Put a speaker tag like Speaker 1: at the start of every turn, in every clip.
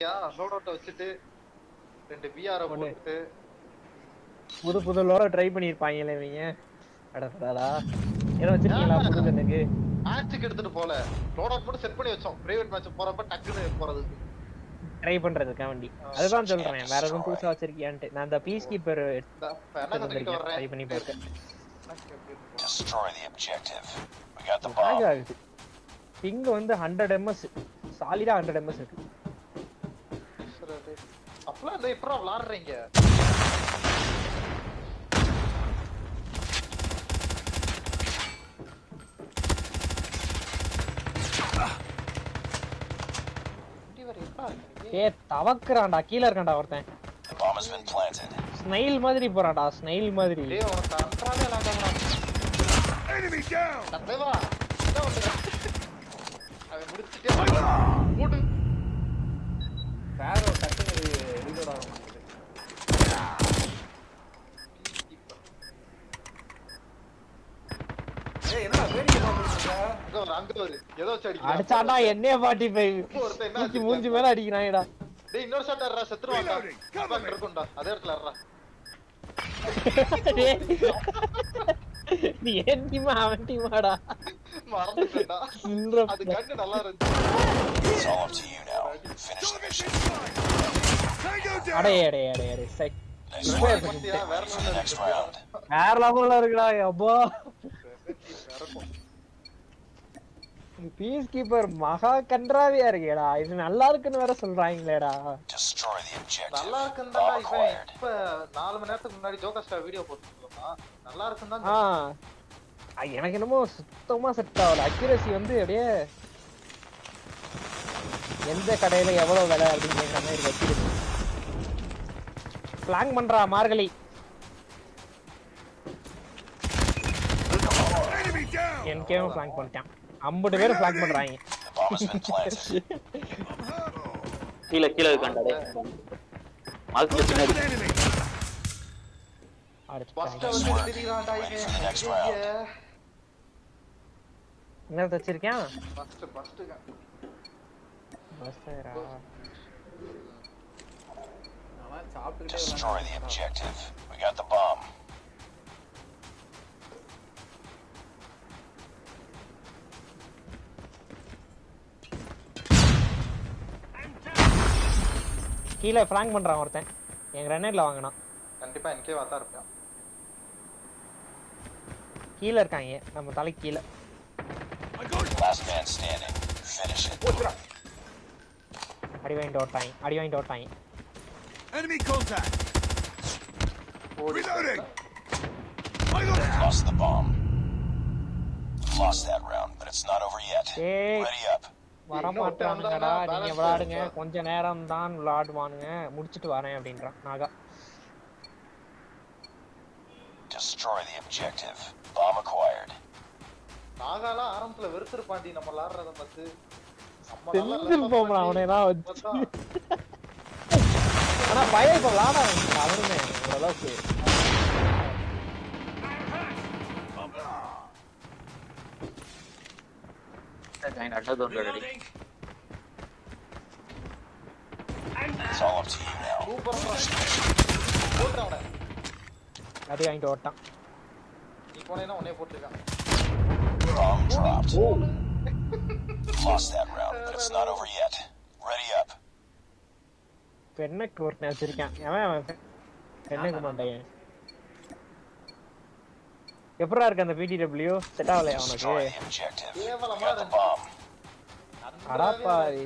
Speaker 1: Load அவுட்ட வச்சுட்டு ரெண்டு PR
Speaker 2: ஒண்ணு.
Speaker 1: போட்டு
Speaker 2: புது புது லோட ட்ரை பண்ணிருப்பாங்கல்ல இவங்க அடடா ஏதோ வச்சிருக்கீங்களா புது எனக்கு
Speaker 1: மேட்சுக்கு எடுத்துட்டு போல லோட் அவுட் மட்டும் செட் பண்ணி வச்சோம் பிரைவேட் மேட்ச் போறப்ப டக்குன்னு போறது
Speaker 2: ட்ரை பண்றதுக்கா வண்டி அதுதான் சொல்றேன் வேற எதுவும் புதுசா வச்சிருக்கியான்ட்டு நான் அந்த பீஸ் கீப்பர்
Speaker 1: இந்த இப்ப என்ன கத்துக்கிட்டு வர்றேன்
Speaker 2: ட்ரை பண்ணி பார்த்தேன்
Speaker 3: Destroy the objective. We got the
Speaker 2: lag
Speaker 3: bomb.
Speaker 2: ஆகுது பிங் வந்து ஹண்ட்ரட் எம்எஸ் சாலிடா ஹண்ட்ரட் எம்எஸ் இருக்கு
Speaker 1: அப்பலாம் இந்த இப்பறம் விளாடுறீங்க வண்டி வேற எப்படா இருக்கு?
Speaker 2: ஏ தவக்குறான்டா கீழ இருக்கான்டா ஒருத்தன்
Speaker 3: The bomb has been planted.
Speaker 2: Snail மாதிரி போறான்டா ஸ்னைல் மாதிரி
Speaker 1: டேய் உனக்கு கண்ட்ராலே லாகாமடா தலைவா என்ன பண்ற? அவன் முடிச்சிட்டே போடு
Speaker 4: ஃபேரோ டக்குன்னு ரீலோட் ஆக மாட்டேங்குது ஏய் என்னடா வேடிக்கை பார்த்துட்டு
Speaker 1: அங்க ஒரு அங்க ஒரு ஏதோ வச்சு அடிக்கிறான்.
Speaker 2: அடிச்சாண்டா என்னைய ஃபார்ட்டி ஃபைவ்
Speaker 1: ஒருத்தன் என்ன
Speaker 2: தூக்கி
Speaker 1: அடிக்கிறான்?
Speaker 2: மூஞ்சி மேல அடிக்கிறான்டா
Speaker 1: டேய் இன்னொரு ஷாட் ஏறா செத்துருவான்டா இம்பாக்ட் இருக்கும்டா அதே இடத்துல ஏறா
Speaker 2: டேய். நீ ஏன் டீமா அவன் டீமாடா
Speaker 1: மறந்துட்டேன்டா
Speaker 2: சில்ற
Speaker 1: அது கண்ணு நல்லா இருந்துச்சு
Speaker 3: It's all up to you now. Finish the mission.
Speaker 2: அடே அடே அடே அடே சை
Speaker 3: Nice
Speaker 1: Ready
Speaker 3: work.
Speaker 1: பண்ணிட்டியா? வேற
Speaker 3: Ready for the
Speaker 1: level
Speaker 3: next
Speaker 1: இருக்கு.
Speaker 3: round.
Speaker 2: வேற லெவல்ல இருக்குடா அப்பா
Speaker 1: இறக்கும்.
Speaker 2: பீஸ் கீப்பர் மகா கன்றாவியா இருக்கேடா இது நல்லா இருக்குன்னு வேற சொல்றாங்களேடா
Speaker 3: Destroy the objective.
Speaker 1: நல்லா இருக்குன்னு
Speaker 3: Bomb
Speaker 1: இவன்
Speaker 3: acquired.
Speaker 1: இப்ப நாலு மணி நேரத்துக்கு முன்னாடி ஜோக்கர் ஸ்டார் வீடியோ போட்டுருந்தான் நல்லா இருக்குன்னு
Speaker 2: ஆ
Speaker 1: தான்
Speaker 2: அ, எனக்கு என்னமோ சுத்தமா செட் ஆகல அக்யூரசி வந்து அப்படியே எந்த கடையில எவ்வளவு விலை அப்படின்னு கேட்குற மாதிரி வச்சிருக்கு பிளான் பண்றா மார்கழி எனக்கேவும் பிளான் பண்ணிட்டான் ஐம்பது பேர் பிளான் பண்றாங்க
Speaker 3: The bomb has been planted.
Speaker 5: கீழே கீழே இருக்கான்டா டேய் மார்க்கு பின்னாடி
Speaker 2: அடிச்சு
Speaker 1: ஃபர்ஸ்ட்
Speaker 2: பாருங்க.
Speaker 1: வந்து திரிகிறான்டா
Speaker 3: Ready for the
Speaker 1: இவன்
Speaker 3: next round.
Speaker 2: என்ன தச்சிருக்கேன்
Speaker 1: ஃபர்ஸ்ட் ஃபர்ஸ்ட்
Speaker 2: பஸ்ஸரா
Speaker 4: அவன் சாப்பிட்டுக்கிட்டே
Speaker 3: Destroy the
Speaker 4: விளையாண்டான்.
Speaker 3: objective. We got the bomb.
Speaker 2: கீழே ஃபிளாங் பண்றான் ஒருத்தன் என் கிரனேட்ல வாங்கினான்
Speaker 1: கண்டிப்பா எனக்கே வாத்தா இருப்பேன்
Speaker 2: கீழே இருக்காங்க நம்ம தலைக்கு கீழே
Speaker 3: Last man standing. Finish it.
Speaker 2: அடி வாங்கிட்டு ஓட்டாங்க அடி வாங்கிட்டு ஓட்டாங்க
Speaker 6: Enemy contact! Reloading!
Speaker 3: Lost the bomb. Lost that round, but it's not over yet.
Speaker 2: Hey.
Speaker 3: Ready up.
Speaker 2: வர
Speaker 1: இன்னும்
Speaker 2: மாட்டானுங்கடா
Speaker 1: ஒருத்தன்
Speaker 2: நீங்க
Speaker 1: balance
Speaker 2: விளையாடுங்க
Speaker 1: இருக்கா?
Speaker 2: கொஞ்ச நேரம் தான் விளையாடுவானுங்க முடிச்சிட்டு வரேன் அப்படின்றான் Naga
Speaker 3: Destroy the objective. Bomb acquired.
Speaker 1: நாகாலாம் ஆரம்பத்துல வெறுத்திருப்பாண்டி நம்ம விளாடுறத பார்த்து நம்ம நல்லா
Speaker 2: செந்தில்
Speaker 1: left
Speaker 2: போமா
Speaker 1: பண்ணி
Speaker 2: அவனை எல்லாம் வச்சு
Speaker 1: பார்த்தா,
Speaker 2: ஆனா பையன் இப்ப விளையாட ஆரம்பிச்சிட்டான் அவனுமே ஓரளவுக்கு
Speaker 5: ஜாயின் அட்டா தோன்ற ready
Speaker 3: It's all up to you now.
Speaker 1: சூப்பரா
Speaker 3: Finish the mission.
Speaker 1: போட்டு அவனை
Speaker 2: அடி வாங்கிட்டு ஓட்டான்
Speaker 1: நீ போனேன்னா உன்னைய போட்டுருக்கான்
Speaker 3: Bomb dropped. Lost that round, but it's not over yet. Ready up.
Speaker 2: பெண்ணுக்கு ஒருத்தன் வச்சிருக்கான் அவன் அவன் பெண்ணுக்கு மாட்டேன் எப்படா இருக்கு அந்த பிடிடபிள்யூ செட் ஆகலையா அவனுக்கு
Speaker 3: Destroy the objective. We
Speaker 1: கேவலமா
Speaker 3: got the bomb.
Speaker 2: அடாப்பாவி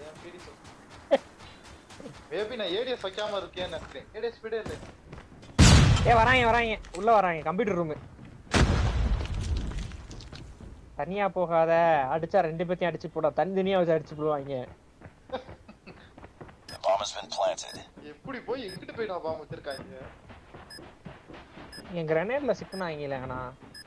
Speaker 1: மேபி நான் ஏடிஎஸ் வைக்காம இருக்கேன்னு நினைக்கிறேன் ஏடிஎஸ் ஸ்பீடே இல்லை
Speaker 2: ஏ வராங்க வராங்க உள்ள வராங்க கம்ப்யூட்டர் ரூம் தனியா போகாத அடிச்சா ரெண்டு பேத்தையும் அடிச்சு போடா தனித்தனியா வச்சு அடிச்சு போடுவாங்க
Speaker 3: The bomb has been planted.
Speaker 1: எப்படி போய் எங்கிட்டு போய் நான் பாம்பு வச்சிருக்காங்க
Speaker 2: என் கிரனேட்ல சிக்கினாங்களே ஆனா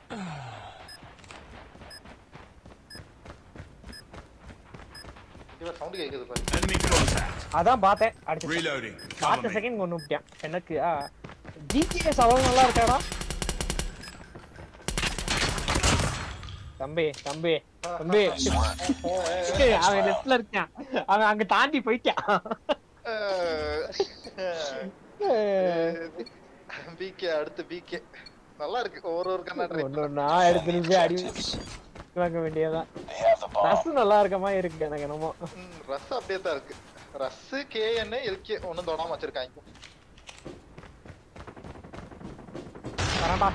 Speaker 1: இவன் சவுண்ட் கேக்குது பாரு
Speaker 6: Enemy contact!
Speaker 2: அதான் பார்த்தேன் அடிச்சு
Speaker 6: Reloading. Cover
Speaker 2: பார்த்த
Speaker 6: me.
Speaker 2: செகண்ட் கொண்டு விட்டேன் எனக்கு ஜிடிஎஸ் அவ்வளவு நல்லா இருக்காடா தம்பி தம்பி தம்பி அவன் லெஃப்ட்ல இருக்கான் அவன் அங்க தாண்டி போயிட்டான்
Speaker 1: பிகே அடுத்து பிகே நல்லா இருக்கு ஒரு ஒரு கண்ணா ட்ரை
Speaker 2: ஒண்ணு ஒண்ணா எடுத்துட்டு போய் அடி வாங்க வேண்டியதான்
Speaker 3: They have the bomb.
Speaker 2: ரசம் நல்லா இருக்க மாதிரி இருக்கு எனக்கு என்னமோ
Speaker 1: ரஸ் அப்படியே தான் இருக்கு ரஸ் கேஎன் எல்கே ஒண்ணும் தொடாம வச்சிருக்காங்க
Speaker 2: வரண்டா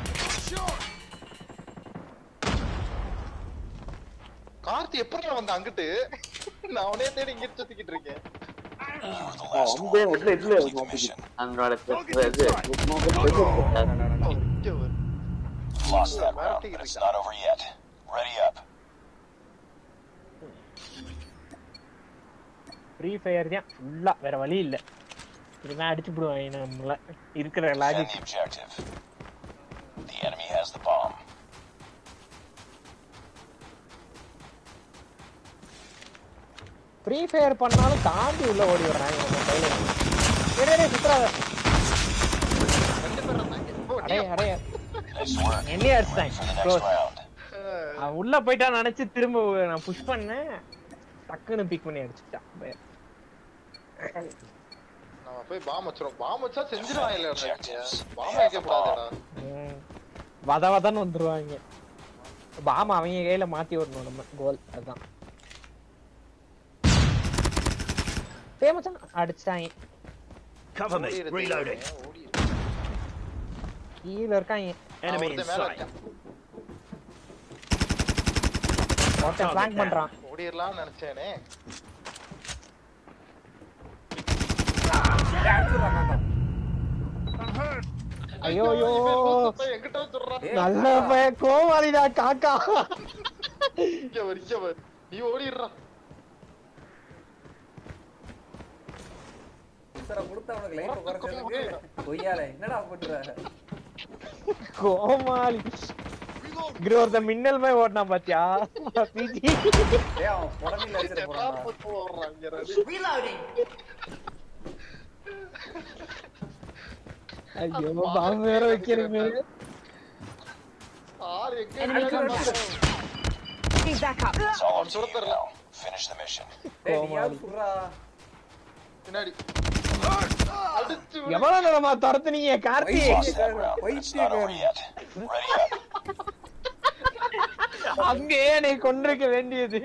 Speaker 1: கார்த்தி எப்படி வந்த அங்கிட்டு நான் அவனே தேடி இங்க சுத்திக்கிட்டு இருக்கேன்
Speaker 3: You were the last
Speaker 5: வந்து
Speaker 3: one.
Speaker 5: உள்ள இதுல
Speaker 3: Complete the mission.
Speaker 5: அவனோட இது இது
Speaker 1: இங்க வரு.
Speaker 3: Lost that round, but it's not over yet. Ready up.
Speaker 2: Free fire தான் ஃபுல்லா வேற வழி இல்ல இதுதான் அடிச்சு விடுவாங்க நம்மள இருக்கிற
Speaker 3: Defend
Speaker 2: logic
Speaker 3: the objective. The enemy has the bomb.
Speaker 2: Free fire பண்ணாலும் தாண்டி உள்ள ஓடி வர்றாங்க நம்ம கையில டேய், டேய், டேய், சுத்துறாத.
Speaker 1: ரெண்டு பேர் இருந்தாங்க ஓ,
Speaker 2: அடைய அடைய
Speaker 3: Nice work.
Speaker 2: என்னையே
Speaker 3: Ready
Speaker 2: அடிச்சிட்டாங்க
Speaker 3: for the next
Speaker 2: close
Speaker 3: round.
Speaker 1: அஹ்,
Speaker 2: அவன் உள்ள போயிட்டா நினைச்சு திரும்ப நான் புஷ் பண்ணேன் டக்குன்னு பிக் பண்ணி அடிச்சுட்டான் பய-
Speaker 1: நம்ம போய் பாம் வச்சிரும் பாம் வச்சா செஞ்சிருவாங்க இல்ல
Speaker 3: Objectives.
Speaker 1: பாம் வைக்க கூடாதுடா
Speaker 2: ம். வத வதன்னு வந்துருவாங்க பாம அவங்க கையில மாத்தி விடணும் நம்ம கோல் அதுதான் ஃபேமஸா அடிச்சிட்டாங்க
Speaker 6: Cover me.
Speaker 1: ஓடிரு,
Speaker 6: Reloading.
Speaker 1: ஓடிரு.
Speaker 2: கீழ இருக்காங்க
Speaker 1: அவன்
Speaker 6: Enemy in
Speaker 1: ஒருத்தன் மேல
Speaker 6: sight.
Speaker 1: இருக்கான்.
Speaker 2: ஒருத்தன் பிளாங்க் பண்றான்
Speaker 1: ஓடிரலாம்னு நினைச்சேனே
Speaker 2: ஐயோ ஐயோ
Speaker 1: இவன் லூசு பையன் என்கிட்ட வந்து சொல்றான்.
Speaker 2: நல்ல பையன் கோமாளிடா காக்கா
Speaker 1: இங்க வரு, இங்க வரு. நீ ஓடிடுறா
Speaker 4: சார் கொடுத்த உனக்கு லைஃப் குறைச்சதுக்கு கொய்யால என்னடா பண்ற
Speaker 2: கோமாளி இங்க ஒருத்தன் மின்னல் மாதிரி ஓட்டினான் பாத்தியா பிஜி
Speaker 4: ஏய் அவன் புடமில்ல அடிச்சிட போறான்
Speaker 1: போட்டு ஓடுறான் இங்க ரெண்டு.
Speaker 2: ஐயோ பாம்பு வேற வைக்கிறீங்க
Speaker 1: ஆள் எங்க
Speaker 7: Enemy
Speaker 1: இருக்கான்னு
Speaker 7: contact.
Speaker 1: பாரு.
Speaker 7: Need backup.
Speaker 3: It's all up to you
Speaker 1: சுடுறது
Speaker 3: now. Finish the mission.
Speaker 4: டேய் நீயாவது சுடுறா
Speaker 1: பின்னாடி அடிச்சு விடு.
Speaker 2: எவ்வளவு நேரமா துரத்துனீங்க Karthi
Speaker 3: Lost that round, but it's not over yet. Ready up.
Speaker 2: அங்கேயே நீ கொண்டிருக்க வேண்டியது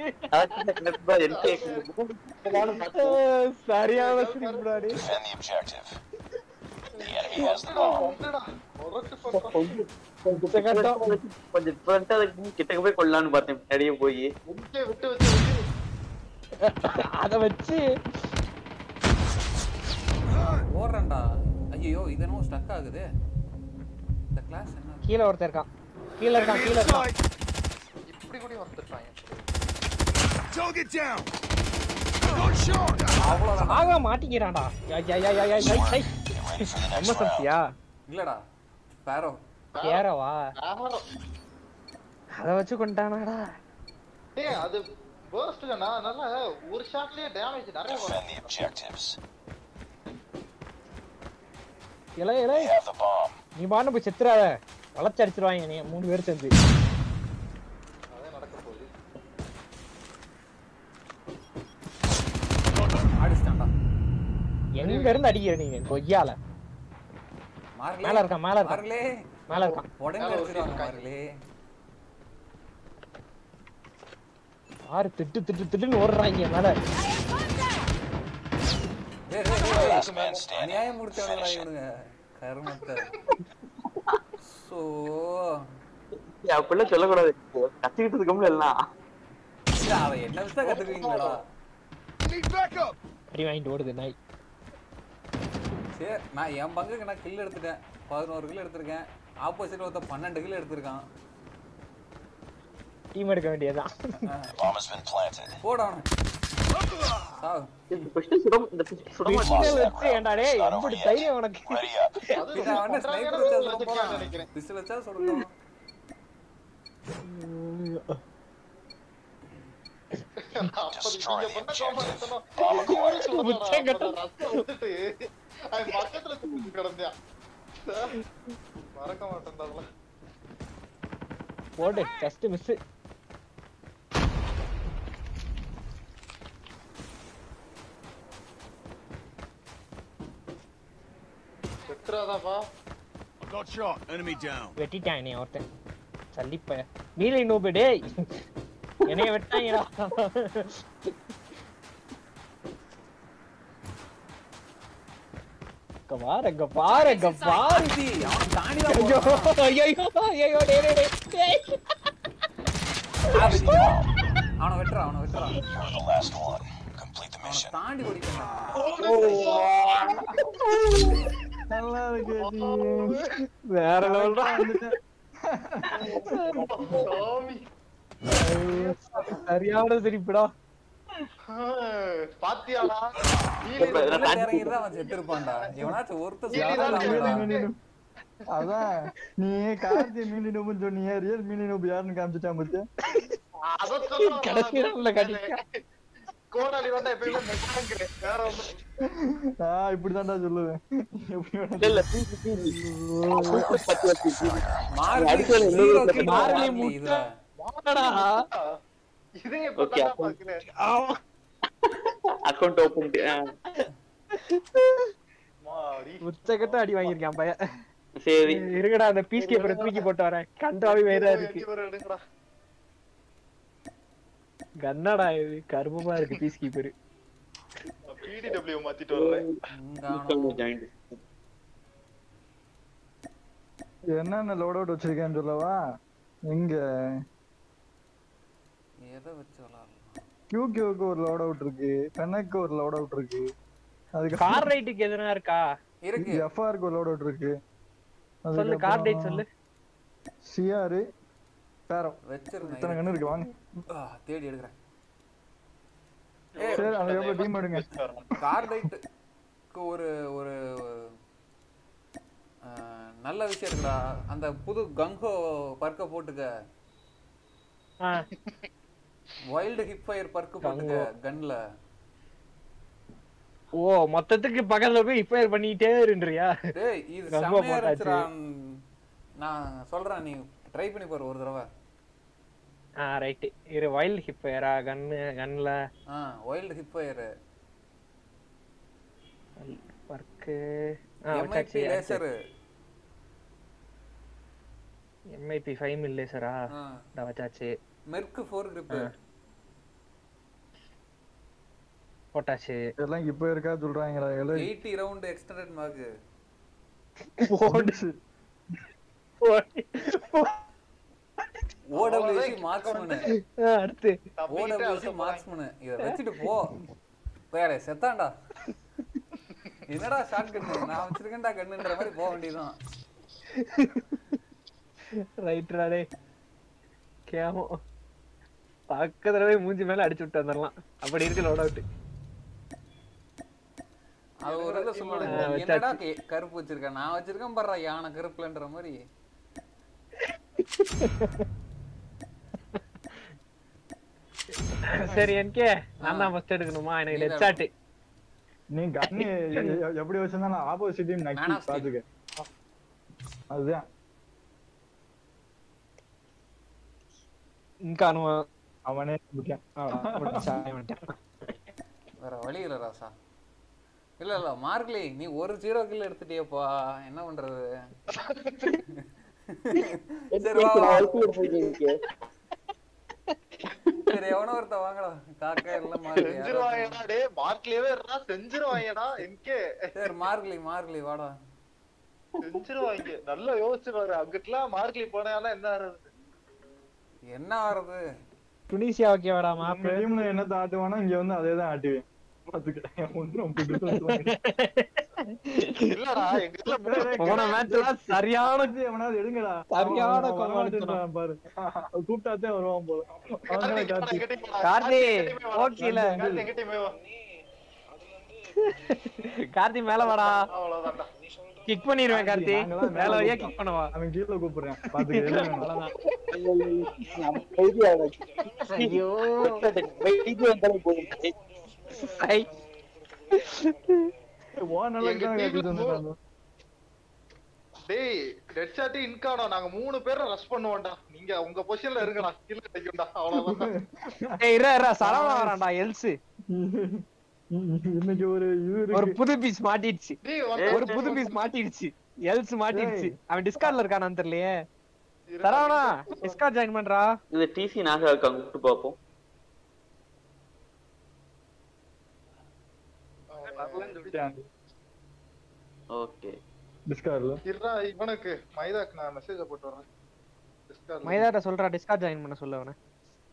Speaker 2: அஹ், சரியான சிரிப்புடாடி
Speaker 3: Defend the objective. The enemy has the bomb.
Speaker 1: என்னடா, முரட்டு பண்றான்.
Speaker 5: கொஞ்சம் different ஆ இருக்கு. கிட்டக்க போய் கொள்ளலாம்னு பார்த்தேன் முன்னாடியே போய்
Speaker 1: எங்கே விட்டு வச்சு வெளியே
Speaker 2: அத வச்சு
Speaker 4: ஓடுறேன்டா ஐயோ இது என்னமோ ஸ்டக் ஆகுது இந்த கிளாஸ் என்ன
Speaker 2: கீழே ஒருத்தன் இருக்கான் கீழே இருக்கான் கீழே இருக்கான்
Speaker 1: இப்படி கூட வந்துட்டாங்க
Speaker 6: Target down. Got shot.
Speaker 4: அவ்வளவுதான்
Speaker 2: ஆக மாட்டிக்கிறான்டா யா, யா, யா, யா, யா, யா, யா.
Speaker 3: Get ready for the next
Speaker 2: ரொம்ப
Speaker 3: round.
Speaker 2: சத்தியா
Speaker 4: இல்லடா பேரோ
Speaker 2: ஏறவா
Speaker 1: ஆஹாரம்.
Speaker 2: அத வச்சு கொண்டானாடா
Speaker 1: ஏய் அது burst gunனா, அதனால ஒரு ஷாட்லயே டேமேஜ் நிறைய
Speaker 3: Defend
Speaker 1: வரும்
Speaker 3: the objectives.
Speaker 2: இலை இலை
Speaker 3: They have the bomb.
Speaker 2: நீ பாட்டு போய் செத்துறாத வளைச்சு அடிச்சிருவாங்க நீ மூணு பேர் சேர்ந்து
Speaker 1: அதே நடக்க போகுது
Speaker 4: அடிச்சிட்டான்டா
Speaker 2: எங்க இருந்து அடிக்கிற நீங்க கொய்யால
Speaker 4: மார்லே
Speaker 2: மேல இருக்கான், மேல இருக்கான்.
Speaker 4: மார்லே
Speaker 2: மேல இருக்கான்
Speaker 4: உடனே
Speaker 1: மேல
Speaker 4: அடிச்சிருவாங்க
Speaker 1: இருக்காங்க.
Speaker 4: மார்லே
Speaker 2: ஆறு திட்டு திட்டு திட்டுன்னு ஓடுறாங்க மேல
Speaker 4: டேய் டேய், டேய்
Speaker 3: Last man standing.
Speaker 4: அநியாயம் முடிச்சாடுறா
Speaker 3: Finish it.
Speaker 4: இவனுங்க கருமத்தை சோ
Speaker 5: அப்படிலாம் சொல்லக்கூடாது கத்திக்கிட்டு இருக்கோம்ல எல்லாம்
Speaker 4: அவன் என்ன வச்சு கத்துக்குவீங்களா
Speaker 6: Need backup.
Speaker 2: அடி வாங்கிட்டு ஓடுது நாய்
Speaker 4: சரி நான் என் பங்குக்கு நான் கில் எடுத்துட்டேன் பதினோரு கில் எடுத்திருக்கேன் ஆப்போசிட் ஒருத்தன் பன்னெண்டு கில் எடுத்திருக்கான்
Speaker 2: டீம் எடுக்க வேண்டியதுதான்
Speaker 3: Bomb has been planted.
Speaker 4: போடானு சாவு
Speaker 5: இந்த first சுடம் இந்த first சுடம்
Speaker 3: Lost
Speaker 2: பிஸ்டல்
Speaker 3: that
Speaker 2: வச்சு
Speaker 3: round.
Speaker 2: ஏன்டா
Speaker 3: It's
Speaker 2: டேய்
Speaker 3: not over
Speaker 2: எப்படி
Speaker 3: yet.
Speaker 2: தைரியம் உனக்கு
Speaker 3: Ready up.
Speaker 1: அது
Speaker 4: பின்ன அவன ஸ்னைப்பர் வச்சா சொல்ல போறான்
Speaker 1: நினைக்கிறேன்
Speaker 4: பிஸ்டல் வச்சா சொல்லணும்
Speaker 1: அப்ப
Speaker 3: Destroy
Speaker 1: நீங்க
Speaker 3: the
Speaker 1: பண்ண கோபம்
Speaker 3: objective.
Speaker 1: இருக்கணும்.
Speaker 3: Bomb
Speaker 1: எங்க வர
Speaker 3: acquired.
Speaker 1: சொல்லுடா,
Speaker 2: முச்சை கட்டு.
Speaker 1: அப்ப ரத்தம் விட்டுட்டு, அவன் பக்கத்துல சுத்திட்டு கிடந்தான். மறக்க மாட்டேன்டா அதெல்லாம்.
Speaker 2: போடு ஜஸ்ட் மிஸ்
Speaker 1: விட்டுறாதாப்பா
Speaker 6: I got shot. Enemy down.
Speaker 2: வெட்டிட்டான் என்னைய ஒருத்தன் சல்லிப்ப மீலை நோபு டேய் என்னைய வெட்டாங்கடா இங்க பாரு இங்க பாரு இங்க பாரு
Speaker 4: ஆத்தி, அவன் தாண்டி தான்
Speaker 2: ஐயோ
Speaker 4: போறான்.
Speaker 2: ஐயோ ஐயோ டேய் டேய் டேய், டேய்
Speaker 4: ஆத்தி. அவனை வெட்டுறான் அவனை வெட்டுறான்
Speaker 3: You're the last one. Complete the
Speaker 4: அவனை
Speaker 3: mission.
Speaker 4: தாண்டி ஓடிட்டான்
Speaker 7: நல்லா இருக்கு நீ.
Speaker 2: வேற லெவல் தான்
Speaker 1: சாமி
Speaker 2: சரியான சிரிப்புடா
Speaker 1: பாத்தியாடா
Speaker 5: இப்ப
Speaker 1: நீல
Speaker 5: இதெல்லாம்
Speaker 4: உள்ள இறங்கிட்டு அவன் செத்து இருப்பான்டா எவனாச்சும் ஒருத்தர்
Speaker 1: நீ தான்
Speaker 4: செத்தான்டா.
Speaker 7: மீண்டும். அதான் நீ கார்த்தி மீனி நோபுன்னு சொன்னீங்க ரியல் மீனி நோபு யாருன்னு காமிச்சிட்டான் பத்தியா
Speaker 1: அத சொல்ல
Speaker 2: கடைசி round ல கட்டிட்டா.
Speaker 1: கோடாலி வந்து எப்பயுமே மெட்டாங்கிறேன் வேற ஒண்ணும்
Speaker 7: நான் இப்படிதான்டா சொல்லுவேன் எப்படி
Speaker 5: இல்ல
Speaker 7: வேணா
Speaker 5: இல்ல பீசி பீசி பத்து வருஷம் பீசி
Speaker 4: மார்லி
Speaker 5: அடிக்கல, இன்னொரு
Speaker 4: zero
Speaker 5: ஒருத்தன்
Speaker 4: kill
Speaker 2: மார்லி
Speaker 4: மார்லி
Speaker 2: முட்டை.
Speaker 4: இதுல.
Speaker 2: வாடா
Speaker 1: இதே
Speaker 5: Okay,
Speaker 1: இப்பதான்
Speaker 5: அப்போ-
Speaker 1: பாக்குறேன்
Speaker 5: அக்கௌண்ட் ஓபன்
Speaker 1: மாடி
Speaker 2: உச்சக்கட்ட அடி வாங்கியிருக்கான் பையன்
Speaker 5: சரி
Speaker 2: இருங்கடா அந்த பீஸ் கேப்பரை தூக்கி போட்டு வரேன் கண்டாவி வேறா இருக்கு
Speaker 1: இவரை எடுங்கடா
Speaker 2: கன்னடா இது கருமமா இருக்கு பீஸ் கீப்பர்
Speaker 1: பிடிடபிள்யூ மாத்திட்டு வர்றேன்
Speaker 4: இங்கானோ.
Speaker 5: ஜாயின்
Speaker 7: என்னென்ன லோட் அவுட் வச்சிருக்கேன்னு சொல்லவா எங்க
Speaker 4: எதை வச்சு விளாடலாம்
Speaker 7: கியூக்கு ஒரு லோட் அவுட் இருக்கு பெனக்கு ஒரு லோட் அவுட் இருக்கு அதுக்கு
Speaker 2: கார் ரைட்டுக்கு எதுனா இருக்கா
Speaker 4: இருக்கு
Speaker 7: எஃப்ஆருக்கு ஒரு லோட் அவுட் இருக்கு
Speaker 2: சொல்லு கார் ரைட் சொல்லு
Speaker 7: சிஆர் பேரம் இத்தனை
Speaker 4: வச்சிருந்தேன்
Speaker 7: கண்ணு இருக்கு வாங்க
Speaker 4: ஆ, தேடி எடுக்கிறேன்
Speaker 7: சரி அதுக்கப்புறம் டீம் எடுங்க
Speaker 4: கார்டைட்டுக்கு ஒரு ஒரு ஆ, நல்ல விஷயம் இருக்குடா அந்த புது கங்கோ பர்க்க போட்டுக்க
Speaker 2: ஆ,
Speaker 4: வைல்டு ஹிப் ஃபயர் பர்க்கு போட்டுக்க கன்ல
Speaker 2: ஓ மொத்தத்துக்கு பக்கத்துல போய் இப்பயர் பண்ணிட்டே இருன்றியா
Speaker 4: டேய் இது
Speaker 2: கங்கோ
Speaker 4: செம்மையா
Speaker 2: போட்டாச்சு.
Speaker 4: இருந்துச்சுடா நான் சொல்றேன் நீ ட்ரை பண்ணி பாரு ஒரு தடவை
Speaker 2: ஆ ரைட் இரு வைல்ட் ஹிப்பயரா கன்னு கன்ல
Speaker 4: ஆ wild hip fire
Speaker 2: work
Speaker 4: MIP laser
Speaker 2: MIP five mil லேசரா இந்த வச்சாச்சு
Speaker 4: மெர்க் ஃபோர் கிரிப்
Speaker 2: போட்டாச்சு
Speaker 7: எல்லாம் இப்ப இருக்கா சொல்றாங்கடா எல்லாம்
Speaker 4: எயிட்டி ரவுண்ட் எக்ஸ்டெண்டட் மார்க்
Speaker 2: போடு.
Speaker 4: ஓடபிள்யூசி மார்க்ஸ்மேன்
Speaker 2: ஆ, அடுத்து
Speaker 4: ஓடபிள்யூசி மார்க்ஸ்மேன் இத வச்சுட்டு போ வேற செத்தான்டா என்னடா ஷார்ட் கண்ணு நான் வச்சிருக்கேன்டா கண்ணுன்ற மாதிரி போக வேண்டியதுதான்
Speaker 2: ரைட்ரா டே கேமோ பக்கத்துல மூஞ்சி மேல அடிச்சு விட்டு வந்துடலாம் அப்படி இருக்கு லோட் அவுட்
Speaker 4: அது ஒரு இதை சொல்லுவாங்க
Speaker 2: ஆ,
Speaker 4: நீ என்னடா
Speaker 2: வச்சாச்சு.
Speaker 4: கே- கருப்பு வச்சிருக்க நான் வச்சிருக்கேன் பாரு யானை கருப்புலன்ற மாதிரி
Speaker 2: சரி எனக்கே நான் தான் ஃபர்ஸ்ட் எடுக்கணுமா எனக்கு
Speaker 4: நீதான்
Speaker 2: டெட் ஷாட்
Speaker 7: நீ கண்ணு எப்படி வச்சிருந்தாலும் ஆப்போசிட் டீம்
Speaker 4: Man
Speaker 7: நக்கி
Speaker 4: of steel.
Speaker 7: பாத்துக்க அதுதான்
Speaker 2: இன்கானுவா
Speaker 7: அவனே முக்கியம்
Speaker 4: வேற வழி இல்ல ராசா இல்ல இல்ல மார்க்லி நீ ஒரு ஜீரோ கில் எடுத்துட்டியப்பா என்ன பண்றது சரி வா, வா. சரி எவனோ ஒருத்த வாங்கடா காக்கா எல்லாம் மார்க்லி
Speaker 1: செஞ்சிருவாங்கடா டே மார்க்லயே இருந்தா செஞ்சிருவாங்கடா என்கே
Speaker 4: சரி மார்க்லி மார்க்லி வாடா
Speaker 1: செஞ்சிருவாங்க நல்லா யோசிச்சு பாரு அங்கிட்டுலாம் மார்க்லி போனானா என்ன ஆறது
Speaker 4: என்ன ஆறது
Speaker 2: துனிசியா ஓகேவாடா
Speaker 7: நம்ம
Speaker 2: மாப்பு
Speaker 7: டீம்ல என்ன ஆட்டுவானோ இங்க வந்து அதே தான் ஆட்டுவேன் பாத்துக்க ஒன்றும் அப்படி difference வாங்க.
Speaker 1: இல்லடா எங்க இதுல
Speaker 2: போன மேட்ச்லாம் சரியான
Speaker 7: வச்சு எவனாவது எடுங்கடா
Speaker 2: சரியான
Speaker 7: அவன்
Speaker 2: கோவம்
Speaker 7: வரமாட்டேன்றான் பாரு அவன் கூப்பிட்டாத்தே வருவான் போல அவன் கார்த்தி
Speaker 2: கார்த்தி, ஓகேல.
Speaker 1: எங்கிட்டயுமே வா
Speaker 2: கார்த்தி மேல வாடா
Speaker 1: அவ்வளவுதான்டா
Speaker 2: கிக் பண்ணிடுவேன் கார்த்தி
Speaker 7: நாங்கெல்லாம்
Speaker 2: மேல வழியா கிக் பண்ணவா
Speaker 7: அவன் கீழே கூப்பிடுறேன் பாத்துக்க எது வேணும்.
Speaker 2: ஐயோ ஐ.
Speaker 7: உன் நல்லதுக்கு தான்
Speaker 1: எங்க
Speaker 7: கார்த்தி
Speaker 1: team ல
Speaker 7: சொன்னான்.
Speaker 1: டேய் ரெட் ஷாட் இன்கானோ நாங்க மூணு பேரும் ரஷ் பண்ணுவோம்டா நீங்க உங்க பொசிஷன்ல இருங்கடா கில் கிடைக்கும்டா அவ்வளவுதான்
Speaker 2: ஏய் இரா இரா சரவணா வரான்டா எல்ஸ்
Speaker 7: இன்னைக்கு ஒரு இது
Speaker 2: ஒரு
Speaker 7: இருக்கு
Speaker 2: புது பீஸ் மாட்டிடுச்சு
Speaker 1: டேய், வந்து-
Speaker 2: ஒரு புது பீஸ் மாட்டிடுச்சு எல்ஸ் மாட்டிடுச்சு
Speaker 7: ஏய்.
Speaker 2: அவன் டிஸ்கார்ட்ல இருக்கானான்னு தெரியலையே
Speaker 1: இரு,
Speaker 2: சரவணா டிஸ்கார்ட் ஜாயின் பண்றா
Speaker 5: இந்த டிசி நாக இருக்காங்க கூப்பிட்டு பார்ப்போம் ஓகே
Speaker 7: டிஸ்கார்ட்ல
Speaker 1: இருடா, இவனுக்கு மைதாக்கு நான் மெசேஜ போட்டு வரேன் Discord ல.
Speaker 2: மைதாட்ட சொல்றா டிஸ்கார்ட் ஜாயின் பண்ண சொல்ல அவனை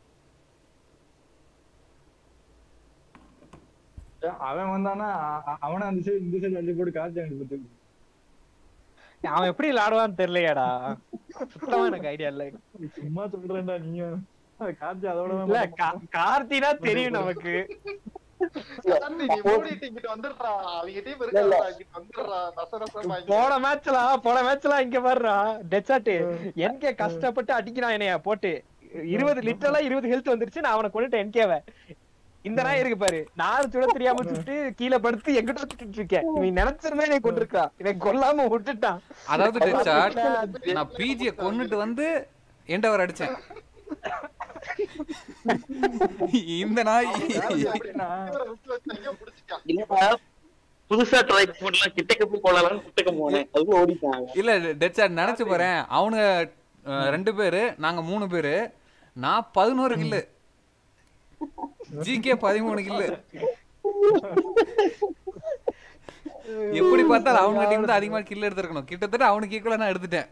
Speaker 7: அவன் வந்தானா அ- அ- அவனை அந்த சைடு இந்த சைடு அள்ளி போட்டு கார்த்தி அனுப்பி பார்த்து
Speaker 2: அவன் எப்படி விளையாடுவான்னு தெரியலையாடா சுத்தமா எனக்கு ஐடியா இல்ல
Speaker 7: சும்மா சொல்றேன்டா நீயும் கார்த்தி அதோட
Speaker 2: இல்ல கா- கார்த்தினா தெரியும் நமக்கு
Speaker 1: சாந்தி, நீ மூடிட்டு இங்கிட்டு வந்துடுறா. அவங்க team இருக்காங்கடா, இங்கிட்டு வந்துடுறா. நச நசமா இங்க.
Speaker 2: போன மேட்ச்லாம் போன மேட்ச்லாம் இங்க பாருடா டெசாட்டு என்கே கஷ்டப்பட்டு அடிக்கிறான் என்னைய போட்டு இருபது லிட்டரலா இருபது ஹெல்த் வந்துருச்சு நான் அவனை கொண்டுட்டேன் என்கேவ இந்த நாய் இருக்கு பாரு நான் சுட தெரியாம சுட்டு கீழே படுத்து எங்கிட்ட சுட்டுட்டு இருக்கேன் இவன் நினைச்சிருந்தா என்னை கொண்டிருக்கான் இவன் கொல்லாம விட்டுட்டான்
Speaker 4: அதாவது டெச்சாட் நான் பிஜிய கொன்னுட்டு வந்து எண்டவர் அடிச்சேன் இந்த நாய்
Speaker 7: அப்படின்னா
Speaker 1: இவரை விட்டு வச்சு எங்கேயோ புடிச்சிட்டான்.
Speaker 5: இல்ல புதுசா ட்ரை பண்ணலாம் கிட்டக்க போய் போடலாம் கிட்டக்க போனேன் அது ஓடிட்டாங்க
Speaker 4: இல்ல டெச்சாட் நினைச்சு போறேன் அவனுங்க அஹ், ரெண்டு பேரு நாங்க மூணு பேரு நான் பதினோரு கில்லு ஜிகே பதிமூணு கில்லு எப்படி பார்த்தாலும் அவங்க டீம் தான் அதிகமா கில் எடுத்திருக்கணும் கிட்டத்தட்ட அவனுக்கு ஈக்குவலா நான் எடுத்துட்டேன்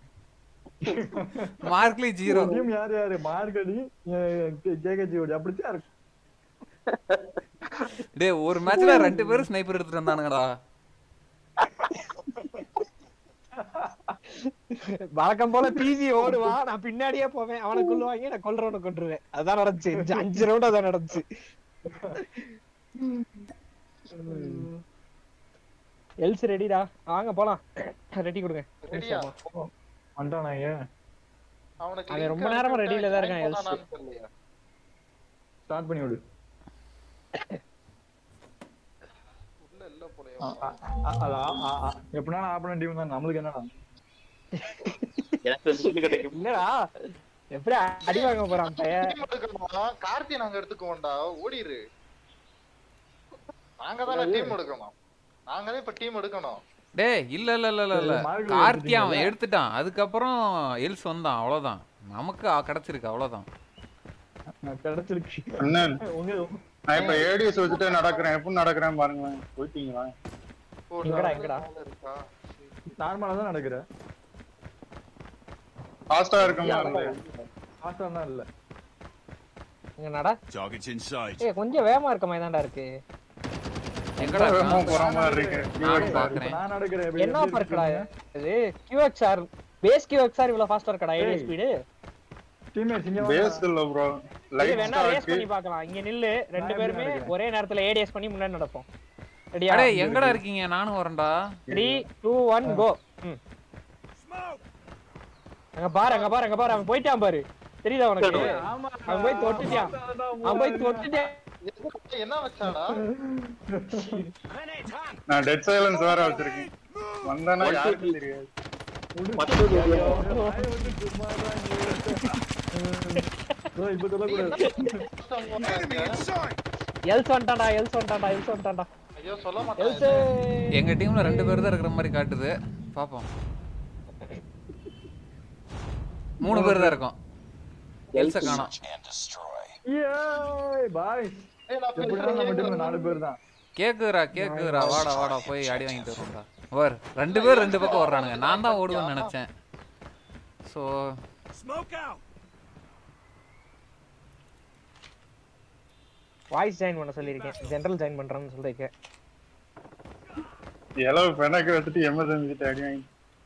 Speaker 4: மார்க்லி ஜீரோ
Speaker 7: டீம் யார் யாரு மார்கடி கேகஜி ஓடி அப்படித்தான் இருக்கும்
Speaker 4: டேய் ஒரு மேட்ச்ல ரெண்டு பேரும் ஸ்னைப்பர் எடுத்துட்டு வந்தானுங்கடா
Speaker 2: வழக்கம் போல பிஜி ஓடுவான் நான் பின்னாடியே போவேன் அவனை கொல்லுவாங்க நான் கொல்றவனை கொண்டுருவேன் அதான் நடந்துச்சு அஞ்சு- அஞ்சு ரவுண்ட் அதான் நடந்துச்சு எல்ஸ் ரெடிடா வாங்க போலாம் ரெடி கொடுங்க
Speaker 1: ரெடியா?
Speaker 7: வந்துட்டானாங்க
Speaker 1: அவனுக்கு
Speaker 2: அவன்
Speaker 1: link
Speaker 2: ரொம்ப நேரமா
Speaker 1: அனுப்பிட்டேன்,
Speaker 2: ready ல தான் இருக்கான்,
Speaker 1: join
Speaker 2: எல்ஸ்.
Speaker 1: பண்ணானான்னு தெரியலையே.
Speaker 7: ஸ்டார்ட் பண்ணி விடு
Speaker 1: உள்ள இல்ல போலயே.
Speaker 7: எப்படின்னா ஆப்பன டீம் தான் நம்மளுக்கு என்னடா
Speaker 5: எனக்கு வந்து சொல்லி கிடைக்கும்
Speaker 2: இல்லடா எப்படி அடி வாங்க போறான் பையன்
Speaker 1: Team எடுக்கணுமா? கார்த்தி நாங்க எடுத்துக்குவோம்டா ஓடிரு நாங்க தானே டீம் எடுக்கணும் நாங்க தான் இப்ப டீம் எடுக்கணும்
Speaker 4: டேய் இல்ல இல்ல இல்ல இல்ல இல்ல
Speaker 7: மார்க்ல
Speaker 4: கார்த்தி அவன்
Speaker 7: எடுத்துட்டீங்கல்ல?
Speaker 4: எடுத்துட்டான் அதுக்கப்புறம் எல்ஸ் வந்தான் அவ்வளவுதான் நமக்கு அ- கிடைச்சிருக்கு அவ்வளவுதான்
Speaker 7: கிடைச்சிருக்கு
Speaker 8: அண்ணன்
Speaker 7: உங்க
Speaker 8: நான் இப்ப ஏடிஎஸ் வச்சுட்டு நடக்கிறேன் எப்படி நடக்கிறேன் பாருங்களேன் போயிட்டீங்களா
Speaker 1: ஓ,
Speaker 2: எங்கடா,
Speaker 1: நாலு
Speaker 2: எங்கடா?
Speaker 1: நாள் இருக்கா?
Speaker 7: நார்மலா தான் நடக்கிற
Speaker 8: ஃபாஸ்டா இருக்க மாதிரி
Speaker 7: ஃபாஸ்டா தான் இல்ல
Speaker 2: என்னடா
Speaker 6: Target's in sight.
Speaker 2: ஏய் கொஞ்சம் வேகமா இருக்க மாதிரி தான்டா இருக்கு
Speaker 4: எங்கடா
Speaker 8: வேகமா
Speaker 4: இருக்கான்?
Speaker 8: போற மாதிரி இருக்கு
Speaker 4: நானும்
Speaker 7: இப்ப
Speaker 4: பாக்குறேன்
Speaker 7: நான் நடக்கிறேன் இப்ப
Speaker 2: என்ன
Speaker 7: எப்படி
Speaker 2: பர்க்கடா
Speaker 7: இருக்கீங்க?
Speaker 2: இது கியூஎக்ஸ்ஆர் பேஸ் கியூஎக்ஸ்ஆர் இவ்வளவு ஃபாஸ்டா இருக்கடா ஏடி
Speaker 7: ஏய்.
Speaker 2: ஸ்பீடு
Speaker 7: teammates இங்க வாங்க.
Speaker 8: பேஸ் இல்ல ப்ரோ லைட்
Speaker 2: வேணா ரேஸ்
Speaker 8: ஸ்டார்ட்
Speaker 2: பண்ணி பார்க்கலாம் இங்க நில்லு ரெண்டு
Speaker 7: நான் எப்படி
Speaker 2: பேருமே
Speaker 7: நடக்கிறேன்?
Speaker 2: ஒரே நேரத்துல ஏடிஎஸ் பண்ணி முன்னாடி நடப்போம் ரெடியா
Speaker 4: அடே எங்கடா இருக்கீங்க நானும் வரேன்டா
Speaker 2: த்ரீ டூ ஒன் கோ அங்க பாரு அங்க பாரு அங்க பாரு அவன் போயிட்டான் பாரு தெரியுதா உனக்கு
Speaker 7: ஆமா.
Speaker 2: அவன் போய் தொட்டுட்டான் அவன் போய் தொட்டுட்டான்
Speaker 1: எதுக்கு- என்ன வச்சாடா
Speaker 8: நான் டெட் சைலன்ஸ் வேற வச்சிருக்கேன் வந்தானா யாருக்கும் தெரியாது
Speaker 5: பத்து
Speaker 7: bro, இப்ப சொல்லக்கூடாது
Speaker 6: Enemy in sight.
Speaker 2: எல்ஸ் வந்துட்டான்டா எல்ஸ் வந்துட்டான்டா எல்ஸ் வந்துட்டான்டா
Speaker 1: ஐயோ சொல்ல
Speaker 2: எல்ஸ்
Speaker 1: மாட்டேன்
Speaker 4: எங்க டீம்ல ரெண்டு பேர் தான் இருக்கிற மாதிரி காட்டுது பாப்போம் மூணு பேர் தான் இருக்கோம் எல்ஸ காணோம்
Speaker 3: Search and destroy.
Speaker 7: ஏய் பாய்
Speaker 1: ஏய், நான்
Speaker 7: எப்படின்னா நம்ம
Speaker 1: பேசுறது
Speaker 7: டீம்ல நாலு பேர் தான்
Speaker 4: கேக்குறா கேக்குறா வாடா வாடா போய் அடி வாங்கிட்டு வருவோம்டா வர் ரெண்டு பேர் ரெண்டு பக்கம் வர்றானுங்க நான் தான் ஓடுவேன்னு நினைச்சேன் so
Speaker 6: Smoke out.
Speaker 2: Voice join பண்ண சொல்லியிருக்கேன் ஜெனரல் ஜாயின் பண்றேன்னு சொல்லிருக்கேன்
Speaker 8: இளவு பெணக்கு வச்சுட்டு எமர்ஜென்சி அடி வாங்கி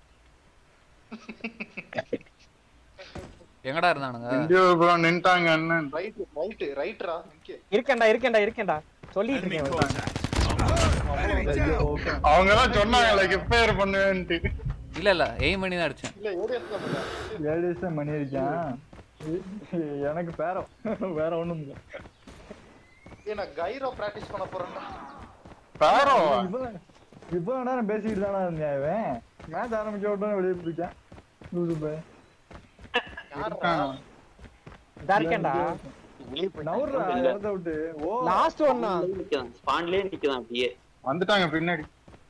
Speaker 4: எங்கடா இருந்தானுங்க
Speaker 8: இந்தியோ ப்ரோ நின்ட்டாங்க அண்ணன்
Speaker 1: ரைட் ரைட் ரைட்ரா இங்கே
Speaker 2: இருக்கேன்டா இருக்கேன்டா இருக்கேன்டா சொல்லிட்டு
Speaker 6: Enemy
Speaker 2: இருக்கேன் அவன்கிட்ட.
Speaker 6: contact.
Speaker 7: ஐயோ, okay.
Speaker 8: அவங்க எல்லாம் சொன்னாங்க லைக் எப்பயர் பண்ணுவேன்ட்டு
Speaker 4: இல்ல இல்ல எய்ம் பண்ணி தான் அடிச்சேன்
Speaker 1: இல்ல ஏடிஎஸ் தான் பண்ணேன்.
Speaker 7: ஏழு வருஷம் மணி இருக்கான் எனக்கு பேரம் வேற ஒண்ணும் இல்ல
Speaker 1: ஏய், நான் கைரோ பிராக்டிஸ் பண்ண போறேன்டா
Speaker 8: பாரோ
Speaker 7: இவ்வளவு இவ்வளவு நேரம் பேசிக்கிட்டு தானே இருந்தேன் இவன் மேட்ச் ஆரம்பிக்க விட்டோன்னு வெளியே போயிட்டேன் லூசு பையன்.
Speaker 1: யாரா
Speaker 2: இதா இருக்கேன்டா
Speaker 7: நவுறா இடத்த விட்டு ஓ
Speaker 2: லாஸ்ட் ஒன்னா
Speaker 5: ஸ்பான்லயே நிக்கிறான் அப்படியே
Speaker 8: வந்துட்டாங்க பின்னாடி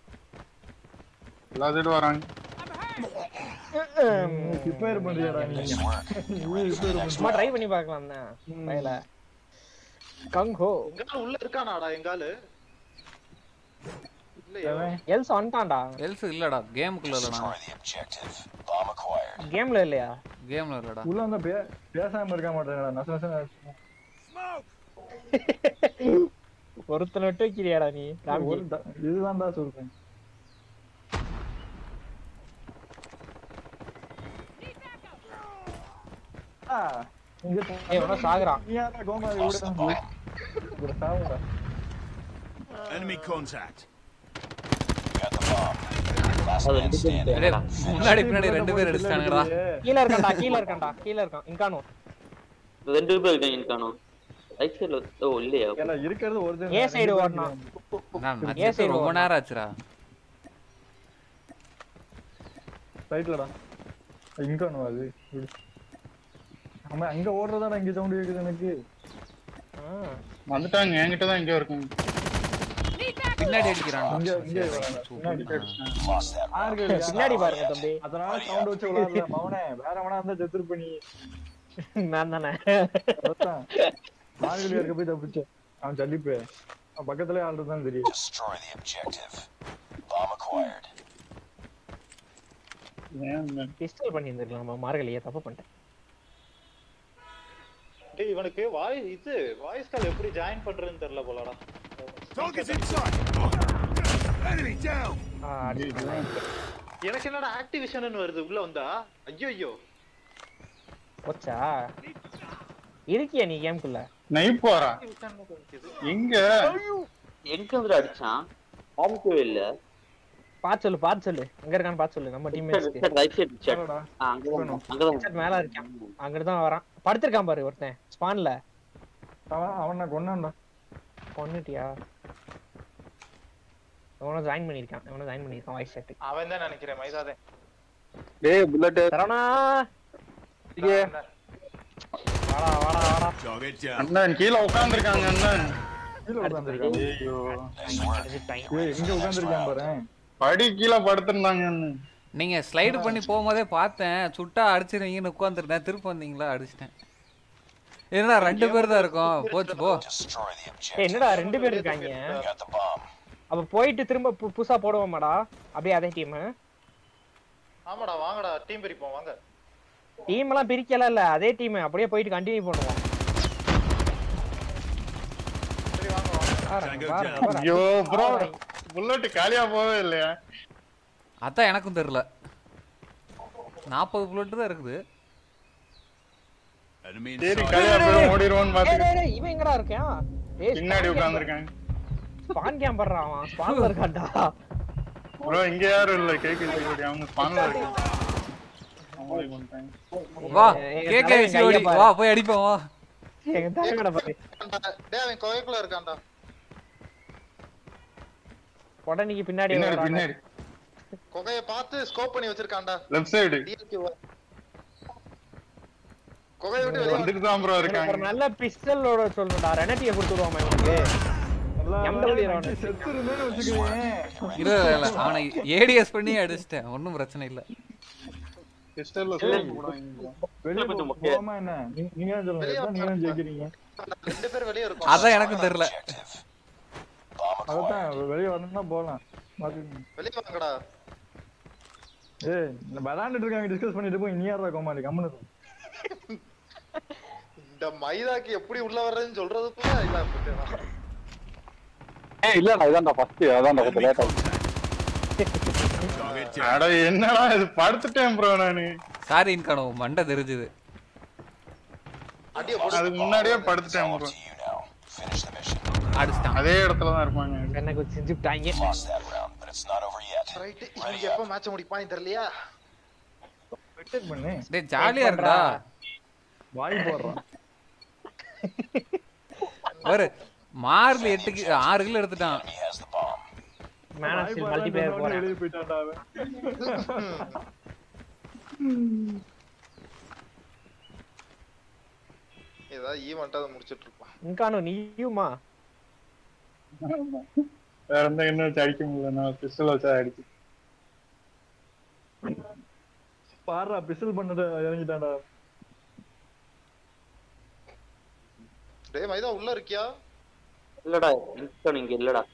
Speaker 8: எல்லா சைடு வராங்க
Speaker 7: ரிப்பேர் பண்றியாடா நீ
Speaker 2: சும்மா ட்ரை பண்ணி பார்க்கலாம் தான் பயல கங் ஹோ
Speaker 1: எங்கால உள்ள இருக்கானாடா எங்காலு இல்லையா
Speaker 2: எல்ஸ் வந்துட்டான்டா
Speaker 4: எல்ஸ் இல்லடா கேமுக்குள்ள இல்லடா
Speaker 3: Destroy the objective. Bomb acquired.
Speaker 2: கேம்ல இல்லையா
Speaker 4: கேம்ல இல்லடா
Speaker 7: உள்ள வந்தா பே- பேசாம இருக்க மாட்டேங்கடா நச நச
Speaker 2: ஒருத்தனை விட்டு வைக்கிறியாடா நீ ராம்ஜி
Speaker 7: ஒரு த- இதுதான்டா சொல்றேன் ஆ, இங்க
Speaker 2: ஏய், இவனோ சாகுறான்.
Speaker 7: நீ யாரா கோமாளி
Speaker 3: Lost the
Speaker 7: கூட
Speaker 3: bomb.
Speaker 7: ஒரு சாவுடா
Speaker 6: Enemy contact.
Speaker 3: Got the bomb. Last
Speaker 5: அது
Speaker 3: man
Speaker 5: ரெண்டு பேரும்
Speaker 3: standing.
Speaker 4: டேய், முன்னாடி பின்னாடி ரெண்டு பேர் அடிச்சிட்டானுங்கடா
Speaker 2: கீழ இருக்கான்டா கீழ இருக்கான்டா கீழ இருக்கான் இங்கானோ
Speaker 5: ரெண்டு பேர் இருக்காங்க இருக்கானோ ரைட் சைடுல ஓ இல்லையா
Speaker 7: ஏன்னா இருக்கிறது ஒரிஜினல்
Speaker 2: ஏ சைடு ஓடணும்
Speaker 4: நான் நான்
Speaker 2: ஏன்
Speaker 4: செத்து
Speaker 2: சைடு
Speaker 4: ரொம்ப
Speaker 2: ஓடுனா?
Speaker 4: நேரம் ஆச்சுடா
Speaker 7: ரைட்லடா இங்க ஒண்ணு அது விடு. ஆமா அங்க ஓடுறதாடா இங்க சவுண்ட் கேக்குது எனக்கு
Speaker 8: வந்துட்டாங்க என்கிட்ட தான் இங்க இருக்காங்க
Speaker 4: பின்னாடி அடிக்கிறான்
Speaker 7: இங்க இங்க வராங்க. பின்னாடி
Speaker 3: Lost that round.
Speaker 7: ஆறு பேர்
Speaker 2: பின்னாடி பாருங்க தம்பி
Speaker 7: அதனால சவுண்ட் வச்சு விளையாடல மவனே வேற எவனா இருந்தா செத்துருப்ப நீ
Speaker 2: நான் தானே
Speaker 7: அதான் நாகலி இருக்க போய் தப்பிச்ச அவன் சல்லிப்பு அவன் பக்கத்துலயே ஆள் தான் தெரியும்
Speaker 3: Destroy the objective. Bomb acquired.
Speaker 8: ஏன்
Speaker 2: பிஸ்டல் பண்ணி இருந்திருக்கலாம் மார்கழியே தப்பு பண்ணிட்டேன்
Speaker 1: டேய் இவனுக்கு வாய் இது வாய்ஸ் கால் எப்படி ஜாயின் பண்றதுன்னு தெரியல போலடா
Speaker 6: Target's in sight. Enemy down.
Speaker 2: ஆ, அடிச்சுக்கலாம்.
Speaker 1: எனக்கு என்னடா ஆக்டிவேஷன் வருது உள்ள வந்தா ஐயோ ஐயோ
Speaker 2: போச்சா இருக்கியா நீ கேம்குள்ள
Speaker 8: நைப் போறா எங்க
Speaker 5: எங்க வந்து அடிச்சான் பாதிக்கவே இல்ல
Speaker 2: பாத்து சொல்லு பாத்து சொல்லு எங்க இருக்கான்னு பாத்து சொல்லு நம்ம டீம்
Speaker 5: ரைட் சைடு செக் அங்கதான் அங்கதான்
Speaker 2: மேல இருக்கான் அங்கிட்டு தான் வரான் படுத்திருக்கான் பாரு ஒருத்தன் ஸ்பான்ல
Speaker 7: அவன் அவன் நான் கொண்டான்டா
Speaker 2: கொன்னுட்டியா அவனை ஜாயின் பண்ணிருக்கான் அவனை ஜாயின் பண்ணிருக்கான் வாய்ஸ் செட்டு
Speaker 1: அவன் தான் நினைக்கிறேன் மைதாதே
Speaker 8: டேய் புல்லட்
Speaker 2: சரவணா வாடா வாடா வாடா
Speaker 6: Target down.
Speaker 8: அண்ணன் கீழ உட்கார்ந்திருக்காங்க அண்ணன்
Speaker 7: கீழே உட்காந்துருக்கான்
Speaker 8: ஐயோ
Speaker 7: ஏய் எங்க உட்காந்துருக்கான் பாரு
Speaker 8: படி கீழ படுத்திருந்தாங்க அண்ணன்
Speaker 4: நீங்க ஸ்லைடு பண்ணி போகும்போதே பார்த்தேன் சுட்டா அடிச்சிருவீங்கன்னு உட்காந்துருந்தேன் திரும்ப வந்தீங்களா அடிச்சிட்டேன் என்னடா ரெண்டு பேர் தான் இருக்கோம் போச்சு போ
Speaker 3: Destroy the
Speaker 2: ஏய்,
Speaker 3: objective.
Speaker 2: என்னடா ரெண்டு பேர் இருக்காங்க
Speaker 3: Got the bomb.
Speaker 2: அப்ப போயிட்டு திரும்ப பு- புதுசா போடுவோமாடா அப்படியே அதே டீம்
Speaker 1: ஆமாடா வாங்கடா டீம் பிரிப்போம் வாங்க
Speaker 2: டீம் எல்லாம் பிரிக்கல இல்ல அதே டீம் அப்படியே போயிட்டு கண்டினியூ பண்ணுவோம்
Speaker 1: சரி வாங்க வாங்க
Speaker 2: பாருங்க,
Speaker 6: Tango
Speaker 2: பாருங்க,
Speaker 6: down.
Speaker 2: பாருங்க.
Speaker 8: ஐயோ ப்ரோ புல்லட் காலியா போவே இல்லையா
Speaker 4: அதான் எனக்கும் தெரியல நாற்பது புல்லட் தான் இருக்குது
Speaker 6: Enemy in
Speaker 8: சரி
Speaker 6: sight.
Speaker 8: காலியா போய் ஓடிடுவோன்னு
Speaker 2: ஏய்,
Speaker 8: பாத்து
Speaker 2: டேய், டேய், இவன் எங்கடா இருக்கான் ஏய்,
Speaker 8: பின்னாடி
Speaker 2: spawn camp-
Speaker 8: உட்கார்ந்திருக்காங்க
Speaker 2: spawn camp பண்றான் அவன் ஸ்பான்ல இருக்கான்டா
Speaker 8: ப்ரோ இங்க யாரும் இல்ல கேக்கு அவங்க ஸ்பான்ல இருக்காங்க அவங்களே கொண்டுட்டாங்க.
Speaker 4: வா
Speaker 2: எங்க
Speaker 4: கே
Speaker 2: தலைவன் கையை
Speaker 4: சிஓடி
Speaker 2: பாரு.
Speaker 4: வா போய் அடிப்போம் வா
Speaker 2: எங்க தலைவனை பாரு
Speaker 1: டேய் அவன் கோயக்குள்ள இருக்கான்டா
Speaker 2: உடனேக்கு பின்னாடி
Speaker 8: பின்னாடி
Speaker 2: வர்றாங்க.
Speaker 8: பின்னாடி
Speaker 1: கொகைய பார்த்து ஸ்கோப் பண்ணி வச்சிருக்கான்டா
Speaker 8: லெஃப்ட் சைடு
Speaker 1: DLQ வ. கொகைய விட்டு வெளிய வந்து
Speaker 8: வந்துட்டு தான் ப்ரோ
Speaker 2: எனக்கு
Speaker 8: இருக்காங்க
Speaker 2: ஒரு நல்ல பிஸ்டலோட சொல்லணும்டா ரெனட்டிய கொடுத்துருவாமா இவனுக்கு MW round.
Speaker 7: செத்து இருந்தேன்னு வச்சுக்கோங்க
Speaker 4: இல்ல இல்ல, இல்ல அவனை ஏடிஎஸ் பண்ணி அடிச்சிட்டேன் ஒன்றும் பிரச்சனை இல்ல
Speaker 8: பிஸ்டல்ல ஸ்கோப் போடுவாங்க
Speaker 7: வெளியே
Speaker 5: கொஞ்சம்
Speaker 7: போ- போகாம என்ன நீ- நீங்க தான் சொல்லுங்க
Speaker 1: வெளிய
Speaker 7: எத்தனை நீங்க தான் ஜெயிக்கிறீங்க
Speaker 1: ரெண்டு பேர் வெளிய இருக்கோம்
Speaker 4: அதான் எனக்கும் தெரியல
Speaker 3: Objective. Bomb acquired.
Speaker 7: அதான் வெளியே வரணும்னா போகலாம் பாத்துக்கோங்க.
Speaker 1: வெளிய வாங்கடா
Speaker 7: ஏய் இந்த விளாண்டுட்டு இருக்காங்க டிஸ்கஸ் பண்ணிட்டு போய் நீ யாரா கோமாளி கம்முனு இரு.
Speaker 1: இந்த மைதாக்கு எப்படி உள்ள வர்றதுன்னு சொல்றதுக்குள்ள இல்ல அப்படிதான்.
Speaker 8: ஏய் இல்லடா இதான்டா ஃபர்ஸ்ட் அதான்டா கொஞ்சம் லேட் ஆகும்
Speaker 6: Target down.
Speaker 8: அட என்னடா இது படுத்துட்டேன் ப்ரோ நானு
Speaker 4: சாரி இன்கானோ மண்டை தெரிஞ்சுது
Speaker 1: அடிய போடு
Speaker 8: அதுக்கு முன்னாடியே படுத்துட்டேன்
Speaker 3: Up
Speaker 8: bro
Speaker 3: to you now. Finish the mission.
Speaker 4: அடிச்சிட்டான்
Speaker 8: அதே இடத்துல தான் இருப்பாங்க
Speaker 2: எனக்கு செஞ்சுட்டாங்க
Speaker 3: Lost that round, but it's not over yet.
Speaker 1: Right இவங்க எப்ப மேட்ச் முடிப்பாங்க தெரியலையா
Speaker 7: Protect பண்ணு
Speaker 4: டேய் ஜாலியா இருக்குடா
Speaker 7: வாய் போடுறான்
Speaker 4: ஒரு மார்ல எட்டு கி- ஆறு கிலோ எடுத்துட்டான்
Speaker 3: Enemy has the bomb.
Speaker 2: Man of
Speaker 7: வாய்
Speaker 2: ஸ்டீல்
Speaker 7: போடுறான்னு
Speaker 2: மல்டிபிளேயர்
Speaker 7: சொன்ன உடனே
Speaker 2: போறேன்
Speaker 7: வெளியே போயிட்டான்டா அவன்
Speaker 1: ஏதாவது ஈவெண்ட்டாக முடிச்சிட்டு இருப்பான்
Speaker 2: இன்கானோ நீயுமா
Speaker 8: வேற எந்த என்ன வச்சு அடிக்க முடியல நான் பிஸ்டல் வச்சு அடிச்சு
Speaker 7: பாடுறா பிசில் பண்ணத இறங்கிட்டான்டா
Speaker 1: டேய் மைதா உள்ள இருக்கியா
Speaker 5: இல்லடா இன்ஸ்டான் இங்க இல்லடா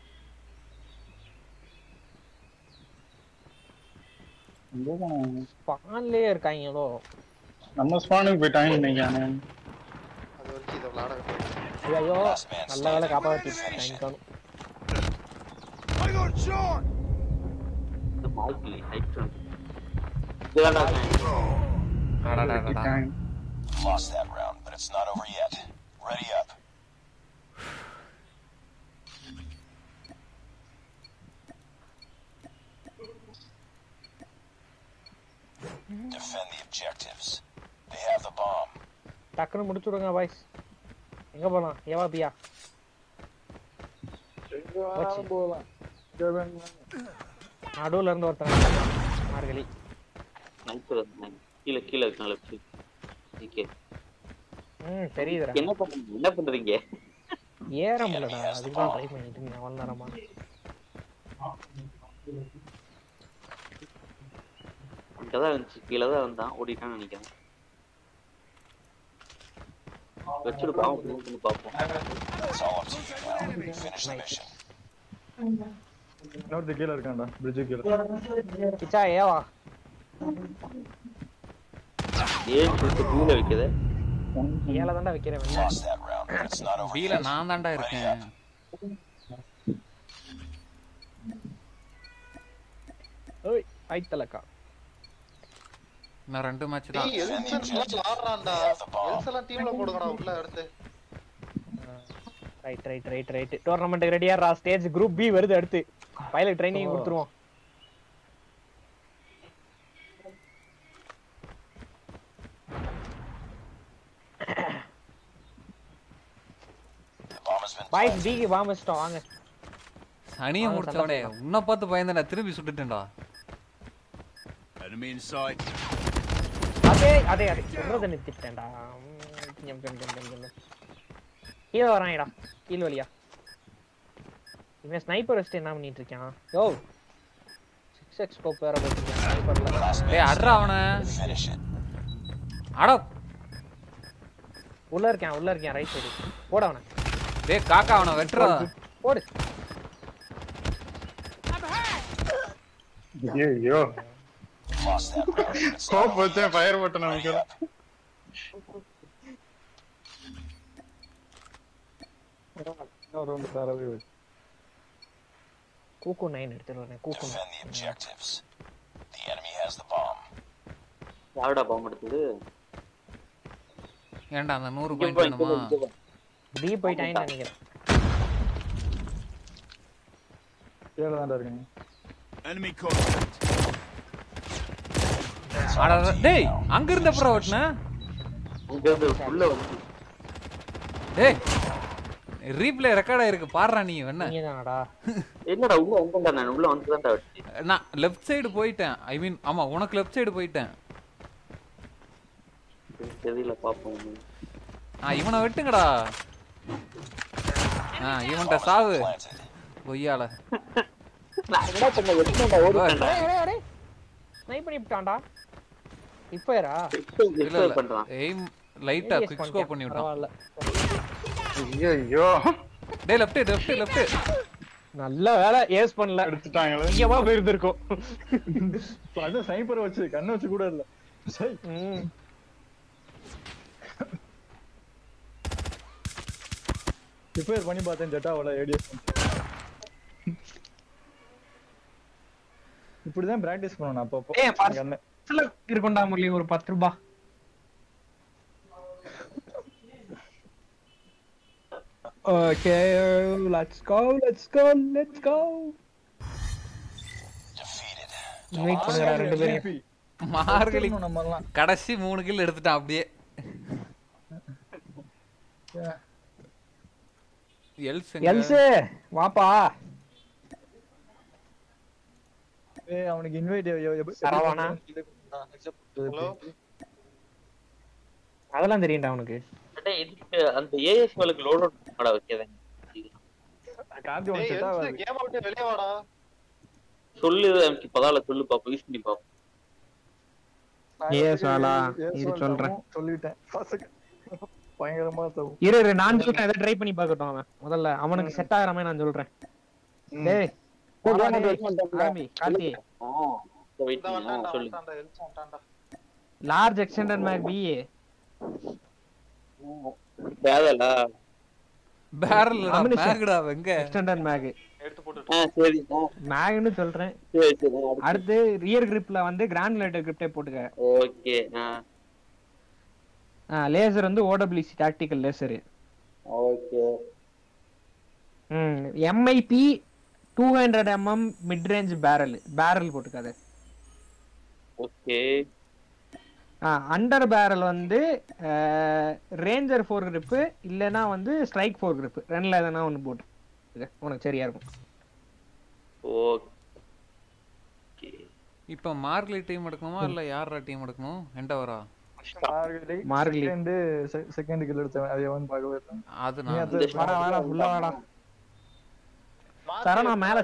Speaker 8: எங்க போனாங்க?
Speaker 2: பான்லயே இருக்காங்களோ
Speaker 8: நம்ம ஸ்பானுக்கு போயிட்டாங்கன்னு நினைக்கிறேன்
Speaker 1: அது வரைக்கும் இதை விளாட
Speaker 2: ஐயோ
Speaker 3: Last man
Speaker 2: நல்ல வேலை
Speaker 3: standing.
Speaker 2: காப்பாத்திட்டேன்
Speaker 3: Finish it.
Speaker 2: இன்கானோ
Speaker 6: I got shot!
Speaker 5: இந்த மாய்க்கில் ஹைட் இதுதான்டா
Speaker 4: அடடடடா.
Speaker 3: Lost that round, but it's not over yet. Ready up. Defend the objectives. They have the bomb.
Speaker 2: டக்குன்னு முடிச்சு விடுங்க பாய்ஸ் எங்க போலாம் ஏவா பியா போச்சு. நடுவுல இருந்து ஒருத்தன் மார்கழி
Speaker 5: ஸ்னைப்பர் இருந்தாங்க கீழே கீழே இருக்காங்க லெஃப்ட் ஓகே
Speaker 2: ம் தெரியுதுடா
Speaker 5: என்ன பண்றீங்க என்ன பண்றீங்க
Speaker 2: ஏற முடியலடா அதுக்கு தான் ட்ரை பண்ணிட்டு இருந்தேன் அவ்வளோ நேரமா
Speaker 5: அங்கதான் இருந்துச்சு கீழே தான் இருந்தான் ஓடிட்டான்னு நினைக்கிறேன் வச்சுட்டு பாவம் பண்ணி பார்ப்போம்
Speaker 3: It's all up to you now. Finish the mission.
Speaker 7: இன்னொருத்த கீழே இருக்கான்டா பிரிட்ஜு கீழே
Speaker 2: கிச்சா ஏவா
Speaker 5: ஏன் சொல்லிட்டு கீழே வைக்குது
Speaker 2: ஏழை தாண்டா வைக்கிறேன் வெண்ண
Speaker 3: Lost that round, but it's not over
Speaker 4: பீல
Speaker 3: yet.
Speaker 4: நான் தான்டா இருக்கேன்
Speaker 2: ஓய் ஐத்தலக்கா
Speaker 4: இன்னும் ரெண்டு மேட்ச் தான்
Speaker 1: டேய் எல்சன் எல்லாம் விளாடுறான்டா எல்சன் எல்லாம் டீம்ல போடுங்கடா உள்ள எடுத்து
Speaker 2: ரைட் ரைட் ரைட் ரைட் டோர்னமெண்ட்டுக்கு ரெடியாரா ஸ்டேஜ் குரூப் பி வருது அடுத்து பைலட் ட்ரைனிங் கொடுத்துருவோம்
Speaker 3: The bomb has been
Speaker 2: boys
Speaker 3: planted.
Speaker 2: பிக்கு வாமிச்சிட்டோம் வாங்க
Speaker 4: சனியை
Speaker 2: வாங்க,
Speaker 4: முடிச்சவனே
Speaker 2: சண்டை
Speaker 4: உன்னை பார்த்து பயந்தேன்டா திரும்பி சுட்டுட்டேன்டா
Speaker 6: Enemy in sight.
Speaker 2: அதே அதே அதே சொல்றத நிறுத்திட்டேன்டா கீழே வரான்டா கீழ் வழியா இவன் ஸ்னைப்பர் வச்சுட்டு என்ன பண்ணிட்டு இருக்கான் யோ சிக்ஸ் எக்ஸ் ஸ்கோப் வேற போட்டுருக்கான் ஸ்னைப்பர்ல
Speaker 3: Last
Speaker 4: டேய்
Speaker 3: man
Speaker 4: அட்ரா அவனை
Speaker 3: Finish it.
Speaker 4: அட
Speaker 2: உள்ள இருக்கேன் உள்ள இருக்கேன் ரைட் சைடு போட அவனை
Speaker 4: டேய் காக்கா அவனை வெட்டுறா
Speaker 2: போடு
Speaker 8: ஐயோ
Speaker 3: Lost that round, but it's not
Speaker 8: scope
Speaker 3: over
Speaker 8: வச்சேன்
Speaker 3: yet.
Speaker 8: ஃபயர் பட்டன்
Speaker 3: Ready
Speaker 8: அமைக்கல
Speaker 3: up.
Speaker 7: இன்னொரு ரவுண்டு தரவே வச்சு
Speaker 2: கூக்கு நைன் எடுத்துட்டு வரேன் கூக்கு
Speaker 3: Defend the objectives. The enemy has the bomb.
Speaker 5: யாரோட பாம்பு எடுத்தது
Speaker 4: ஏன்டா அந்த நூறு
Speaker 5: இங்க
Speaker 4: பாயிண்ட்
Speaker 5: போ, இங்க
Speaker 4: வேணுமா
Speaker 5: போ, இங்க போ.
Speaker 2: பி போயிட்டான்னு நினைக்கிறேன்
Speaker 7: கீழே தான்டா இருக்காங்க
Speaker 6: Enemy contact.
Speaker 4: அட டேய் அங்க இருந்த அப்புறம் வெட்டின
Speaker 5: இங்க இருந்து உள்ள வந்து
Speaker 4: டேய் ரீப்ளே ரெக்கார்ட் ஆயிருக்கு பாடுறா நீ என்ன
Speaker 2: நீங்க தானடா
Speaker 5: என்னடா உள்ள வந்துட்டா நான் உள்ள வந்து தான்டா வச்சு
Speaker 4: நான் லெஃப்ட் சைடு போயிட்டேன் ஐ மீன் ஆமா உனக்கு லெஃப்ட் சைடு போயிட்டேன்
Speaker 5: தெரியல பாப்போம்
Speaker 4: ஆ இவனை வெட்டுங்கடா ஆ இவன்ட்ட சாவு
Speaker 3: Planted.
Speaker 4: கொய்யால
Speaker 5: நான் என்ன பண்ண வெட்டினேன்டா ஓடிட்டேன்டா
Speaker 2: ஸ்னைப் பண்ணி விட்டான்டா இப்பயரா
Speaker 4: இல்ல
Speaker 5: எக்ஸ்பெல்
Speaker 4: இல்ல
Speaker 5: பண்றான்
Speaker 4: எய்ம் லைட்டா குவிக் ஸ்கோப் பண்ணி விட்டான்
Speaker 2: பரவாயில்ல
Speaker 8: ஐயோ
Speaker 4: டேய் லெஃப்ட் லெஃப்ட் லெஃப்ட்
Speaker 2: நல்ல வேலை ஏஸ் பண்ணல
Speaker 8: எடுத்துட்டாங்களே
Speaker 2: இங்கமா போயிருந்திருக்கும்
Speaker 7: அது ஸ்னைப்பரை வச்சு கண்ணை வச்சு கூட இல்ல சை
Speaker 2: ம்.
Speaker 7: ரிப்பேர் பண்ணி பார்த்தேன் ஜெட்டாவோட ஏடிஎஸ் இப்படிதான் பிராக்டிஸ் பண்ணணும் அப்பப்போ
Speaker 2: ஏய், பாரு.
Speaker 7: கண்ணு
Speaker 2: பஸ்ல இருக்கும்டா முரளி ஒரு பத்து ரூபா okay let's go let's go let's go
Speaker 3: Defeated.
Speaker 2: Wait பண்ணுங்கடா ரெண்டு பேரும்
Speaker 7: திருப்பி
Speaker 4: மார்கழி
Speaker 7: வச்சிரணும் நம்ம எல்லாம்
Speaker 4: கடைசி மூணு கில் எடுத்துட்டான் அப்படியே எல்ஸ்
Speaker 2: எல்ஸ் வாப்பா
Speaker 7: ஏய் அவனுக்கு இன்வைட்
Speaker 2: சரவானா?
Speaker 1: ஹலோ
Speaker 2: அதெல்லாம் தெரியும்டா உனக்கு
Speaker 5: டேய் எதுக்கு அந்த ஏஎஸ்எல்க்கு லோட் அவுட் பண்ண வைக்காதங்க
Speaker 7: கார்த்தி உனக்கு
Speaker 1: டேய்
Speaker 7: செட் ஆகாது
Speaker 1: கேம் விட்டு வெளியே வாடா
Speaker 5: சொல்லு எனக்கு பதால சொல்லு பாப்போம் யூஸ் பண்ணி பாப்போம்
Speaker 2: Yes, வாலா.
Speaker 7: Yes,
Speaker 2: இரு,
Speaker 7: வாலா.
Speaker 2: சொல்றேன்.
Speaker 7: சொல்லிட்டேன் பசங்க பயங்கரமா தவும்
Speaker 2: இரு இரு நான் சொல்றேன் ஏதாவது ட்ரை பண்ணி பார்க்கட்டும் அவன் முதல்ல அவனுக்கு செட் ஆகிற மாதிரி நான் சொல்றேன் டேய் போடா டேய். ஆரம்பி கார்த்தி
Speaker 5: வெயிட்
Speaker 1: இந்த
Speaker 5: பண்ணி
Speaker 1: வந்தான்டா
Speaker 5: சொல்லு
Speaker 1: வந்தான்டா எழுச்சு வந்தான்டா
Speaker 2: லார்ஜ் எக்ஸ்டெண்டட் மேக் பி
Speaker 5: தேவையில்ல
Speaker 4: பேரல்டா
Speaker 2: Ammunition.
Speaker 4: மேகடா வெங்க
Speaker 2: எக்ஸ்டெண்டட் மேக்
Speaker 1: எடுத்து போட்டு
Speaker 5: ஆ சரி ஆ,
Speaker 2: மேக்னு சொல்றேன்
Speaker 5: சரி சரி அடுத்து.
Speaker 2: அடுத்து ரியர் கிரிப்ல வந்து கிராண்டுலேட்டர் கிரிப்டே போட்டுக்க
Speaker 5: ஓகே ஆ
Speaker 2: லேசர் வந்து ஓடபிள்யூசி டாக்டிக்கல் லேசர்
Speaker 5: ஓகே
Speaker 2: ம் MIP two hundred mm mid range barrel barrel போட்டுக்காது
Speaker 5: ஓகே
Speaker 2: அண்டர் பேரல் வந்து ரேஞ்சர் ஃபோர் கிரிப்பு இல்லைன்னா வந்து ஸ்ட்ரைக் ஃபோர் கிரிப்பு ரெண்டில் எதனா ஒன்று போட்டு உனக்கு சரியா இருக்கும்
Speaker 5: ஓகே
Speaker 4: இப்ப மார்க்லி டீம் எடுக்கணுமா இல்ல யாரா டீம் எடுக்கணும் எண்டவரா
Speaker 7: மார்கழி
Speaker 2: மார்கழி.
Speaker 7: செகண்ட் செகண்ட் கில் எடுத்தவன் அது எவன் பார்க்கவே இல்லை.
Speaker 4: அது
Speaker 7: நீ
Speaker 4: நான்
Speaker 7: அது
Speaker 2: வாடா வாடா ஃபுல்லா வாடா சரணா மேல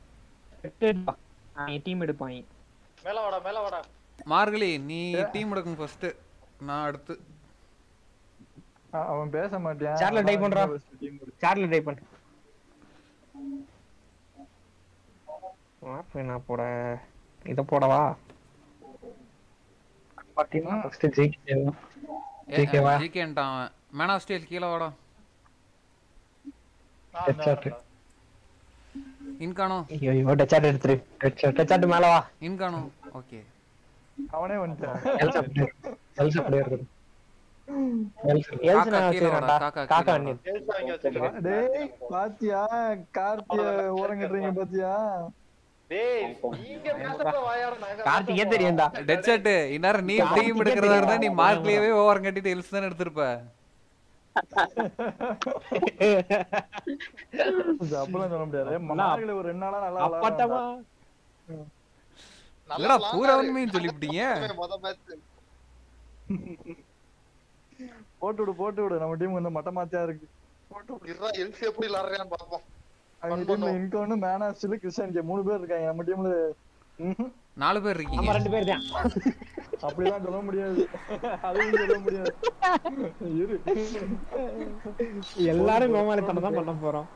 Speaker 2: டீம் எடுப்பாங்க
Speaker 1: மேல வாடா மேல வாடா
Speaker 4: மார்கழி நீ டீம் எடுக்கணும் ஃபர்ஸ்ட் நான் அடுத்து
Speaker 7: அ- அவன் பேச மாட்டான்
Speaker 2: Chat ல type பண்றா.
Speaker 7: team இருக்கு.
Speaker 2: சார்ல டைப் பண்ணு ஆப் என்ன போட இத போடவா பாத்தீங்கன்னா ஃபர்ஸ்ட் ஜெயிக்க JK வா?
Speaker 4: ஜிகேன்ட்டான் அவன் மேன் ஆஃப் ஸ்டீல் கீழே வாடா
Speaker 1: ஆ,
Speaker 2: Headshot.
Speaker 1: மேல வாடா.
Speaker 4: இன்கானோ
Speaker 2: ஐயோ ஐயோ டச்சாட் எடுத்துரு டச்சாட் டச்சாட் மேல வா
Speaker 4: இன்கானோ ஓகே
Speaker 7: அவனே வந்துட்டான்
Speaker 2: எல்சா அப்படியே எல்சா அப்படியே இருக்குது
Speaker 4: காக்கா கீழே வாடா, காக்கா கீழே
Speaker 2: காக்கா
Speaker 4: வாடா.
Speaker 1: எழுத்து வாங்கி வச்சிருக்கேன்.
Speaker 7: டேய் பாத்தியா கார்த்திய ஓரங்கட்டுறீங்க பாத்தியா
Speaker 1: டேய் நீங்க பேசுறத வாயாட நாங்க
Speaker 2: கார்த்திகே தெரியும்டா
Speaker 4: டெட்செட் இந்நேரம் நீ
Speaker 2: கார்த்திகே
Speaker 4: டீம் எடுக்கிறதா இருந்தா நீ
Speaker 2: தெரியும்.
Speaker 4: மார்க்லியவே ஓவர் கட்டிட்டு எல்ஸ் தானே எடுத்திருப்ப
Speaker 7: இது அப்படிலாம் சொல்ல முடியாது மார்கழி ஒரு ரெண்டு நாளா நல்லா
Speaker 2: அப்பட்டமா
Speaker 7: விளையாடுறான்டா.
Speaker 1: நல்லா
Speaker 4: இல்லடா
Speaker 1: விளையாடு.
Speaker 4: பூரா உண்மையும் சொல்லிவிட்டீங்க
Speaker 1: மொத match.
Speaker 7: போட்டு விடு போட்டு விடு நம்ம டீம் வந்து மட்ட மாத்தியா இருக்கு போட்டு விடு
Speaker 1: இருடா, எல்சி எப்படி விளையாடுறான்னு பாப்போம்
Speaker 7: அவங்க டீம்ல இன்கோன்னு மேனாஸ்டில் கிறிஸ்டியன் கே மூணு பேர் இருக்காங்க நம்ம டீம்ல
Speaker 4: நாலு பேர்
Speaker 2: நம்ம
Speaker 4: இருக்கீங்க
Speaker 2: ரெண்டு பேர் தான்
Speaker 7: அப்படிலாம் சொல்ல முடியாது அதுவும் சொல்ல முடியாது இரு
Speaker 2: எல்லாரும் கோமாளித்தனம் தான் பண்ண போறோம்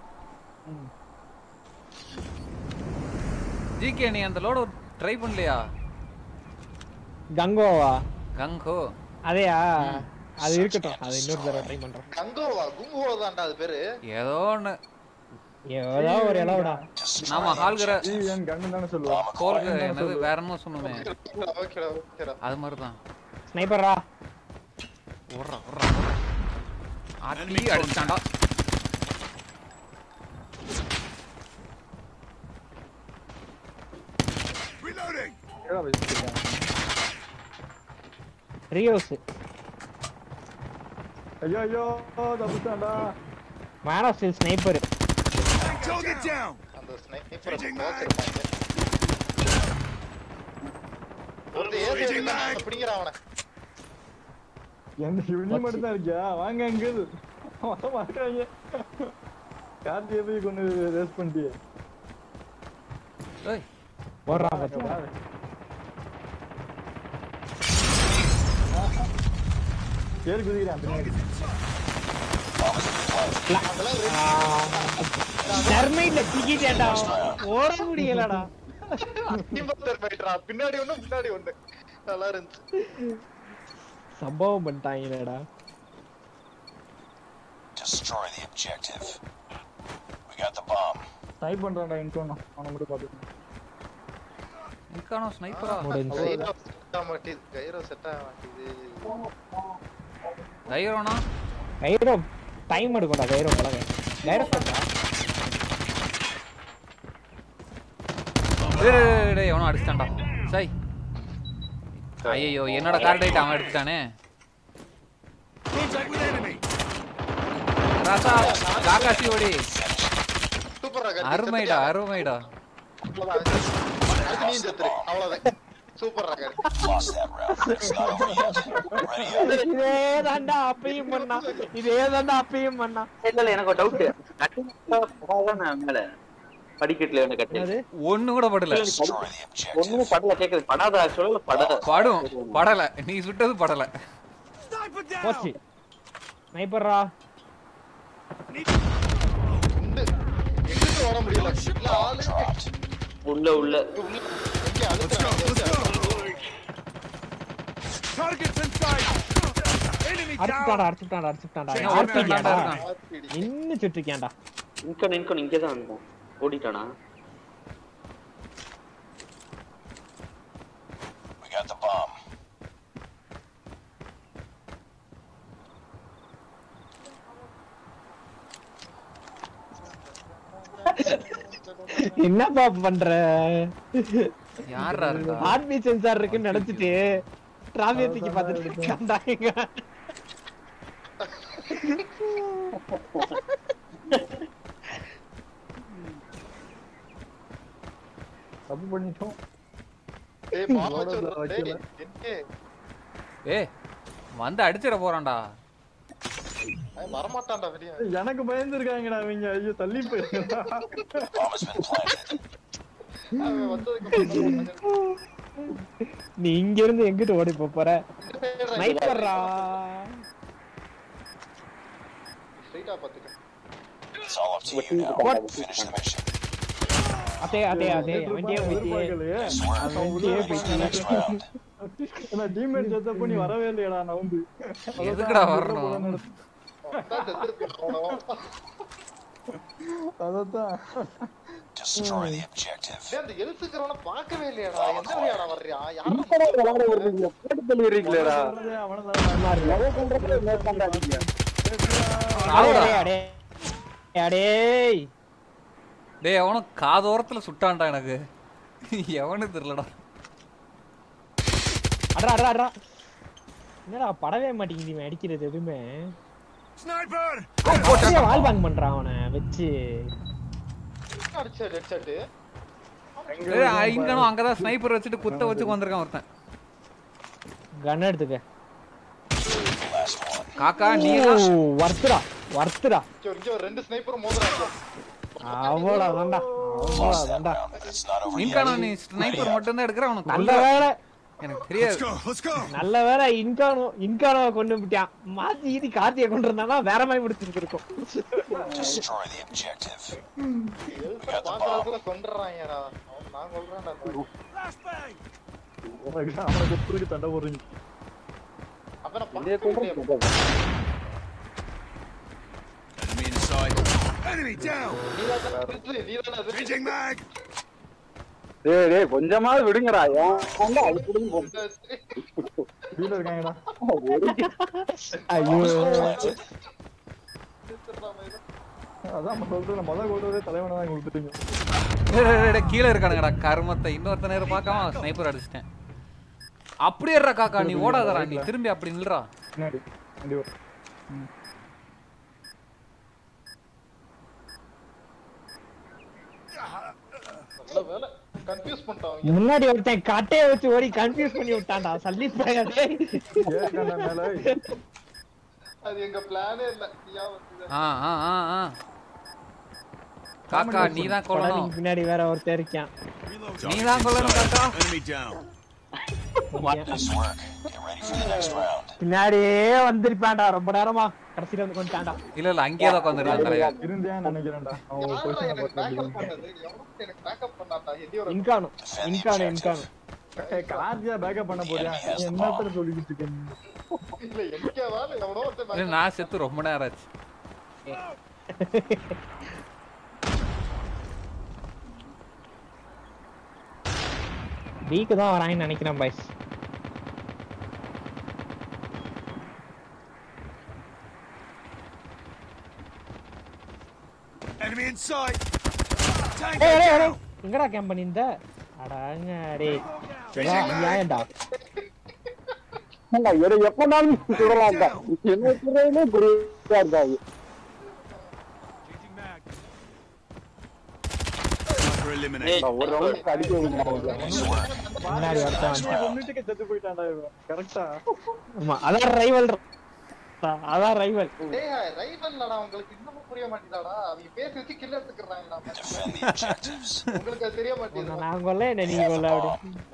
Speaker 4: ஜிகே நீ அந்த லோட ட்ரை பண்ணலையா
Speaker 2: கங்கோவா
Speaker 4: கங்கோ
Speaker 2: அதையா அது இருக்கட்டும் அது இன்னொரு தடவை ட்ரை பண்றோம்
Speaker 1: கங்கோவா குங்குவா தான்டா அது பேரு
Speaker 4: ஏதோ ஒண்ணு
Speaker 2: ஏதோ ஒரு இளவுடா
Speaker 4: நாம ஹால்கிற
Speaker 7: என் கண்ணு தானே சொல்லுவான்
Speaker 4: கோல்கு என்னது வேற என்ன சொன்னோமே
Speaker 1: ஓகேடா ஓகேடா
Speaker 4: அது மாதிரிதான்
Speaker 2: ஸ்னைப்பரா
Speaker 4: ஓடுறா ஓடுறா ஆட்டி அடிச்சாண்டா
Speaker 6: Reloading!
Speaker 7: ஏடா பேசிட்டு இருக்கான்
Speaker 2: ரியோஸ்
Speaker 7: ஐயோ ஐயோ தப்பிச்சான்டா
Speaker 2: man of steel sniper
Speaker 6: Target down!
Speaker 1: அந்த ஸ்னைப்பரை வச்சிருப்பாங்க ஒரு ஏசி எடுத்து பிடிங்கிறான் அவனை
Speaker 7: எந்த இவனி மட்டும் தான் இருக்கியா வாங்க அங்கிள் வர மாட்டாங்க கார்த்தியை போய் கொண்டு ரேஸ் பண்ணிட்டியே
Speaker 4: ஏய்
Speaker 2: ஓடுறான் பாத்தியா
Speaker 7: ஏறி குதிக்கிறான் பின்னாடி
Speaker 2: டர்மைட்ல திக்கிட்டேன்டா ஓட முடியலடா
Speaker 1: டீம்பத்தர் போயிட்டுறா பின்னாடி ஒண்ணு முன்னாடி ஒண்ணு நல்லா இருந்துச்சு
Speaker 2: சம்பவம் பண்ணிட்டாங்கடா
Speaker 3: Destroy the objective. We got the bomb.
Speaker 7: Type பண்றான்டா இன்கோன் அவனை மட்டும் பார்த்துக்கணும்
Speaker 4: இன்கானோ ஸ்னைப்பரா
Speaker 2: முடிஞ்சு
Speaker 1: கைரோ செட் ஆக மாட்டேது கைரோ செட் ஆக மாட்டேது
Speaker 4: தைரோனா
Speaker 2: கைரோ டைம் எடுக்கும்டா கைரோ பழக கைரோ சொல்றா
Speaker 4: டேய், டேய், டேய், டேய், எவனோ அடிச்சிட்டான்டா சை ஐயோ என்னோட கார்டைட் அவன் எடுத்துட்டானே
Speaker 6: Contact with enemy!
Speaker 4: ராசா காக்காசி ஓடி
Speaker 1: சூப்பரா
Speaker 4: அருமைடா அருமைடா
Speaker 1: அவ்வளவுதான் அடுத்து நீ செத்துரு அவ்வளவுதான் சூப்பர் ராகர்
Speaker 3: Lost that round, but it's not over yet. Ready up.
Speaker 2: இதே தாண்டா அப்பயும் பண்ணா இதே தாண்டா அப்பயும் பண்ணா
Speaker 5: இல்ல இல்ல எனக்கு ஒரு டவுட் நான் மேல படிக்கட்டுல எனக்கு கட்டு
Speaker 2: என்னது
Speaker 4: ஒண்ணு கூட படல
Speaker 3: Destroy the objective.
Speaker 5: ஒண்ணுமே படல கேக்குது படாத ஆக்சுவலா பட
Speaker 4: படும் படல நீ சுட்டது படல
Speaker 6: Sniper down!
Speaker 2: போச்சு ஸ்னைப்பர்ரா
Speaker 1: உண்டு எங்கிட்டு ஓட முடியல இல்ல ஆளு
Speaker 3: Dropped.
Speaker 5: உள்ள உள்ள
Speaker 1: உள்ள எங்க அழுத்துறாங்க
Speaker 6: Targets in sight! Enemy down!
Speaker 2: அடிச்சுட்டாடா அடிச்சுட்டாடா அடிச்சுட்டாடா
Speaker 4: சரி, ஒருத்தன்
Speaker 2: ஆர்பிடியாடா
Speaker 4: தாண்டா இருக்கான்.
Speaker 1: ஆர்பிடி.
Speaker 2: நின்னு சுட்டிருக்கேன்டா
Speaker 5: இன்கன் இன்கன் இங்கதான் இருந்தோம் ஓடிட்டானா
Speaker 3: We got the bomb.
Speaker 2: என்னப்பா பண்ற
Speaker 4: யாரா இருக்கா
Speaker 2: ஹார்ட் பீட் சென்சார் இருக்குன்னு நினைச்சிட்டு டிராபிக் தூக்கி பார்த்துட்டு இருக்காண்டாங்க
Speaker 7: தப்பு பண்ணிட்டோம்
Speaker 1: ஏய் பாம்பு வச்சு
Speaker 7: இவனோட
Speaker 1: விடுறா, டேய்,
Speaker 7: வைக்கல.
Speaker 1: என்ன
Speaker 4: ஏய் வந்து அடிச்சிட போறான்டா
Speaker 1: அவன் வரமாட்டான்டா வெளிய
Speaker 7: ஏய், எனக்கு பயந்துருக்காங்கடா அவங்க ஐயோ தள்ளி போயிருக்கா
Speaker 3: Bomb has been planted.
Speaker 1: அவன் வந்ததுக்கு அப்புறம்
Speaker 2: நீ இங்க இருந்து எங்கிட்டு ஓடி போப் போற ஸ்னைப்பர்ரா
Speaker 1: ஸ்ட்ரைட்டா பாத்துக்க
Speaker 3: It's all up to you now. Finish the mission.
Speaker 2: அதே அதே அதே வண்டியே போயிட்டே
Speaker 7: எதிர்பார்க்கலையே
Speaker 3: Nice work.
Speaker 2: வண்டியே
Speaker 3: On to the next
Speaker 2: போயிட்டே
Speaker 3: round.
Speaker 7: நான் டீம்மேட் செத்தப்ப நீ வரவே இல்லையடா நவுந்து
Speaker 4: எதுக்குடா வரணும்
Speaker 1: அதான் செத்துருப்பேன் போனோம்
Speaker 7: அதத்தான்
Speaker 3: Destroy the objective.
Speaker 1: டேய் அந்த எழுத்துக்கிறவன பார்க்கவே இல்லையாடா எந்த வழியாடா வர்றியா யாரும்
Speaker 5: போட்டு தள்ளிடுறீங்களேடா
Speaker 7: சொல்றதே அவனதான்
Speaker 4: சாவுடா.
Speaker 2: அடே அடே அடே
Speaker 4: டேய் அவனும் காதோரத்துல சுட்டான்டா எனக்கு எவனு தெரியலடா
Speaker 2: அடா அடா அடா என்னடா படவே மாட்டேங்குது இவன் அடிக்கிறது எதுவுமே
Speaker 6: Sniper!
Speaker 2: அப்படியே வால் பேங் பண்றான் அவனை வச்சு
Speaker 1: அடிச்ச ரெட் ஷர்ட்
Speaker 4: டேய், இங்கனும் அங்கதான் ஸ்னைப்பர் வச்சுட்டு குத்த வச்சு வந்திருக்கான் ஒருத்தன்
Speaker 2: கன் எடுத்துக்க
Speaker 3: Last one.
Speaker 4: காக்கா நீ
Speaker 2: ஓ வர்த்துடா வர்த்துடா
Speaker 1: இங்க ஒரு ரெண்டு ஸ்னைப்பர் மோதுறாங்க
Speaker 2: அவ்வளவுதான்டா
Speaker 3: Lost that
Speaker 2: அவ்வளவுதான்டா
Speaker 3: round, but it's not over
Speaker 4: இன்கானோ
Speaker 3: yet.
Speaker 4: நீ ஸ்னைப்பர் மட்டும் தான் எடுக்கிற அவனுக்கு
Speaker 2: நல்ல
Speaker 4: கொல்ல
Speaker 2: வேலை
Speaker 4: எனக்கு
Speaker 6: Let's
Speaker 4: தெரியாது
Speaker 6: go, let's go!
Speaker 2: நல்ல வேலை இன்கானோ இன்கானோவை கொண்டு விட்டான் மாத்தி ஈதி கார்த்தியை கொண்டு இருந்தானா வேற மாதிரி முடிச்சிருக்கும்
Speaker 3: Destroy the objective.
Speaker 1: எழுத்த பாக்குறதுக்குள்ள கொண்டுறாங்கடா அவன் நான் கொல்றேன்டா
Speaker 6: Flashbang!
Speaker 7: அவனை கொத்துருக்கு தண்டை போடுறீங்க
Speaker 1: அப்ப நான் பார்க்கவே இல்லையா?
Speaker 6: Enemy in sight. Enemy down!
Speaker 1: நீதானே அது, நீதானே அது.
Speaker 6: Changing mag!
Speaker 5: டேய் டேய் கொஞ்சமாவது விடுங்கடா ஏன் அது குடுங்க
Speaker 7: கீழே இருக்காங்கடா
Speaker 2: ஐயோ
Speaker 7: அதான் சொல்றேன் முதல் கொடுத்ததே தலைவனை தான் கொடுத்துட்டீங்க
Speaker 4: டேய், டேய், டேய், டேய், கீழே இருக்கானுங்கடா கருமத்தை இன்னொருத்த நேரம் பார்க்காம ஸ்னைப்பர் அடிச்சிட்டேன் அப்படியே இருடா காக்கா நீ ஓடாதடா நீ திரும்பி அப்படி நில்றா
Speaker 7: பின்னாடி கண்டிப்பா
Speaker 1: நல்ல வேலை கன்ஃபியூஸ் பண்ணிட்டான்
Speaker 2: முன்னாடி ஒருத்தன் கட்டைய வச்சு ஓடி கன்ஃபியூஸ் பண்ணி விட்டான்டா சல்லி பையனே.
Speaker 7: ஏற்கனவே மேல
Speaker 1: அது எங்க பிளானே இல்ல நீயா வந்து
Speaker 4: ஆ ஆ ஆ ஆ காக்கா நீ தான் கொல்லணும்
Speaker 2: படாலிக்கு பின்னாடி வேற ஒருத்தன் இருக்கான்
Speaker 4: நீ தான் கொல்லணும் காக்கா
Speaker 6: Enemy down.
Speaker 3: Nice work. Get ready for the next round.
Speaker 2: பின்னாடியே வந்திருப்பான்டா ரொம்ப நேரமா கடைசியில வந்து கொண்டுட்டான்டா
Speaker 4: இல்ல இல்ல அங்கேயே தான் உட்காந்துருக்கான் தலைவன்
Speaker 7: இருந்தேன்னு நினைக்கிறேன்டா அவன்
Speaker 1: யாரா
Speaker 7: பொசிஷனை
Speaker 1: எனக்கு பேக்கப்
Speaker 7: பார்த்து
Speaker 1: பண்ணது எவனும் எனக்கு பேக்கப் பண்ணாட்டா எதியோ ஒரு
Speaker 2: இன்கானு இன்கானு இன்கானு
Speaker 7: கார்த்தியா பேக்கப் பண்ண போறியா நீ என்னத்துல சொல்லிக்கிட்டு இருக்க நீ
Speaker 1: இல்ல எங்கேவா எவனோ ஒருத்தன்
Speaker 4: இல்ல,
Speaker 1: backup
Speaker 4: நான் செத்து ரொம்ப நேரம் ஆச்சு
Speaker 2: வீக்கு தான் வராங்கன்னு நினைக்கிறேன் boys
Speaker 6: Enemy in sight! Tango
Speaker 2: ஏய் ஏய், ஏய்,
Speaker 6: down!
Speaker 2: எங்கடா கேம்ப் பண்ணியிருந்த அடாங்க டேய் இதெல்லாம் அநியாயம்டா
Speaker 5: எப்பனாலும் சுடலாம்டா என்ன சுடுறதுனே புரியா இருக்காது
Speaker 6: Sniper eliminated. eliminated.
Speaker 9: ஒரு ரவுண்ட் அடிக்க முடியாது
Speaker 2: முன்னாடி ஒருத்தன் வந்துட்டான்.
Speaker 7: கொன்னுட்டுக்கு செத்து போயிட்டான்டா இவன் கரெக்டா
Speaker 2: ஆமா அதான் ரைவல் அதான் ரைவல்
Speaker 1: டேய் ரைவல்லடா உங்களுக்கு இன்னமும் புரிய மாட்டேதாடா அவங்க பேசி வச்சு கில்ல எடுத்துக்கறாங்கடா
Speaker 3: Defend the objectives.
Speaker 1: உங்களுக்கு அது தெரிய மாட்டேங்குது
Speaker 2: நான் கொல்ல என்ன நீங்க கொல்ல அப்படி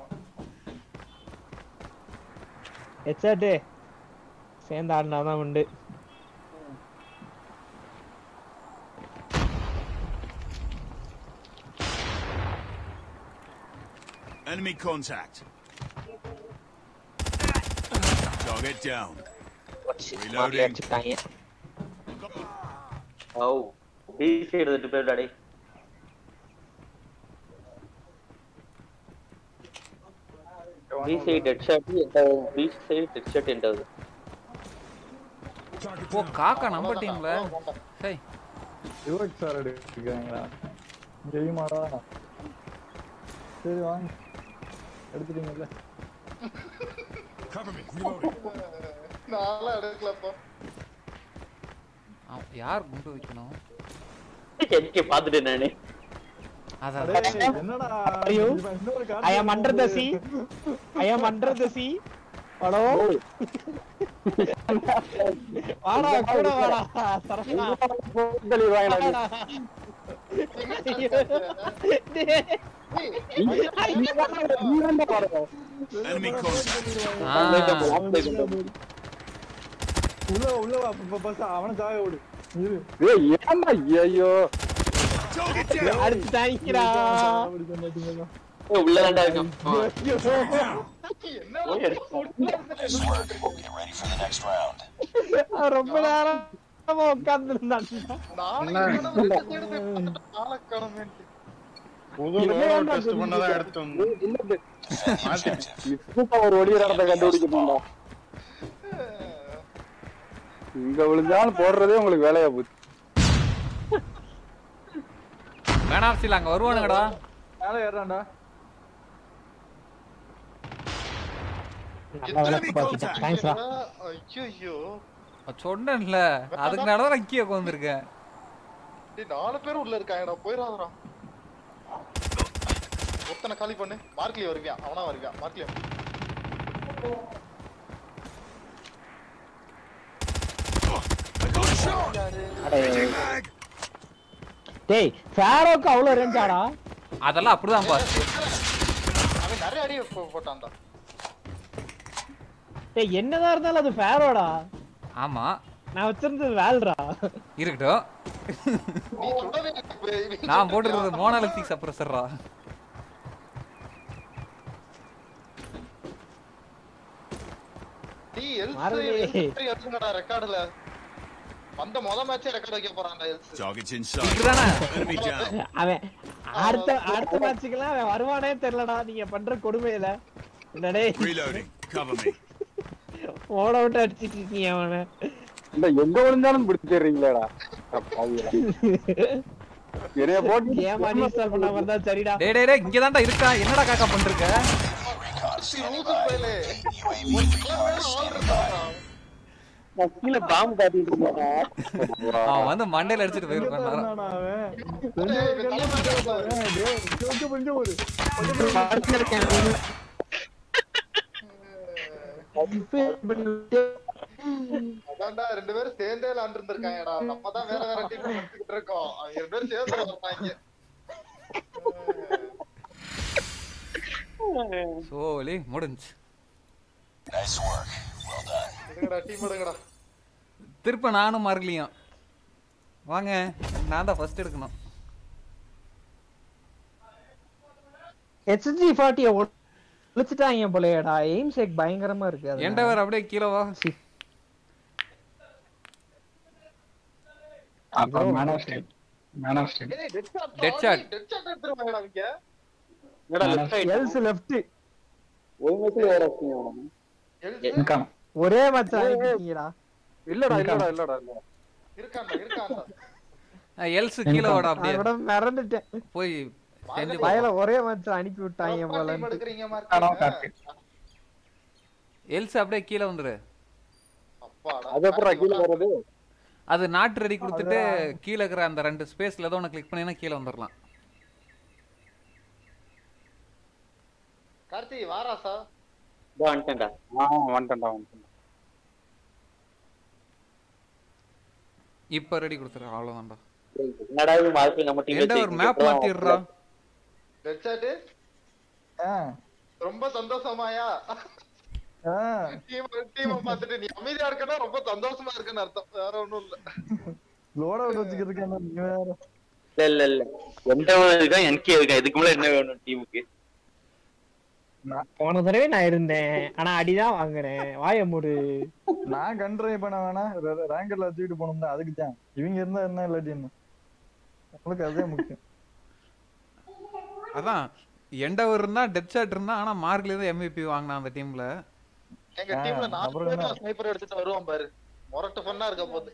Speaker 2: ஹெச்ஆட்டு சேர்ந்து ஆடினாதான் உண்டு
Speaker 6: Enemy contact. Target down.
Speaker 5: மாத்தி அடிச்சுட்டாங்க ஓ பி சைடு எடுத்துட்டு போயிடா டேய் B side dead shot B side dead shot என்றது
Speaker 4: ஓ காக்கா நம்ம டீம்ல சரி
Speaker 7: யுவக் சார் எடுக்கிறாங்களா ஜெயிமாடா சரி வாங்க எடுத்துட்டீங்கல்ல
Speaker 6: Cover me. Reloading.
Speaker 1: நான்லாம் எடுக்கலப்பா
Speaker 4: ஆ, யார் குண்டு வைக்கணும்
Speaker 5: என்கே பாத்துட்டேன் நானு
Speaker 4: அதான்
Speaker 7: அடே, என்னடா
Speaker 2: ஐயோ.
Speaker 7: இவன் இன்னொரு
Speaker 2: ஐ ஆம் அண்டர் த சி ஐ ஆம் அண்டர் த சி ஹலோ வாடா கூட வாடா சரவணா வாடா.
Speaker 6: Enemy contact.
Speaker 4: ஆ,
Speaker 7: உள்ள உள்ள வா ப- பஸ் அவனை சாக விடு இரு
Speaker 9: ஏய் ஏன்டா ஐயோ
Speaker 6: Target down.
Speaker 2: அடுத்து தாங்கிக்கிறா
Speaker 7: அப்படி சொன்னாட்டீங்களா
Speaker 5: உள்ளதாண்டா இருக்கும்
Speaker 1: என்ன
Speaker 3: Nice work. Get ready for the next round.
Speaker 2: ரொம்ப நேரம் உட்கார்ந்து இருந்தான்
Speaker 8: புது லோகோ டெஸ்ட் பண்ணதான் எடுத்து வந்து
Speaker 3: Defend the objective.
Speaker 9: இப்ப ஒரு ஒளி இடத்தை கண்டுபிடிக்கணும்டா இங்க விழுந்தாலும் போடுறதே உங்களுக்கு வேலையா போச்சு
Speaker 4: வேணாம் சில அங்க வருவானுங்கடா
Speaker 7: மேல ஏறான்டா
Speaker 6: Enemy contact.
Speaker 2: தேங்க்ஸ்டா
Speaker 1: ஐயோ
Speaker 4: சொன்னேன்ல அதுக்கு நான் தான் கீழே உட்காந்துருக்கேன்
Speaker 1: நாலு பேரும் உள்ள இருக்காங்கடா போயிடாதடா ஒத்தனை காலி பண்ணு மார்க்லி வருவியா அவனா வருவியா மார்க்லி
Speaker 6: I got a shot. Changing mag.
Speaker 2: டேய் ஃபேரோக்கு அவ்வளவு ரேஞ்சாடா
Speaker 4: அதெல்லாம் அப்படிதான் பாஸ்
Speaker 1: அவன் நிறைய அடி போ- போட்டான்டா
Speaker 2: டேய் என்னதான் இருந்தாலும் அது ஃபேரோடா
Speaker 4: ஆமா
Speaker 2: நான் வச்சிருந்தது வேல்ரா
Speaker 4: இருக்கட்டும்
Speaker 1: நீ சுடவே இல்லை. இப்ப இவன்
Speaker 4: நான் போட்டுருக்கிறது மோனாலித்திக் சப்ரஸர்ரா
Speaker 1: நீ எல்ஸ்
Speaker 2: மறந்தே.
Speaker 1: எல்ஸ் எடுத்துங்கடா ரெக்கார்டுல வந்த முத மேட்சே ரெக்கார்ட் வைக்க போறான்டா எல்ஸ்
Speaker 6: Target's inside.
Speaker 4: இதுதானே
Speaker 6: Enemy down.
Speaker 2: அவன் அடுத்த அடுத்த மேட்சுக்கெல்லாம் அவன் வருவானே தெரியலடா நீங்க பண்ற கொடுமையில என்னடே
Speaker 6: Reloading. Cover me.
Speaker 2: ஓட விட்டு அடிச்சிட்டு இருக்கீங்க அவனை
Speaker 9: இல்ல எங்க விழுந்தாலும் பிடிச்சிடுறீங்களேடா பாவிகளா. என்னைய போட்டு
Speaker 2: ஏமா இன்ஸ்டால் பண்ணாம இருந்தா சரிடா
Speaker 4: டேய் டேய் டேய் இங்க தான்டா இருக்கா என்னடா காக்கா பண்ணிருக்க
Speaker 3: Recon standing
Speaker 1: லூசு
Speaker 3: by.
Speaker 1: பயலே
Speaker 3: UAV
Speaker 1: ஒரு
Speaker 3: recon
Speaker 1: கிலோ ஆள்
Speaker 3: standing
Speaker 1: இருந்தா
Speaker 3: by.
Speaker 5: நான் கீழே பாம்பு காட்டிட்டு இருந்தேன்
Speaker 4: அவன் வந்து மண்டையில அடிச்சிட்டு போயிருப்பான்
Speaker 7: இருந்தானா அவன் ரெண்டு
Speaker 1: டேய்,
Speaker 7: பேரும்
Speaker 1: இவன் தலைமையில இருந்தாரு.
Speaker 7: டேய், கொஞ்சம் கொஞ்சம் ஒரு
Speaker 1: அதான்டா ரெண்டு பேரும் சேர்ந்தே விளாண்டு இருந்திருக்காங்கடா நம்ம தான் வேற வேற டீம் எடுத்துக்கிட்டு இருக்கோம் அவங்க ரெண்டு பேரும் சேர்ந்து வந்தாங்க
Speaker 4: சோலி முடிஞ்சு
Speaker 3: Nice work. Well done.
Speaker 1: எடுங்கடா டீம் எடுங்கடா
Speaker 4: திருப்ப நானும் மறுக்கலையும் வாங்க நான் தான் ஃபர்ஸ்ட் எடுக்கணும்
Speaker 2: ஹெச்ஜி ஃபார்ட்டிய ஒழிச்சிட்டாங்க போலயேடா எய்ம் சேக் பயங்கரமா இருக்கு அது
Speaker 4: என்டவர் அப்படியே கீழே வா
Speaker 9: man of state man of state
Speaker 1: ஏய் dead shot
Speaker 4: Dead shot.
Speaker 1: Dead shot எடுத்துருவாங்கடா அவங்க
Speaker 5: என்னடா லெஃப்ட் சைடு
Speaker 2: எல்ஸ் லெஃப்ட்
Speaker 5: ஒரு மேட்ச்ல வேற இருக்கீங்க அவன
Speaker 1: எல்ஸ்
Speaker 9: இருக்கான்
Speaker 2: ஒரே மேட்ச் ஆகிட்டீங்கடா
Speaker 9: இல்லடா இல்லடா இல்லடா இல்லடா
Speaker 1: இருக்கான்டா இருக்கான்டா
Speaker 4: எல்ஸ் கீழே வாடா அப்படியே
Speaker 2: அதோட மறந்துட்டேன்
Speaker 4: போய் செஞ்சு
Speaker 2: பயல ஒரே மேட்ச் அனுப்பி விட்டாங்க
Speaker 1: டீம்
Speaker 2: போல
Speaker 1: எடுக்கிறீங்க
Speaker 9: ஆனா,
Speaker 1: மார்க்
Speaker 4: எல்ஸ் அப்படியே கீழே வந்துரு
Speaker 1: அப்பாடா
Speaker 9: அது அப்புறம் கீழே வர்றது
Speaker 4: அது நாட் ரெடி கொடுத்துட்டு கீழே இருக்கிற அந்த ரெண்டு ஸ்பேஸ்ல ஏதோ ஒன்று கிளிக் பண்ணினா கீழே வந்துடலாம்
Speaker 1: கார்த்தி வாராசா
Speaker 5: இதோ வந்துட்டேன்டா
Speaker 9: ஆ வந்துட்டேன்டா வந்துட்டேன்
Speaker 4: இப்ப ரெடி கொடுத்துரு அவ்வளவுதான்டா
Speaker 5: என்னடா இது வாழ்க்கை நம்ம டீம்
Speaker 4: ஏன்டா ஒரு மேப் மாத்திடுறா
Speaker 1: ரெட்சாட்டு
Speaker 7: ஆ
Speaker 1: ரொம்ப சந்தோஷமாயா
Speaker 7: ஆ
Speaker 1: டீம் டீம் பார்த்துட்டு நீ அமைதியா இருக்கனா ரொம்ப சந்தோஷமா இருக்குன்னு அர்த்தம் வேற ஒண்ணும் இல்ல
Speaker 7: லோட விட்டு வச்சுக்கிறதுக்கு என்ன நீ வேற
Speaker 5: இல்ல இல்ல இல்ல எந்த இருக்கா என்கே இருக்கா இதுக்கு மேல என்ன வேணும் டீமுக்கு
Speaker 2: போன தடவை நான் இருந்தேன் ஆனா அடிதான் வாங்குறேன் வாய மூடு
Speaker 7: நான் கண்ட்ரை பண்ண வேணா ரேங்கர்ல வச்சுக்கிட்டு போனோம்னா அதுக்கு தான் இவங்க இருந்தா என்ன இல்லாட்டி என்ன உங்களுக்கு அதே முக்கியம்
Speaker 4: அதான் எண்டவர் இருந்தா டெத் ஷாட் இருந்தா ஆனா மார்க்ல இருந்து எம்விபி வாங்கினா அந்த டீம்ல
Speaker 1: எங்க
Speaker 7: ஆ,
Speaker 1: டீம்ல நாலு
Speaker 7: அப்புறம்
Speaker 1: பேர்
Speaker 7: என்ன?
Speaker 1: ஸ்னைப்பர் எடுத்துட்டு வருவான் பாரு முரட்டு பண்ணா இருக்க போகுது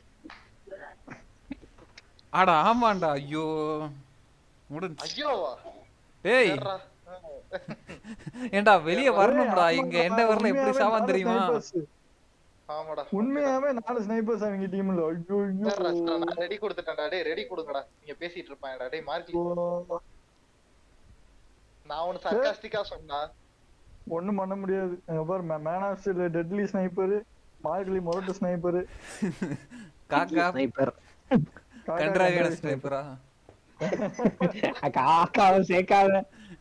Speaker 4: ஆடா ஆமாண்டா ஐயோ முடிஞ்சு
Speaker 1: ஐயோவா
Speaker 4: ஏய்
Speaker 1: சேர்றா.
Speaker 4: ஏன்டா வெளிய வரணும்டா
Speaker 7: ஏய்,
Speaker 4: இங்க
Speaker 7: ஆமாடா,
Speaker 4: எண்டவர்ல எப்படி
Speaker 7: உண்மையாவே
Speaker 4: சாவான்
Speaker 7: நாலு
Speaker 4: தெரியுமா
Speaker 7: snipers.
Speaker 1: ஆமாடா
Speaker 7: உண்மையாவே நாலு ஸ்னைப்பர்ஸ் அவங்க டீம்ல ஐயோ
Speaker 1: சேர்றா,
Speaker 7: ஐயோ
Speaker 1: சேர்றா, நான் ரெடி கொடுத்துட்டேன்டா டேய் ரெடி கொடுங்கடா நீங்க பேசிட்டு இருப்பாங்கடா டேய் மார்க்கி நான் ஒன்னு சர்க்காஸ்டிக்கா சொன்னா
Speaker 7: ஒண்ணும் பண்ண முடியாது அங்க பாரு மேன் ஆஃப் டெட்லி ஸ்னைப்பர் மார்க்லி மொரட்டு ஸ்னைப்பர்
Speaker 4: காக்கா
Speaker 2: ஸ்னைப்பர்
Speaker 4: கன்றாவியான ஸ்னைப்பரா
Speaker 2: காக்காவை சேர்க்காத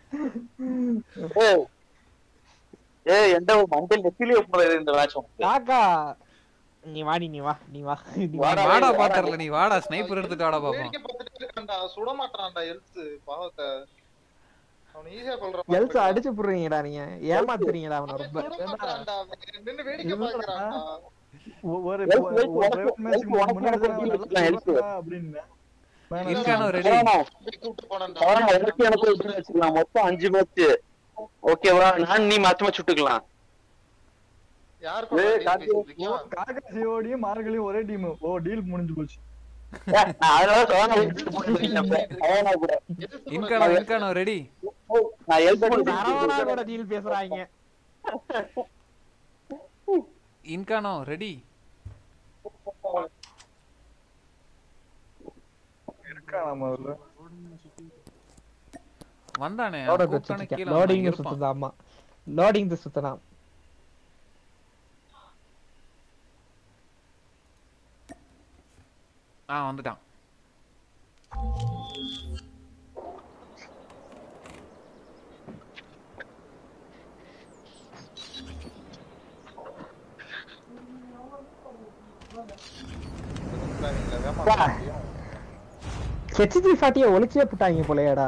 Speaker 5: ஏய் ஏய் எந்த ஒரு மஞ்சள் நெத்திலே போறது இந்த மேட்ச்
Speaker 2: காக்கா நீ வாடி நீ வா நீ வா நீ வா.
Speaker 5: வாடா,
Speaker 4: வாடா
Speaker 5: வாடா.
Speaker 4: பாத்தர்ல நீ வாடா ஸ்னைப்பர் எடுத்துட்டு வாடா பாப்போம்
Speaker 1: வேடிக்கை பார்த்துட்டே இருக்கான்டா சுட மாட்டான்டா எழுத்து பாவத்தை அவன் ஈஸியா
Speaker 2: எல்சா
Speaker 1: கொள்றான்
Speaker 2: அடிச்சு புடுறீங்கடா நீங்க ஏமாத்துறீங்களா அவன
Speaker 1: அவன்
Speaker 2: ரொம்ப
Speaker 1: சுட மாட்டான்டா அவன் நின்னு வேடிக்கை
Speaker 7: இல்லடா.
Speaker 1: பாக்குறான்டா
Speaker 7: ஒரு
Speaker 5: Help, help,
Speaker 7: ஒரு
Speaker 5: உனக்கு-
Speaker 7: private match
Speaker 5: help, உனக்கு
Speaker 7: முன்னாடி தான்
Speaker 5: help
Speaker 7: நல்லா
Speaker 5: பண்ணலாம், help.
Speaker 7: சுடுறா அப்படின்னு Man of
Speaker 4: இருக்கானோ
Speaker 7: the-
Speaker 4: ரெடி
Speaker 1: கூட்டு போனான்டா
Speaker 5: அவன் எனக்கு எனக்கு எப்படி வச்சுக்கலாம் மொத்தம் அஞ்சு மேட்ச் ஓகேவா நான் நீ மாத்தி மாத்தி சுட்டுக்கலாம்
Speaker 1: யார்
Speaker 9: ஏய்,
Speaker 1: கூட
Speaker 9: கார்த்தி,
Speaker 1: பேசிட்டு
Speaker 7: காக்கா சிஓடியும் மார்கழியும் ஒரே டீம் ஓ டீல் முடிஞ்சு போச்சு
Speaker 5: ஏய், நான் அதனால சோனா எடுத்துட்டு போட்டுருக்கேன் அவனா கூட
Speaker 4: இன்கானோ இன்கானோ ரெடி
Speaker 5: நான் ஹெல்ப்
Speaker 2: சரவணா கூட
Speaker 5: பண்ணி
Speaker 2: டீல் பேசுறாங்க
Speaker 4: இன்கானோ ரெடி
Speaker 7: இருக்கானா முதல்ல
Speaker 4: வந்தானே
Speaker 2: லோட
Speaker 4: அவன் கூப்பிட்டானே கீழே
Speaker 2: லோடிங்
Speaker 4: வந்தான், இருப்பான்.
Speaker 2: சுத்துதா ஆமா லோடிங் சுத்தலாம்
Speaker 4: ஆ வந்துட்டான்
Speaker 2: ஹெச்டி ஃபார்ட்டியை ஒளிச்சே போட்டாங்க போலயேடா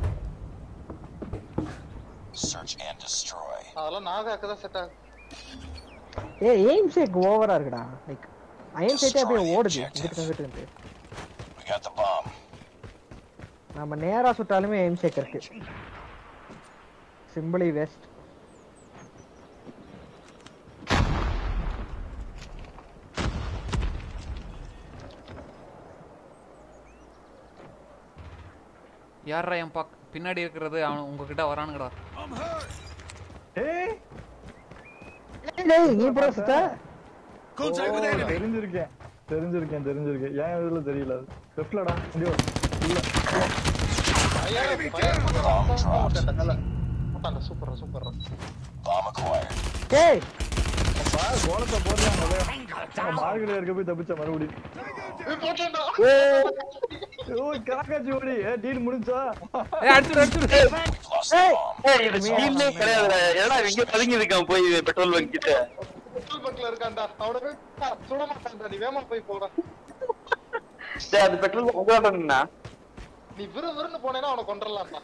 Speaker 3: Search and destroy.
Speaker 1: அதெல்லாம் நாகாக்கு தான் செட் ஆகும்
Speaker 2: ஏ எய்ம் ஷேக் ஓவரா இருக்குடா லைக் அயன் சைட்டே அப்படியே ஓடுது இங்கிட்டு இங்கிட்டு இருந்து
Speaker 3: We got the bomb.
Speaker 2: நம்ம நேரா சுட்டாலுமே எய்ம் ஷேக் இருக்கு சிம்பிளி வெஸ்ட்
Speaker 4: யாரா என் பக் பின்னாடி இருக்கிறது அவன் உங்ககிட்ட வரானுங்கடா
Speaker 7: ஏய்
Speaker 2: டேய் நீ ப்ரோ சுத்த
Speaker 7: ஓ, தெரிஞ்சிருக்கேன் தெரிஞ்சிருக்கேன் தெரிஞ்சிருக்கேன் ஏன் இதுல தெரியல அது லெஃப்ட்லடா இங்க வா. இல்ல
Speaker 1: போட்டான்டா சூப்பரா சூப்பரா
Speaker 3: Bomb acquired.
Speaker 2: டேய்
Speaker 7: பா கோலத்தை போடலாம் முதல்ல மார்கழியா இருக்க போய் தப்பிச்ச மறுபடியும்
Speaker 1: போட்டான்டா
Speaker 7: ஓ காக்காச்சி ஓடி ஏ டீல் முடிஞ்சா
Speaker 4: ஏய் அடிச்சுடு அடிச்சுடு
Speaker 3: Lost the bomb.
Speaker 5: ஏய் இது ஸ்கீம்லே கிடையாதுடா ஏடா இங்க பதுங்கி இருக்கான் போய் பெட்ரோல் பங்க் கிட்ட
Speaker 1: பெட்ரோல் பங்க்ல இருக்கான்டா அவன போய் ஆ, சுட மாட்டான்டா நீ வேமா போய் போடா
Speaker 5: டேய் அது பெட்ரோல் பங்க் நின்னா
Speaker 1: நீ விறு விறுன்னு போனேன்னா அவனை கொண்டுடலாம்டா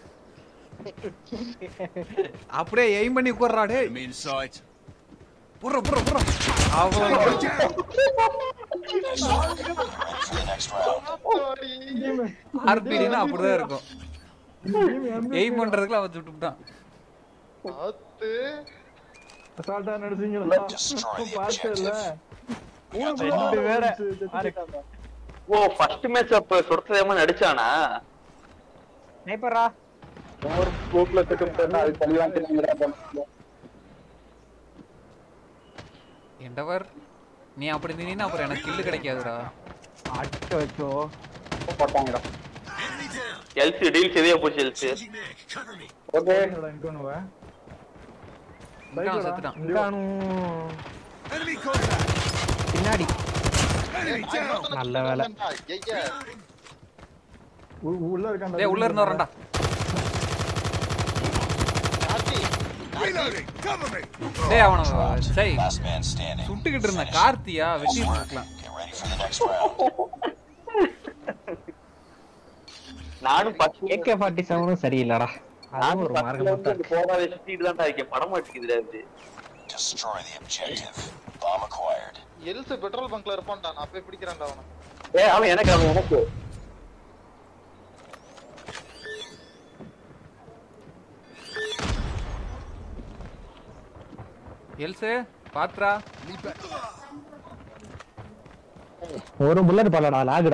Speaker 4: அப்படியே எய்ம் பண்ணி உட்கார்றா டேய்
Speaker 3: Enemy in sight.
Speaker 4: புர்ற புர்ற புர்ற அவ்வளோ
Speaker 3: Ready for the next round.
Speaker 4: ஆர்பிடினா அப்படிதான் இருக்கும் எய்ம் பண்றதுக்குள்ள அவன் சுட்டு விட்டான்
Speaker 1: பார்த்து
Speaker 7: அசால்ட்டா நடிச்சீங்களா
Speaker 3: Destroy the
Speaker 7: பார்த்தல
Speaker 3: objective.
Speaker 2: ரெண்டு வேற
Speaker 5: ஓ ஃபர்ஸ்ட் மேட்ச் அப்ப சுடத்தேமா நடிச்சானா
Speaker 2: ஸ்னைப்பரா
Speaker 9: ஒரு போக்குல செட்டு அது தள்ளி
Speaker 4: எண்டவர் நீ அப்படி நின்னா அப்புறம் எனக்கு கில்லு கிடைக்காதுடா
Speaker 2: அச்சோ அச்சோ
Speaker 9: போட்டாங்கடா
Speaker 5: எல்சி டீல் சரியா போச்சு எல்சி
Speaker 3: Changing mag. Cover me.
Speaker 9: Okay
Speaker 7: இன்கோனுவ
Speaker 4: இருக்கான், செத்துட்டான்
Speaker 2: காணும்.
Speaker 6: Enemy contact.
Speaker 2: பின்னாடி
Speaker 6: Enemy down.
Speaker 2: நல்ல வேலை
Speaker 1: ஐயா
Speaker 7: உ- உள்ள இருக்கான்டா
Speaker 4: டேய் உள்ள இருந்து வரேன்டா
Speaker 1: கார்த்தி
Speaker 6: Reloading. Cover me.
Speaker 4: டேய் அவன சை
Speaker 3: Last man standing.
Speaker 4: சுட்டுக்கிட்டு இருந்த கார்த்தியா வெட்டி இருக்கலாம்
Speaker 3: Get ready for the next round.
Speaker 5: நானும் பத்து
Speaker 2: ஏகே ஃபார்ட்டி செவனும் சரியில்லடா அதுவும் ஒரு
Speaker 5: நானும்
Speaker 2: மார்க்கம்
Speaker 5: பத்துல
Speaker 2: மட்டும்
Speaker 5: இருந்து போடாத சுத்திட்டு தான்டா இருக்கேன் படம் மாட்டேங்குதுடா இது
Speaker 3: Destroy the objective. Bomb acquired.
Speaker 1: எல்ஸ் பெட்ரோல் பங்க்ல இருப்பான்டா நான் போய் பிடிக்கிறேன்டா அவனை
Speaker 5: ஏ அவன் எனக்கு அவன் எனக்கு
Speaker 4: எல்சே பாத்ரா
Speaker 2: ஒரு புல்லட் பல்லடா லாகுடா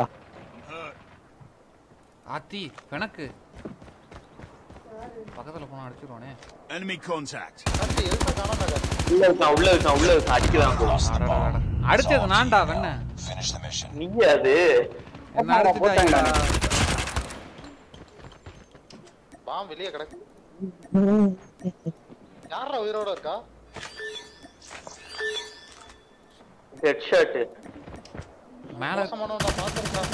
Speaker 4: ஆத்தி கணக்கு பக்கத்துல போனா அடிச்சிருவானே
Speaker 6: Enemy contact.
Speaker 1: கார்த்தி எல்ஸ் காணாம கார்த்தி
Speaker 5: உள்ள இருக்கான் உள்ள இருக்கான் உள்ள இருக்கான் அடிக்கிறான் போ.
Speaker 3: Lost the bomb.
Speaker 4: அடிச்சது நான்டா வெண்ண
Speaker 3: Finish the mission.
Speaker 5: நீ அது
Speaker 4: என்ன அடிச்சுட்டாங்க
Speaker 1: பாம் வெளியே கிடக்கு யாரா உயிரோட இருக்கா
Speaker 5: ஹெட் ஷாட்
Speaker 4: மேல
Speaker 1: மோசமானவன் நான் பாத்துருக்கேன்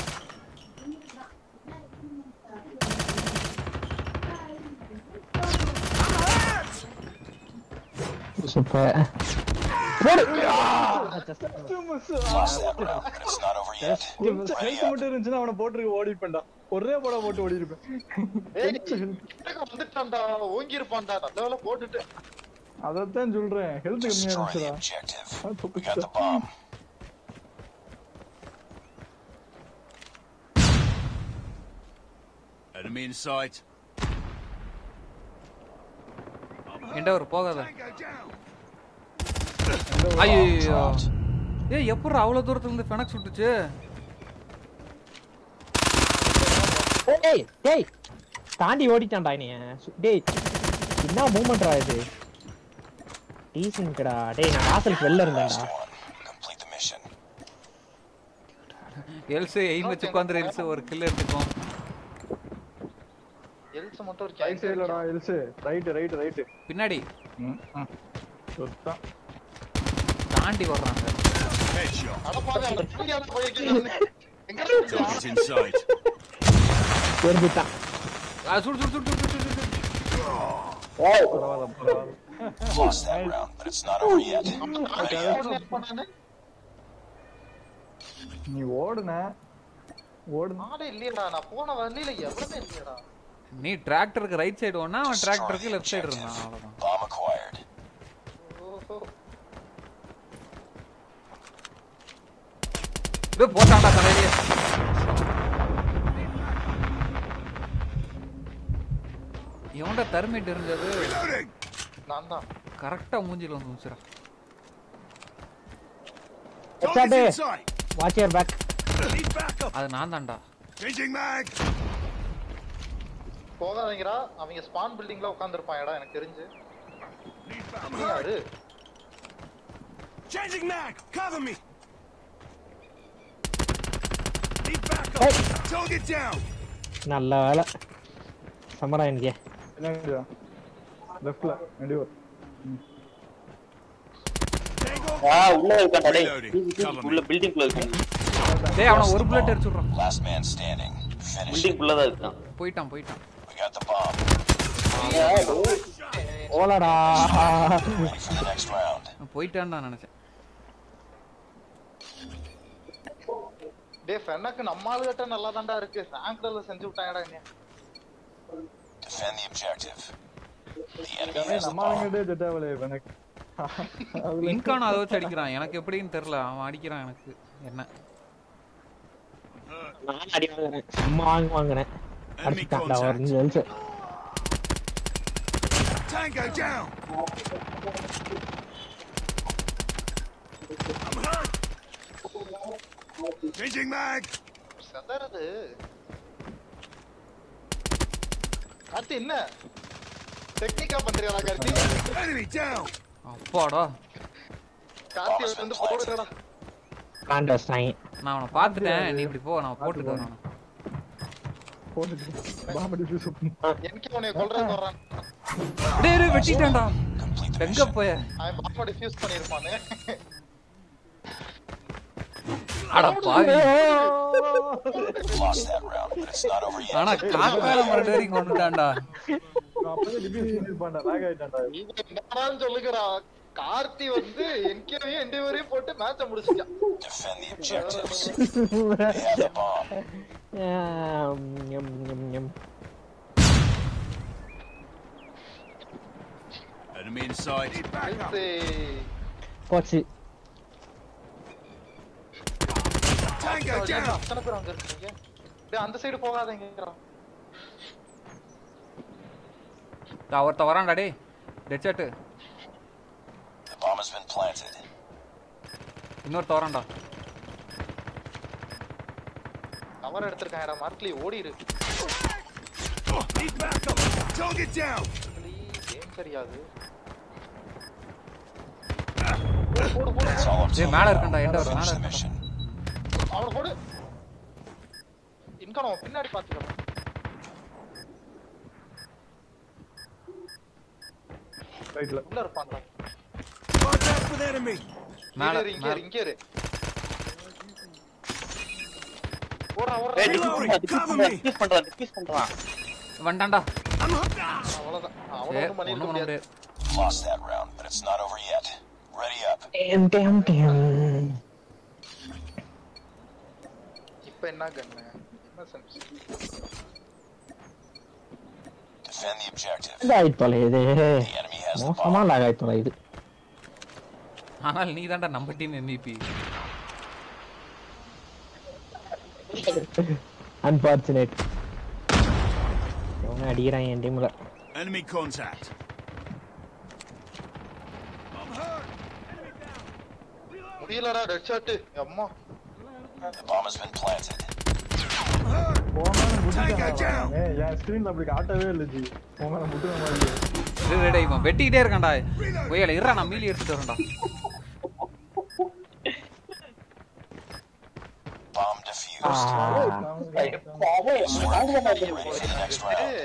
Speaker 2: super
Speaker 3: Lost that round, but it's not over yet.
Speaker 7: Health மட்டும் இருந்துச்சுன்னா அவனை போட்டு ஓடிப்பேன்டா ஒரே போட போட்டு ஓடி இருப்பேன்
Speaker 1: ஏய் கிட்டக்க வந்துட்டான்டா ஓங்கி இருப்பான்டா நல்ல வேலை போட்டுட்டு
Speaker 7: அதத்தான் சொல்றேன் ஹெல்த் கம்மியா
Speaker 3: Destroy the
Speaker 7: இருந்துச்சுடா
Speaker 3: objective. We got the bomb.
Speaker 6: Enemy in sight.
Speaker 4: Endeavour போகாத
Speaker 6: Tango down.
Speaker 4: ஐயோ
Speaker 3: Dropped.
Speaker 4: ஏய் எப்படி அவ்வளவு தூரத்துல இருந்து ஃபெனக் சுட்டுச்சு
Speaker 2: டேய் டேய் தாண்டி ஓடிட்டான்டா என்னைய சு- டேய் என்ன மூமெண்ட்ரா இது டீசன்ட்டா டேய் நான் வாசலுக்கு வெளில இருந்தேன்டா
Speaker 3: Last one. Complete the mission.
Speaker 4: எல்சே எய்ம் வச்சு உட்காந்துரு எல்சே ஒரு கில் எடுத்துக்கும்
Speaker 1: எல்ஸ் மட்டும் ஒரு
Speaker 7: ரைட் சைடுலடா எல்ஸ் ரைட் ரைட் ரைட்
Speaker 4: பின்னாடி
Speaker 7: சுத்தம்
Speaker 4: தாண்டி வர்றாங்க
Speaker 6: Headshot.
Speaker 1: அடப்பாவே அவன் பின்னாடி போயிருக்கீங்க எங்க
Speaker 6: Target in sight.
Speaker 2: தெரிஞ்சுட்டான்
Speaker 4: ஆ, சுடு சுடு சுடு சுடு சுடு சுடு
Speaker 7: பரவாயில்ல பரவாயில்ல
Speaker 3: Lost that round, but it's not over yet. Ready up.
Speaker 7: நீ ஓடுன ஓடுன
Speaker 1: நாடே இல்லையடா நான் போன வழியில எவ்வளவுமே இல்லையடா
Speaker 4: நீ டிராக்டருக்கு ரைட் சைடு ஒன்னா அவன்
Speaker 3: Destroy
Speaker 4: டிராக்டருக்கு
Speaker 3: the
Speaker 4: லெஃப்ட் சைடு
Speaker 3: objective.
Speaker 4: இருந்தான் அவ்வளவுதான்
Speaker 3: Bomb acquired.
Speaker 1: ஓஹோ
Speaker 4: இது போட்டான்டா தலையிலே எவன்டா தருமிட்டு இருந்தது
Speaker 6: Reloading.
Speaker 1: நான் தான்
Speaker 4: கரெக்டா மூஞ்சில வந்து முடிச்சிடா
Speaker 6: Target in sight.
Speaker 2: Watch your back
Speaker 6: Need backup.
Speaker 4: அது நான் தான்டா
Speaker 6: Changing mag.
Speaker 1: போகாதீங்கடா அவங்க ஸ்பான் பில்டிங்ல உட்கார்ந்திருப்பாங்கடா எனக்கு தெரிஞ்சு
Speaker 6: Need backup.
Speaker 1: நீ யாரு
Speaker 6: Changing mag. Cover me. Need backup. Target down.
Speaker 2: நல்ல வேலை சமரா எனக்கு
Speaker 7: என்ன லெஃப்ட்ல ரெண்டு பேர்
Speaker 6: Tango.
Speaker 5: ஆ உள்ள இருக்கான்டா டேய்
Speaker 6: Reloading.
Speaker 5: தூக்கி தூக்கி
Speaker 6: Cover me.
Speaker 5: உள்ள பில்டிங் குள்ள இருக்கான்
Speaker 4: டேய் அவன ஒரு புல்லட் அடிச்சு விடுறான்
Speaker 3: Last man standing. Finish it.
Speaker 5: Building குள்ள தான் இருக்கான்
Speaker 4: போயிட்டான் போயிட்டான்
Speaker 3: We got the bomb.
Speaker 2: ஓலடா
Speaker 3: Ready for the next round.
Speaker 4: போயிட்டான்னு நான் நினைச்சேன்
Speaker 1: டே ஃபென்னக்கு நம்ம ஆளுகிட்ட நல்லா தான்டா இருக்கு சாங்கிரல செஞ்சு விட்டாங்கடா என்ன
Speaker 3: Defend the objective. The enemy
Speaker 7: ஏய்,
Speaker 3: has the
Speaker 7: நம்ம
Speaker 3: bomb.
Speaker 7: ஆளுங்கிட்டே செட்டாவலே எனக்கு அதுல
Speaker 4: இன்கான் அதை வச்சு அடிக்கிறான் எனக்கு எப்படின்னு தெரியல அவன் அடிக்கிறான் எனக்கு என்ன
Speaker 2: நான் அடி வாங்குறேன் சும்மா வாங்க வாங்குறேன்
Speaker 6: Enemy
Speaker 2: அடிச்சுட்டான்டா ஒரு
Speaker 6: contact.
Speaker 2: அஞ்சு நிமிஷம்
Speaker 6: Tango down. I'm hurt. Changing mag.
Speaker 1: செதறது Karthi என்ன டெக்னிக்கா பண்றியா கார்த்தி
Speaker 6: Enemy down.
Speaker 4: அப்பாடா
Speaker 1: கார்த்தி வந்து போடுறடா
Speaker 2: காண்ட வச்சிட்டாங்க
Speaker 4: நான் அவனை பார்த்துட்டேன் நீ இப்படி போ நான் போட்டுட்டு வரேன்
Speaker 7: போட்டுட்டு பாம்பு டிஃபியூஸ்
Speaker 1: எனக்கு உன்னை கொல்றது வர்றான்
Speaker 4: டேய் டேய், வெட்டிட்டான்டா
Speaker 3: Complete the
Speaker 4: எங்க போய
Speaker 1: அவன் பாம்பை டிஃப்யூஸ் பண்ணிருப்பானு
Speaker 4: அட பாவி
Speaker 3: Lost that round, but it's not over yet.
Speaker 4: ஆனா காக்கா நம்ம ரெண்டு பேரையும் கொண்டுட்டான்டா
Speaker 7: அப்பவே டிபிஎஸ் பண்ணிருப்பான்டா லாக் ஆயிட்டான்டா
Speaker 1: என்னடான்னு சொல்லுகிறா கார்த்தி வந்து என்கேவையும் என்டிவரையும் போட்டு மேட்ச முடிச்சிட்டான்
Speaker 3: Defend the objectives. They have the bomb.
Speaker 2: ஆம், ஞம், ஞம், ஞம்.
Speaker 3: Enemy inside.
Speaker 1: ஐசே.
Speaker 2: போச்சு
Speaker 1: அடி, அத்தனை பேர் அங்க இருக்கீங்க டேய், அந்த சைடு போகாதீங்கிறான்
Speaker 4: டா, ஒருத்த வரான்டா டேய் dead shot
Speaker 3: The bomb has been planted.
Speaker 4: இன்னொருத்த வரான்டா
Speaker 1: கவர் எடுத்திருக்கான் மார்க்லி ஓடிரு
Speaker 3: Target down.
Speaker 1: ஏன் தெரியாது
Speaker 3: That's all I'm
Speaker 4: டேய் மேல இருக்கேன்டா எண்ட மேல
Speaker 3: Finish the
Speaker 4: இருக்கேன்டா
Speaker 3: mission.
Speaker 1: அவனை போடு இன்கான பின்னாடி பாத்துக்கலாம்
Speaker 7: ரைட்ல
Speaker 1: உள்ள இருப்பான்டா
Speaker 3: Contact with enemy.
Speaker 4: மேல
Speaker 1: இரு, இங்க இரு இங்க இரு ஓடுறா
Speaker 5: ஏய்
Speaker 1: ஓடுறா
Speaker 5: டிஃபியூஸ் பண்றான் டிஃபியூஸ் பண்றான்
Speaker 4: வந்துட்டான்டா
Speaker 1: அவ்வளவுதான் அவன
Speaker 4: சரி
Speaker 1: ஒண்ணும் பண்ணிருக்க
Speaker 4: ஒண்ணும் பண்ண
Speaker 1: முடியாது
Speaker 4: முடியாது
Speaker 3: Lost that round, but it's not over yet. Ready up.
Speaker 2: Damn, damn, damn.
Speaker 1: இப்ப என்ன கண்ணு என்ன சென்ஸ்
Speaker 3: Defend the objective.
Speaker 2: இதாயிட்டு தொலையுது
Speaker 3: The enemy has the
Speaker 2: மோசமா
Speaker 3: bomb.
Speaker 2: லாக் ஆயிட்டு தொலையுது
Speaker 4: ஆனால் நீ தான்டா நம்ம டீம் எம்விபி
Speaker 2: அன்பார்ச்சுனேட் இவங்க அடிக்கிறான் என் டீம்ல
Speaker 3: Enemy contact.
Speaker 1: முடியலடா ரெட் ஷாட் அம்மா
Speaker 3: The bomb has been planted.
Speaker 7: போனாலும் முட்டிட்டான் ஏய் என் ஸ்கிரீன்ல அப்படி காட்டவே இல்ல ஜி போனா முட்டுற மாதிரி
Speaker 4: டேய் டேய், இவன் வெட்டிக்கிட்டே இருக்கான்டா ஒய்யால இருடா நான் மீலி எடுத்துட்டு வரேன்டா
Speaker 3: Bomb defused.
Speaker 5: ஏய், பாவம், நாங்க தான்
Speaker 3: Get ready for the next round.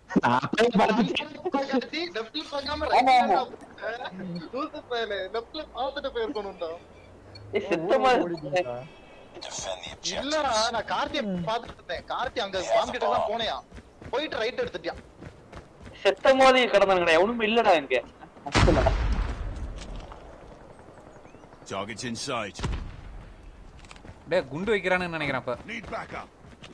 Speaker 1: லெஃப்ட்ல பார்க்காம ரைட்ல லூசு பயலே லெஃப்ட்ல பார்த்துட்டு போயிருக்கணும்டா
Speaker 5: ஏய், செத்தமா
Speaker 7: ஓடிட்டீங்களா
Speaker 3: Defend the objective.
Speaker 1: இல்லடா நான் கார்த்திய பார்த்துட்டு இருந்தேன் கார்த்தி அங்க பாம்பு கிட்ட தான் போனையா போயிட்டு ரைட் எடுத்துட்டியா
Speaker 5: செத்த மாதிரி கிடந்தானுங்கடா எவனும் இல்லடா இங்க அசலடா.
Speaker 3: Target's in sight.
Speaker 4: டேய் குண்டு வைக்கிறான்னு நினைக்கிறேன் அப்ப
Speaker 3: Need backup.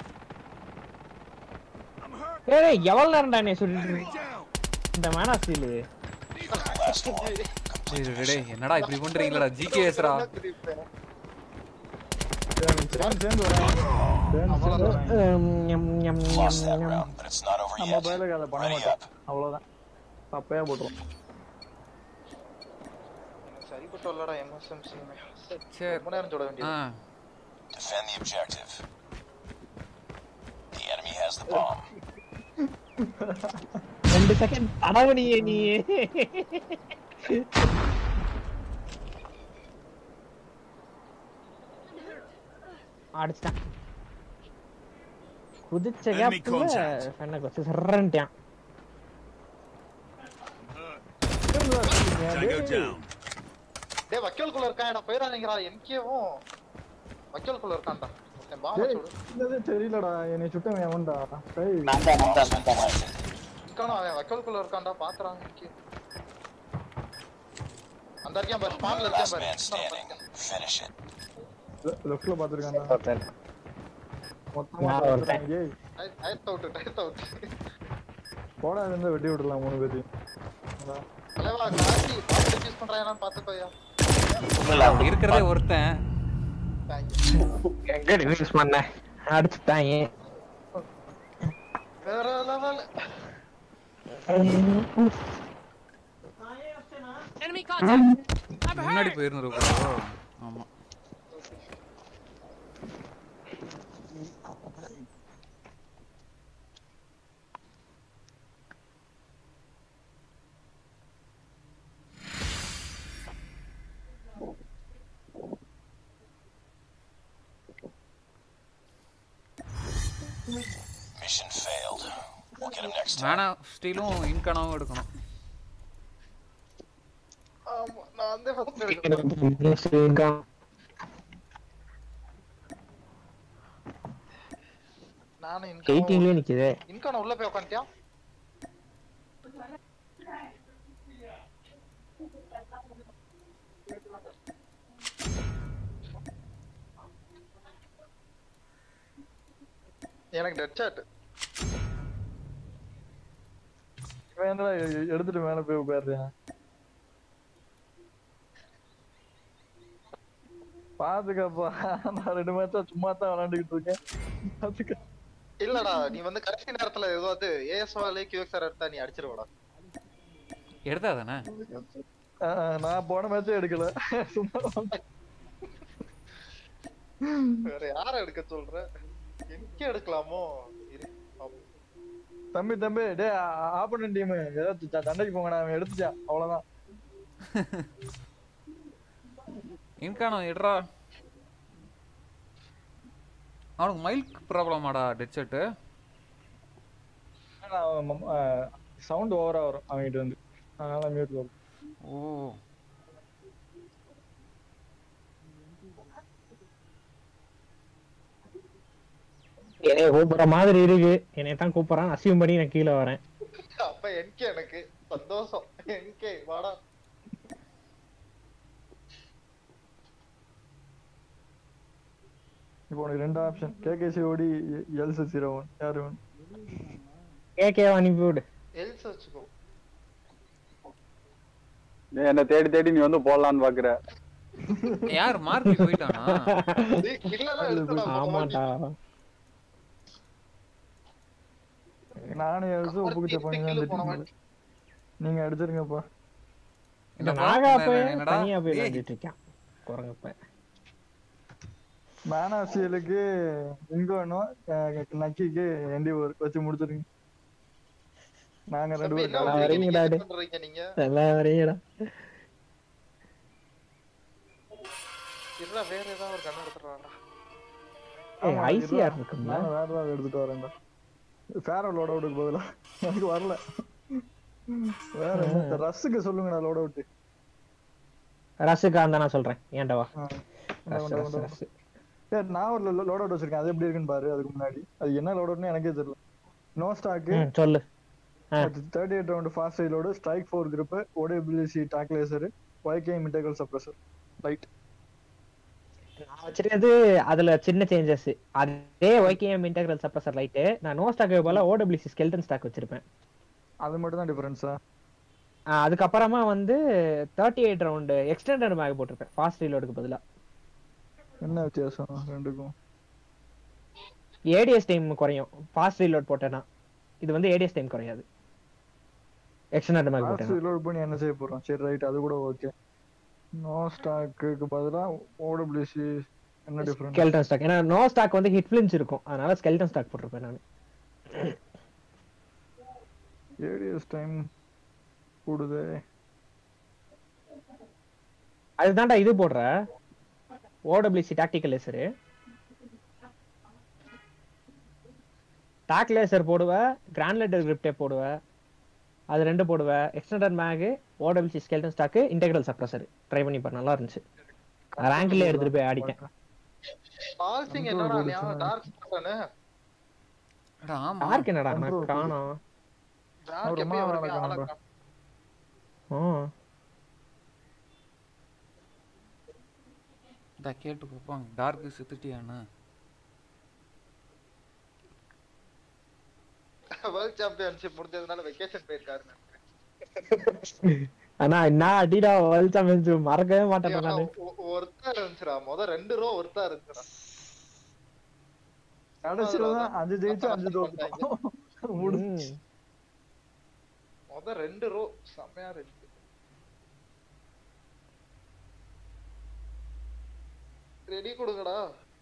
Speaker 2: ஏய் எவ்வளவு நேரம்டா நீ சொல்லிட்டு இருக்க? இந்த மேனா ஸ்டீல்
Speaker 3: Last one.
Speaker 4: டேய் டேய், டேய் என்னடா இப்படி பண்றீங்களா ஜிகேஎஸ்ரா
Speaker 7: சேர்ந்து சேர்ந்து வரேன் சேர்ந்து சேர்ந்து வரேன்
Speaker 3: Lost that round, but it's not over
Speaker 7: நம்ம
Speaker 3: yet.
Speaker 7: பயிலுக்கு அதை பண்ண
Speaker 3: Ready
Speaker 7: மாட்டோம்
Speaker 3: up.
Speaker 7: அவ்வளவுதான் தப்பையா போட்டுரும்
Speaker 1: சரிப்பட்டு வரலடா எம்எஸ்எம்சி
Speaker 4: சரி
Speaker 1: ரொம்ப நேரம் சொல்ல
Speaker 4: ஆ
Speaker 1: வேண்டியது
Speaker 3: Defend the objective. The enemy has the bomb.
Speaker 2: ரெண்டு செகண்ட் அடவணியே நீ அடிச்சிட்டான் குதிச்ச
Speaker 3: Enemy
Speaker 2: கேப்ல
Speaker 3: contact.
Speaker 2: என்ன வச்சு சரண்டியான்
Speaker 3: Tango down.
Speaker 1: டேய் வக்கீல்குள்ள இருக்கான்டா போயிடாதீங்கடா என்கேவும் வக்கீல்குள்ள இருக்கான்டா ஒருத்தன் பாம்பு
Speaker 7: ஏய்,
Speaker 1: சுடு
Speaker 7: என்னது தெரியலடா என்னை சுட்டவன் எவன்டா ஏய்,
Speaker 5: நான் தான் நான் தான் நான் தான்
Speaker 1: இருக்கானோ அவன் வக்கீல்குள்ள இருக்கான்டா பாக்குறான் என்கே அந்த இருக்கான் பாரு ஸ்பான்ல
Speaker 3: Last
Speaker 1: இருக்கான்
Speaker 3: man standing.
Speaker 1: பாரு
Speaker 3: Finish it.
Speaker 7: le- leftல பாத்துருக்கான்டா
Speaker 2: ஒருத்தன்.
Speaker 7: மொத்தமா
Speaker 2: நான் ஒருத்தன்.
Speaker 7: பாத்துருக்காங்க. ஏய்
Speaker 1: டயத் அவுட் டயத் அவுட்
Speaker 7: போடா இருந்தா வெட்டி விடலாம் மூணு பேரையும்
Speaker 1: தலைவா காசி பாம்பு டிஃப்யூஸ் பண்றான் பாத்துக்கோயா
Speaker 4: அப்படி இருக்கிறதே ஒருத்தன்
Speaker 1: தேங்க்யூ
Speaker 2: எங்க ரிலீஸ் பண்ண அடிச்சுட்டாங்க
Speaker 1: வேற லெவல்
Speaker 4: முன்னாடி போயிருந்துருக்கோம் ஆமா
Speaker 3: Mission failed. We'll get him next time.
Speaker 4: மேனா ஸ்டீலும் இன்கனாவும் எடுக்கணும்
Speaker 1: நான் தான் first எடுக்கணும். நானும் இன்கான
Speaker 2: எயிட்டீன்லயே நிக்குது
Speaker 1: இன்கான உள்ள போய் உட்காந்துட்டியா எனக்கு டெட் சாட்
Speaker 7: இவன் என்னடா எ- எடுத்துட்டு மேல போய் உட்காருறேன் பாத்துக்கப்பா நான் ரெண்டு மேட்சா சும்மா தான் விளையாண்டுக்கிட்டு இருக்கேன் பாத்துக்க
Speaker 1: இல்லடா நீ வந்து கடைசி நேரத்துல ஏதாவது ஏஎஸ்ஓல கியூஎக்ஸ்ஆர் எடுத்தா நீ அடிச்சிருவடா
Speaker 4: எடுத்தா தானே
Speaker 7: ஆ, ஆ, நான் போன மேட்சே எடுக்கல சும்மா
Speaker 1: வேற யார எடுக்க சொல்ற எங்க எடுக்கலாமோ இரு, பாப்போம்.
Speaker 7: தம்பி தம்பி டே ஆப்போனன்ட் டீம் ஏதாவது த- சண்டைக்கு போங்க நான் எடுத்துட்டான் அவ்வளவுதான்
Speaker 4: இன்கானம் எடுறா அவனுக்கு மைல்க் ப்ராப்ளமாடா டெட் செட்டு
Speaker 7: சவுண்ட் ஓவரா வரும் அவன்கிட்ட வந்து அதனால மியூட் வரும்
Speaker 4: ஓ
Speaker 2: என்னைய கூப்பிடுற மாதிரி இருக்கு என்னைய தான் கூப்பிடுறான் அசியம் பண்ணி நான் கீழே வரேன்
Speaker 1: அப்ப என்கே எனக்கு சந்தோஷம் என்கே வாடா
Speaker 7: இப்போ உனக்கு ரெண்டு ஆப்ஷன் கேகேசி ஓடி எல்ஸ் ஜீரோ ஒன் யாரு ஒன்
Speaker 2: கேக்கே அனுப்பி விடு
Speaker 1: எல்ஸ் வச்சுக்கோ
Speaker 9: நீ என்ன தேடி தேடி நீ வந்து போடலான்னு பாக்குற
Speaker 4: யார் மார்க்கி போயிட்டானா
Speaker 1: டேய், இல்லடா எடுத்துடா
Speaker 2: ஆமாட்டா
Speaker 7: நானும் எல்ஸ் ஒப்புக்கிட்ட பண்ணி தான்
Speaker 1: போன
Speaker 7: திட்டிட்டு
Speaker 1: வாட்டி.
Speaker 7: நீங்க அடிச்சிருங்கப்பா
Speaker 2: இந்த
Speaker 4: என்னப்பா?
Speaker 2: நாகா போய்
Speaker 4: என்னடா?
Speaker 2: தனியா போய்
Speaker 4: ஏய்,
Speaker 2: விளையாடிட்டு இருக்கான் குரங்கப்ப
Speaker 7: மேனாசியலுக்கு இங்கோனும் நக்கிக்கு எண்டி வச்சு முடிச்சிருங்க நாங்க ரெண்டு
Speaker 1: தம்பி,
Speaker 7: பேரும்
Speaker 1: என்ன
Speaker 2: நான்
Speaker 1: பண்றீங்க?
Speaker 2: வரீங்கடா,
Speaker 1: நீங்க
Speaker 2: டேய்.
Speaker 1: என்ன பண்றீங்க நீங்க
Speaker 2: எல்லாம் வரையடா
Speaker 1: இல்ல வேற ஏதாவது ஒரு கண்ணு எடுத்துறாடா
Speaker 2: ஏய்
Speaker 7: ஆமா,
Speaker 2: ஐசிஆர்
Speaker 7: இருடா.
Speaker 2: இருக்கும்ல
Speaker 7: நானும் வேற ஏதாவது எடுத்துட்டு வரேன்டா ஃபேரோ லோட் அவுட்டுக்கு பதிலா எனக்கு வரல வேற என்ன ரஸ்ஸுக்கு சொல்லுங்கடா லோட் அவுட்
Speaker 2: ரசுக்கா இருந்தா நான் சொல்றேன் ஏன்டா வா ரசு ரசு ரசு
Speaker 7: சரி நான் ஒரு லோட் அவுட் வச்சிருக்கேன் அது எப்படி இருக்குன்னு பாரு அதுக்கு முன்னாடி அது என்ன லோட் அவுட்னு எனக்கே தெரியல நோ ஸ்டாக்கு
Speaker 2: ம் சொல்லு ஆ.
Speaker 7: Thirty eight round fast reload strike four grip OWC tac laser YK மிட்டகல் சப்ரஸர் லைட்
Speaker 2: நான் வச்சிருக்கிறது அதுல சின்ன சேஞ்சஸ் அதே ஒய்கேஎம் இன்டெகிரல் சப்ரஸர் லைட் நான் நோ ஸ்டாக் போல ஓடபிள்யூசி ஸ்கெல்டன் ஸ்டாக் வச்சிருப்பேன்
Speaker 7: அது மட்டும் தான் டிஃபரன்ஸா
Speaker 2: ஆ, அதுக்கப்புறமா வந்து thirty eight round extended mag போட்டிருப்பேன் ஃபாஸ்ட் ரீலோடுக்கு பதிலா
Speaker 7: என்ன வித்தியாசம் ரெண்டுக்கும்
Speaker 2: ஏடிஎஸ் டைம் குறையும் ஃபாஸ்ட் ரீலோட் போட்டேன்னா இது வந்து ஏடிஎஸ் டைம் குறையாது எக்ஸ்டெண்டட் மேக்
Speaker 7: ஃபாஸ்ட்
Speaker 2: போட்டேன்னா
Speaker 7: லோட் பண்ணி என்ன செய்ய போறோம் சரி ரைட் அது கூட ஓகே நோ ஸ்டாக்கு பதிலா ஓடபிள்யூசி என்ன டிஃபரன்ஸ்
Speaker 2: ஸ்கெல்டன் ஸ்டாக் ஏன்னா நோ ஸ்டாக் வந்து ஹிட் ஃபிலிம்ஸ் இருக்கும் அதனால ஸ்கெல்டன் ஸ்டாக் போட்டிருப்பேன் நான்
Speaker 7: ஏடிஎஸ் டைம் கூடுதே
Speaker 2: அதுதான்டா இது போடுற OWC tactical laser tac laser போடுவ கிரான்லேட்டர் கிரிப்டே போடுவ அது ரெண்டு போடுவ extended mag OWC skeleton stock integral suppressor try பண்ணி பாரு நல்லா இருந்துச்சு ரேங்க்ல எடுத்துட்டு போய் ஆடிட்டேன்
Speaker 1: பால்சிங் என்னடா ஞாபகம் டார்க் ஸ்பாட்டானு
Speaker 4: அடா, ஆமா
Speaker 2: டார்க் என்னடா நான்
Speaker 7: Control
Speaker 2: காணோம்
Speaker 1: டார்க்
Speaker 7: ரொம்ப
Speaker 1: எப்பயும்
Speaker 7: நாளா
Speaker 1: வருமே ஆளை
Speaker 7: காணோம்
Speaker 1: காணோம்.
Speaker 2: ஆ
Speaker 4: இதா கேட்டு பார்ப்பாங்க டார்க்கு செத்துட்டியாண்ணா
Speaker 1: வேர்ல்ட் சாம்பியன்ஷிப் முடிஞ்சதுனால வெக்கேஷன் போயிருக்காரு
Speaker 2: ஆனா நான் அடிடா வேர்ல்ட் சாம்பியன்ஷிப் மறக்கவே மாட்டேன் நானு
Speaker 1: ஒருத்தா இருந்துச்சுடா முத ரெண்டு ரோ ஒருத்தா இருந்துச்சுடா
Speaker 7: கடைசியில தான் அஞ்சு ஜெயிச்சு அஞ்சு தோத்துட்டோம் முடிஞ்சு
Speaker 2: ம்.
Speaker 1: முத ரெண்டு ரோ செம்மையா இருந்துச்சு ரெடி கொடுங்கடா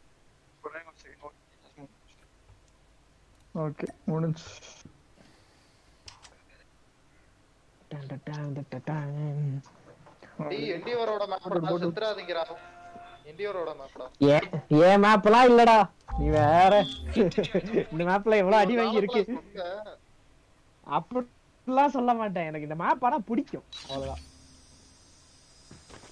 Speaker 7: ஓகே முடிஞ்சு
Speaker 2: done done done done done done.
Speaker 1: டேய் என்டிவரோட மேப்டா செத்துறாதீங்கடா என்டிவரோட மேப்டா
Speaker 2: ஏன் ஏன் மேப்லாம் இல்லடா நீ வேற இந்த மேப்ல எவ்வளவு அடி வாங்கி இருக்கு அப்படிலாம் சொல்ல மாட்டேன் எனக்கு இந்த மேப் ஆனா பிடிக்கும் அவ்வளவுதான்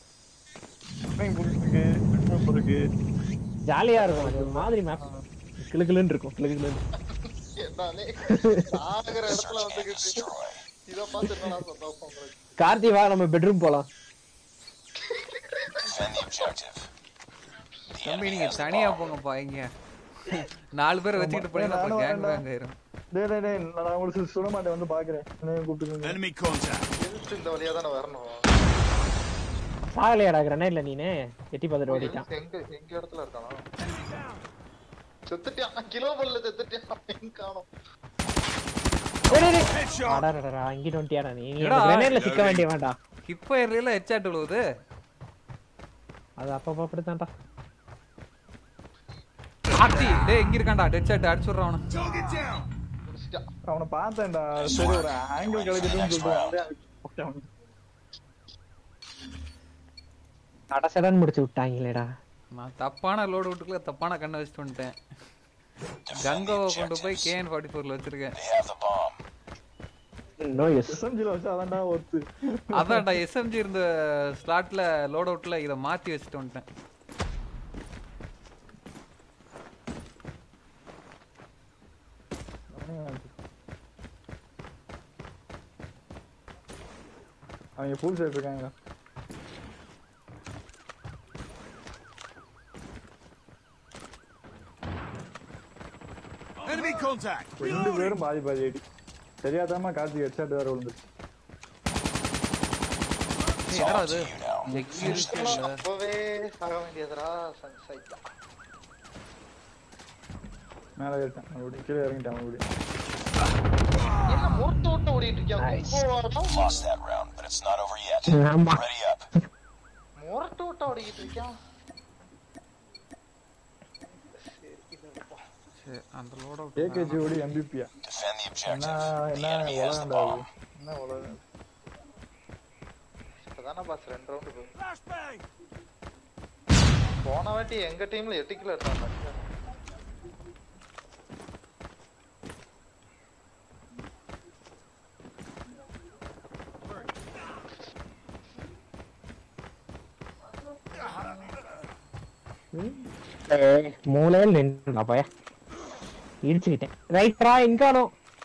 Speaker 7: ஸ்விம்மிங் பூல் இருக்கு ஸ்விம்மிங் பூல் இருக்கு
Speaker 2: ஜாலியா இருக்கும் அது ஒரு மாதிரி மேப் கிளுகிளுன்னு இருக்கும் கிளுகிளுன்னு
Speaker 1: என்னாலே சாகுற இடத்துல வந்துகிட்டு இத பார்த்து என்னடா சந்தோஷம் உங்களுக்கு
Speaker 2: கார்த்தி வா நம்ம பெட்ரூம் போலாம்
Speaker 3: Defend the objective. The
Speaker 4: தம்பி
Speaker 3: enemy
Speaker 4: நீங்க
Speaker 3: has the
Speaker 4: தனியா
Speaker 3: bomb.
Speaker 4: போங்கப்பா இங்க நாலு பேரை வச்சுக்கிட்டு போனீங்கன்னா
Speaker 7: நானும்
Speaker 4: கேங்
Speaker 7: வரேன்டா.
Speaker 4: பேங் ஆயிரும்
Speaker 7: டேய் டேய் டேய் நான் உங்களுக்கு சுட மாட்டேன் வந்து பாக்குறேன் என்னையும் கூப்பிட்டுக்கோங்க
Speaker 6: Enemy contact.
Speaker 1: எதிர்த்து இந்த வழியா தானே வரணும்
Speaker 2: சாகலையாடா கிரனேட்ல நீனு எட்டி பார்த்துட்டு ஓடிட்டான்
Speaker 1: எங்க எங்க இடத்துல இருக்கானா செத்துட்டியான் கிலோ பல்ல செத்துட்டியான் எங்க காணோம்
Speaker 6: Headshot.
Speaker 2: அடடடா இங்கிட்டு வந்துட்டியாடா நீ நீ
Speaker 4: என்னடா?
Speaker 2: கிரனேட்ல சிக்க வேண்டிய வேண்டாம்
Speaker 4: இப்போ ஏரியில ஹெச்சாட் விழுவுது
Speaker 2: அது அப்பப்ப அப்படித்தான்டா
Speaker 4: ஆர்த்தி டேய் இங்க இருக்கான்டா டெட் ஷாட் அடிச்சு விடுறான் அவனை
Speaker 6: Target down.
Speaker 1: முடிச்சிட்டான்
Speaker 7: அவனை பார்த்தேன்டா சரி ஒரு ஆங்கிள் கிடைக்கட்டும்னு சொல்லிட்டு வந்தேன். போட்டேன் அவனை.
Speaker 2: கடசடன் முடிச்சு விட்டாங்களேடா
Speaker 4: நான் தப்பான லோடு விட்டுக்குள்ள தப்பான கண்ணை வச்சுட்டு வந்துட்டேன் கங்காவை கொண்டு போய் கேஎன் ஃபார்ட்டி ஃபோர்ல வச்சிருக்கேன்
Speaker 3: They have the bomb.
Speaker 2: நோ எஸ்
Speaker 7: SMG ல வச்சு அதான்டா ஒர்த்து
Speaker 4: அதான்டா எஸ்எம்ஜி இருந்த ஸ்லாட்ல லோட் அவுட்ல இதை மாத்தி வச்சுட்டு வந்துட்டேன்
Speaker 7: அவங்க ஃபுல் சைட் இருக்காங்க
Speaker 6: Enemy contact.
Speaker 7: ரெண்டு பேரும் பாதி பாதி அடி தெரியாதாம கார்த்திக் ஹெட்ஷாட் வேற விழுந்துருச்சு
Speaker 4: ஏய், என்னடா இது
Speaker 3: You now.
Speaker 4: Execution இல்ல.
Speaker 1: அப்பவே சாக வேண்டியதுடா சன்சைட்
Speaker 7: மேல ஏறிட்டான் மறுபடியும் கீழே இறங்கிட்டான் மறுபடியும்
Speaker 1: என்ன மூர்த்த விட்டு ஓடிட்டு இருக்கியா
Speaker 3: Lost that round, but it's not over yet.
Speaker 2: ஆமா
Speaker 3: Ready up.
Speaker 1: முரட்டு விட்டு ஓடிக்கிட்டு இருக்கியா
Speaker 4: சரி, அந்த லோட் அவுட்
Speaker 7: ஏகேஜி ஓடி எம்பிபியா
Speaker 3: Defend the
Speaker 7: என்ன
Speaker 3: objective.
Speaker 7: என்ன
Speaker 3: The enemy has the
Speaker 7: உலகண்டா
Speaker 3: bomb.
Speaker 7: இது என்ன உலகம்
Speaker 1: இப்பதானே பாஸ் ரெண்டு ரவுண்டு போய்
Speaker 6: Flashbang.
Speaker 1: போன வாட்டி எங்க டீம்ல எட்டு கிலோ எடுத்தாங்க
Speaker 2: மூலையில் நின்றுடா பய இடிச்சுக்கிட்டேன் ரைட்ரா எங்கானோ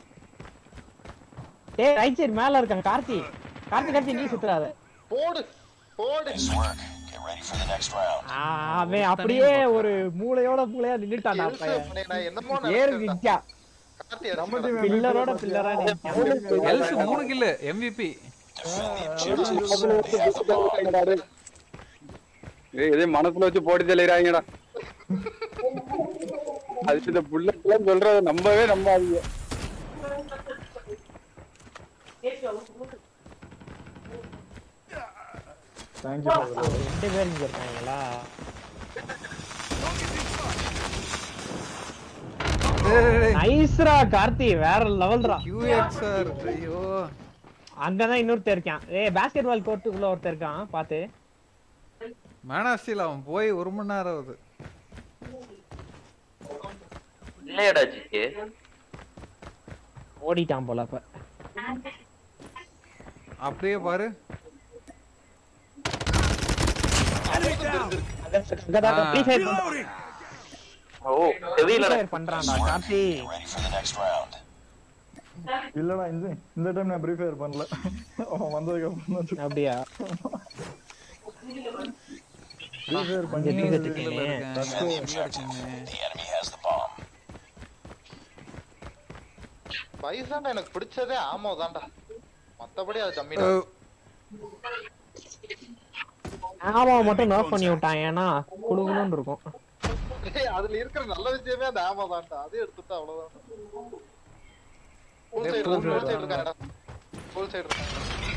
Speaker 2: ஏய் ரைட் சைடு மேல இருக்கான் கார்த்தி கார்த்தி கார்த்தி நீ சுத்துறாத
Speaker 1: போடு போடு
Speaker 3: Nice work. Get ready for the next round.
Speaker 2: ஆ, அவன் அப்படியே ஒரு மூளையோட மூளையா நின்னுட்டான்டா
Speaker 1: எல்சு
Speaker 2: பையன்
Speaker 1: பண்ணி நான் என்னமோ
Speaker 2: ஏறு
Speaker 1: நினைச்சேன்டா.
Speaker 2: நிக்கா
Speaker 1: கார்த்தி
Speaker 7: நம்ம
Speaker 1: அடிச்சுடா.
Speaker 7: டீம்
Speaker 2: பில்லரோட பில்லரா நிக்கான்
Speaker 4: எல்ஸ் மூணு கில்லு MVP
Speaker 3: Defend the objective. They have the bomb.
Speaker 9: ஏய் இதே மனசுல வச்சு போட்டு தெளிறாங்கடா அது இந்த புல்லட் எல்லாம் சொல்றத நம்பவே நம்பாதீங்க
Speaker 7: தேங்க்யூ
Speaker 2: ரெண்டு பேர் இங்க இருக்காங்களா நைஸ்ரா கார்த்தி வேற லெவல்ரா
Speaker 4: யூஎக்ஸ் சார் ஐயோ
Speaker 2: அங்கதான் இன்னொருத்தர் இருக்கான் ஏய் பாஸ்கெட் பால் கோர்ட்டுக்குள்ள ஒருத்தர் இருக்கான் பாத்து
Speaker 4: மேனாஸ்டில் அவன் போய் ஒரு மணி நேரம் ஆகுது
Speaker 5: இல்லையடா ஜிக்கு
Speaker 2: ஓடிட்டான் போல அப்ப
Speaker 4: அப்படியே பாரு
Speaker 2: அங்கதான்
Speaker 4: ஆ.
Speaker 2: ஃப்ரீ ஃபயர் பண்றான்
Speaker 6: Reloading.
Speaker 5: ஓ தெரியலடா
Speaker 2: ஃபயர் பண்றான்டா Karthi
Speaker 3: Get ready for the next round.
Speaker 7: இல்லடா இந்த இந்த டைம் நான் ப்ரீ ஃபயர் பண்ணல அவன் வந்ததுக்கு அப்புறம் தான்
Speaker 2: அப்படியா
Speaker 7: ப்ரீ ஃபயர் பண்ணி
Speaker 2: இங்க
Speaker 4: கீழே
Speaker 2: இருக்கீங்க.
Speaker 4: இருக்கேன்
Speaker 3: Defend the objective. The enemy has the bomb.
Speaker 1: பைசாண்டா எனக்கு பிடிச்சதே ஆமோ தான்டா மத்தபடி அது கம்மிடா
Speaker 2: ஆமா மட்டும் நோட் பண்ணி விட்டான் ஏன்னா குடுக்கணும்னு இருக்கும்
Speaker 1: டேய், அதுல இருக்கிற நல்ல விஷயமே அந்த ஆமோ தான்டா அதே எடுத்துட்டா அவ்வளவுதான் ஃபுல் சைடு ஃபுல் சைடு இருக்காடா ஃபுல் சைடு இருக்காங்க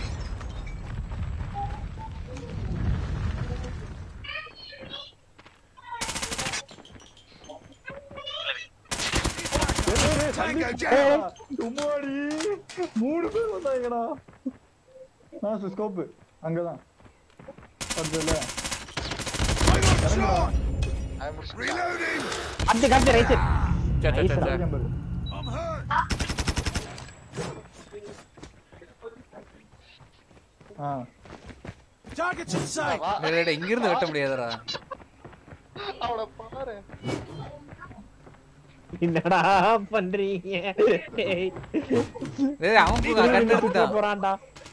Speaker 6: Tango down.
Speaker 7: சும்மாடி மூணு பேர் வந்தாங்கடா நான் ஸ்கோப்பு அங்கதான் அதுல
Speaker 6: I'm on charge.
Speaker 1: அவன் முடிச்சுட்டான்.
Speaker 6: Reloading.
Speaker 2: கார்த்தி கார்த்தி ரைட்
Speaker 4: சே, சே, சே, சே.
Speaker 6: I'm hurt.
Speaker 7: ஆ
Speaker 6: Targets in sight.
Speaker 1: வா.
Speaker 4: டேய், டேய், டேய், இங்கிருந்து வெட்ட முடியாதுடா
Speaker 1: அவனை பாரு
Speaker 2: என்னடா பண்றீங்க டேய்.
Speaker 4: டேய் அவன் போ- கண்டு
Speaker 2: சுத்த
Speaker 4: எடுத்துட்டான்
Speaker 2: போறான்டா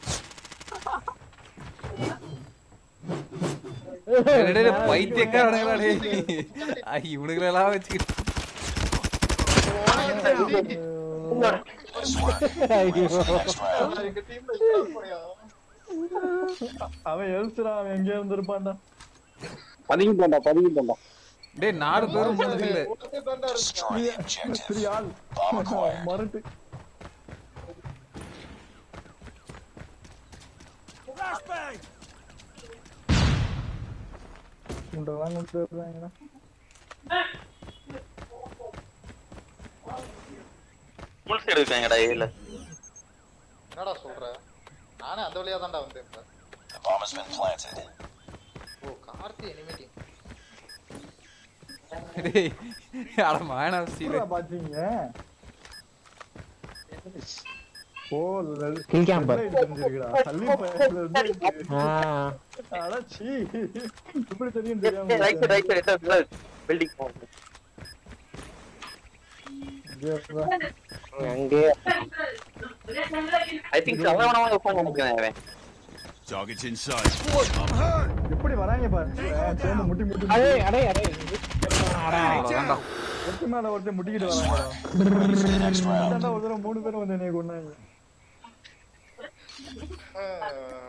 Speaker 4: டேய், டேய், டேய், பைத்தியக்காரனுங்களா டேய் ஐ, இவனுங்களெல்லாம் வச்சுக்கிட்டு
Speaker 3: Nice work.
Speaker 2: ஐயோ.
Speaker 3: Next round.
Speaker 1: எங்க டீம்ல இல்லையா
Speaker 7: அவன் எழுத்துறான் அவன் எங்கேயோ இருந்திருப்பான்டா
Speaker 9: பதுங்கிட்டோம்டா பதுங்கிட்டோம்டா
Speaker 4: டேய் நாலு பேரும் முடிஞ்சது இல்ல
Speaker 1: ஒருத்தன் தான்டா இருக்கான்.
Speaker 3: Destroy the objective.
Speaker 7: பெரிய ஆள்
Speaker 3: Bomb acquired.
Speaker 7: மறட்டு
Speaker 6: Flashbang.
Speaker 7: உண்டை வாங்க விட்டுறாங்கடா
Speaker 5: ஃபுல் சைடு இருக்காங்கடா ஏல
Speaker 1: என்னடா சொல்ற நானே அந்த வழியா தான்டா வந்தேன் இப்ப.
Speaker 3: The bomb has been planted.
Speaker 1: O Karthi enemy team.
Speaker 4: டேய் அட மேன் ஆஃப் ஸ்டீல்
Speaker 7: என்னடா பாத்தீங்க ஓ
Speaker 2: Kill camper.
Speaker 7: தெரிஞ்சிருக்குடா தள்ளி போய்
Speaker 2: ஆ.
Speaker 7: அட சீ இப்படி தெரியும் தெரியாம
Speaker 5: ரைட் ரைட் ரைட் பில்டிங்
Speaker 2: அங்கே
Speaker 5: ஐ திங்க் சரவணமா இருப்பான்னு நினைக்கிறேன் அவன்
Speaker 6: Targets in sight. I'm hurt.
Speaker 7: எப்படி வராங்க பாரு சேர்ந்து முட்டி முட்டி
Speaker 2: அடே அடே அடே
Speaker 4: அவ்வளவுதான்டா
Speaker 7: ஒருத்தி மேல ஒருத்தர் முட்டிக்கிட்டு வராங்க
Speaker 3: Next round.
Speaker 7: அதான்டா ஒரு தடவை மூணு பேரும் வந்து என்னைய கொண்டாங்க
Speaker 1: அஹ்,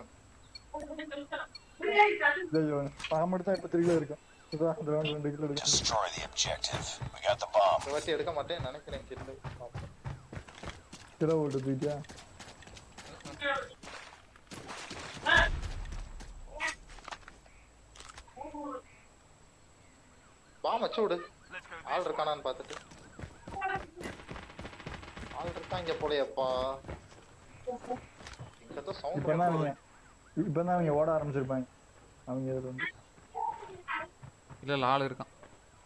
Speaker 7: ஐயோ நான் மட்டும் தான் இப்ப திருவிழா இருக்கும் இதான் இந்த round ரெண்டு கிலோ இருக்கு
Speaker 3: Destroy the objective. We got the bomb.
Speaker 1: இந்த வாட்டி எடுக்க மாட்டேன்னு நினைக்கிறேன் கில்லு.
Speaker 7: கிலோ ஓட்டு போயிட்டியா
Speaker 1: பாம் வச்சு விடு ஆள் இருக்கானான்னு பார்த்துட்டு ஆள் இருக்கா இங்க போலையப்பா இங்க ஏதோ
Speaker 7: இப்ப என்ன அவங்க
Speaker 1: சவுண்ட்
Speaker 7: இப்ப தான் அவங்க ஓட ஆரம்பிச்சிருப்பாங்க அவங்க இதுல வந்து
Speaker 4: இல்ல இல்ல ஆள் இருக்கான்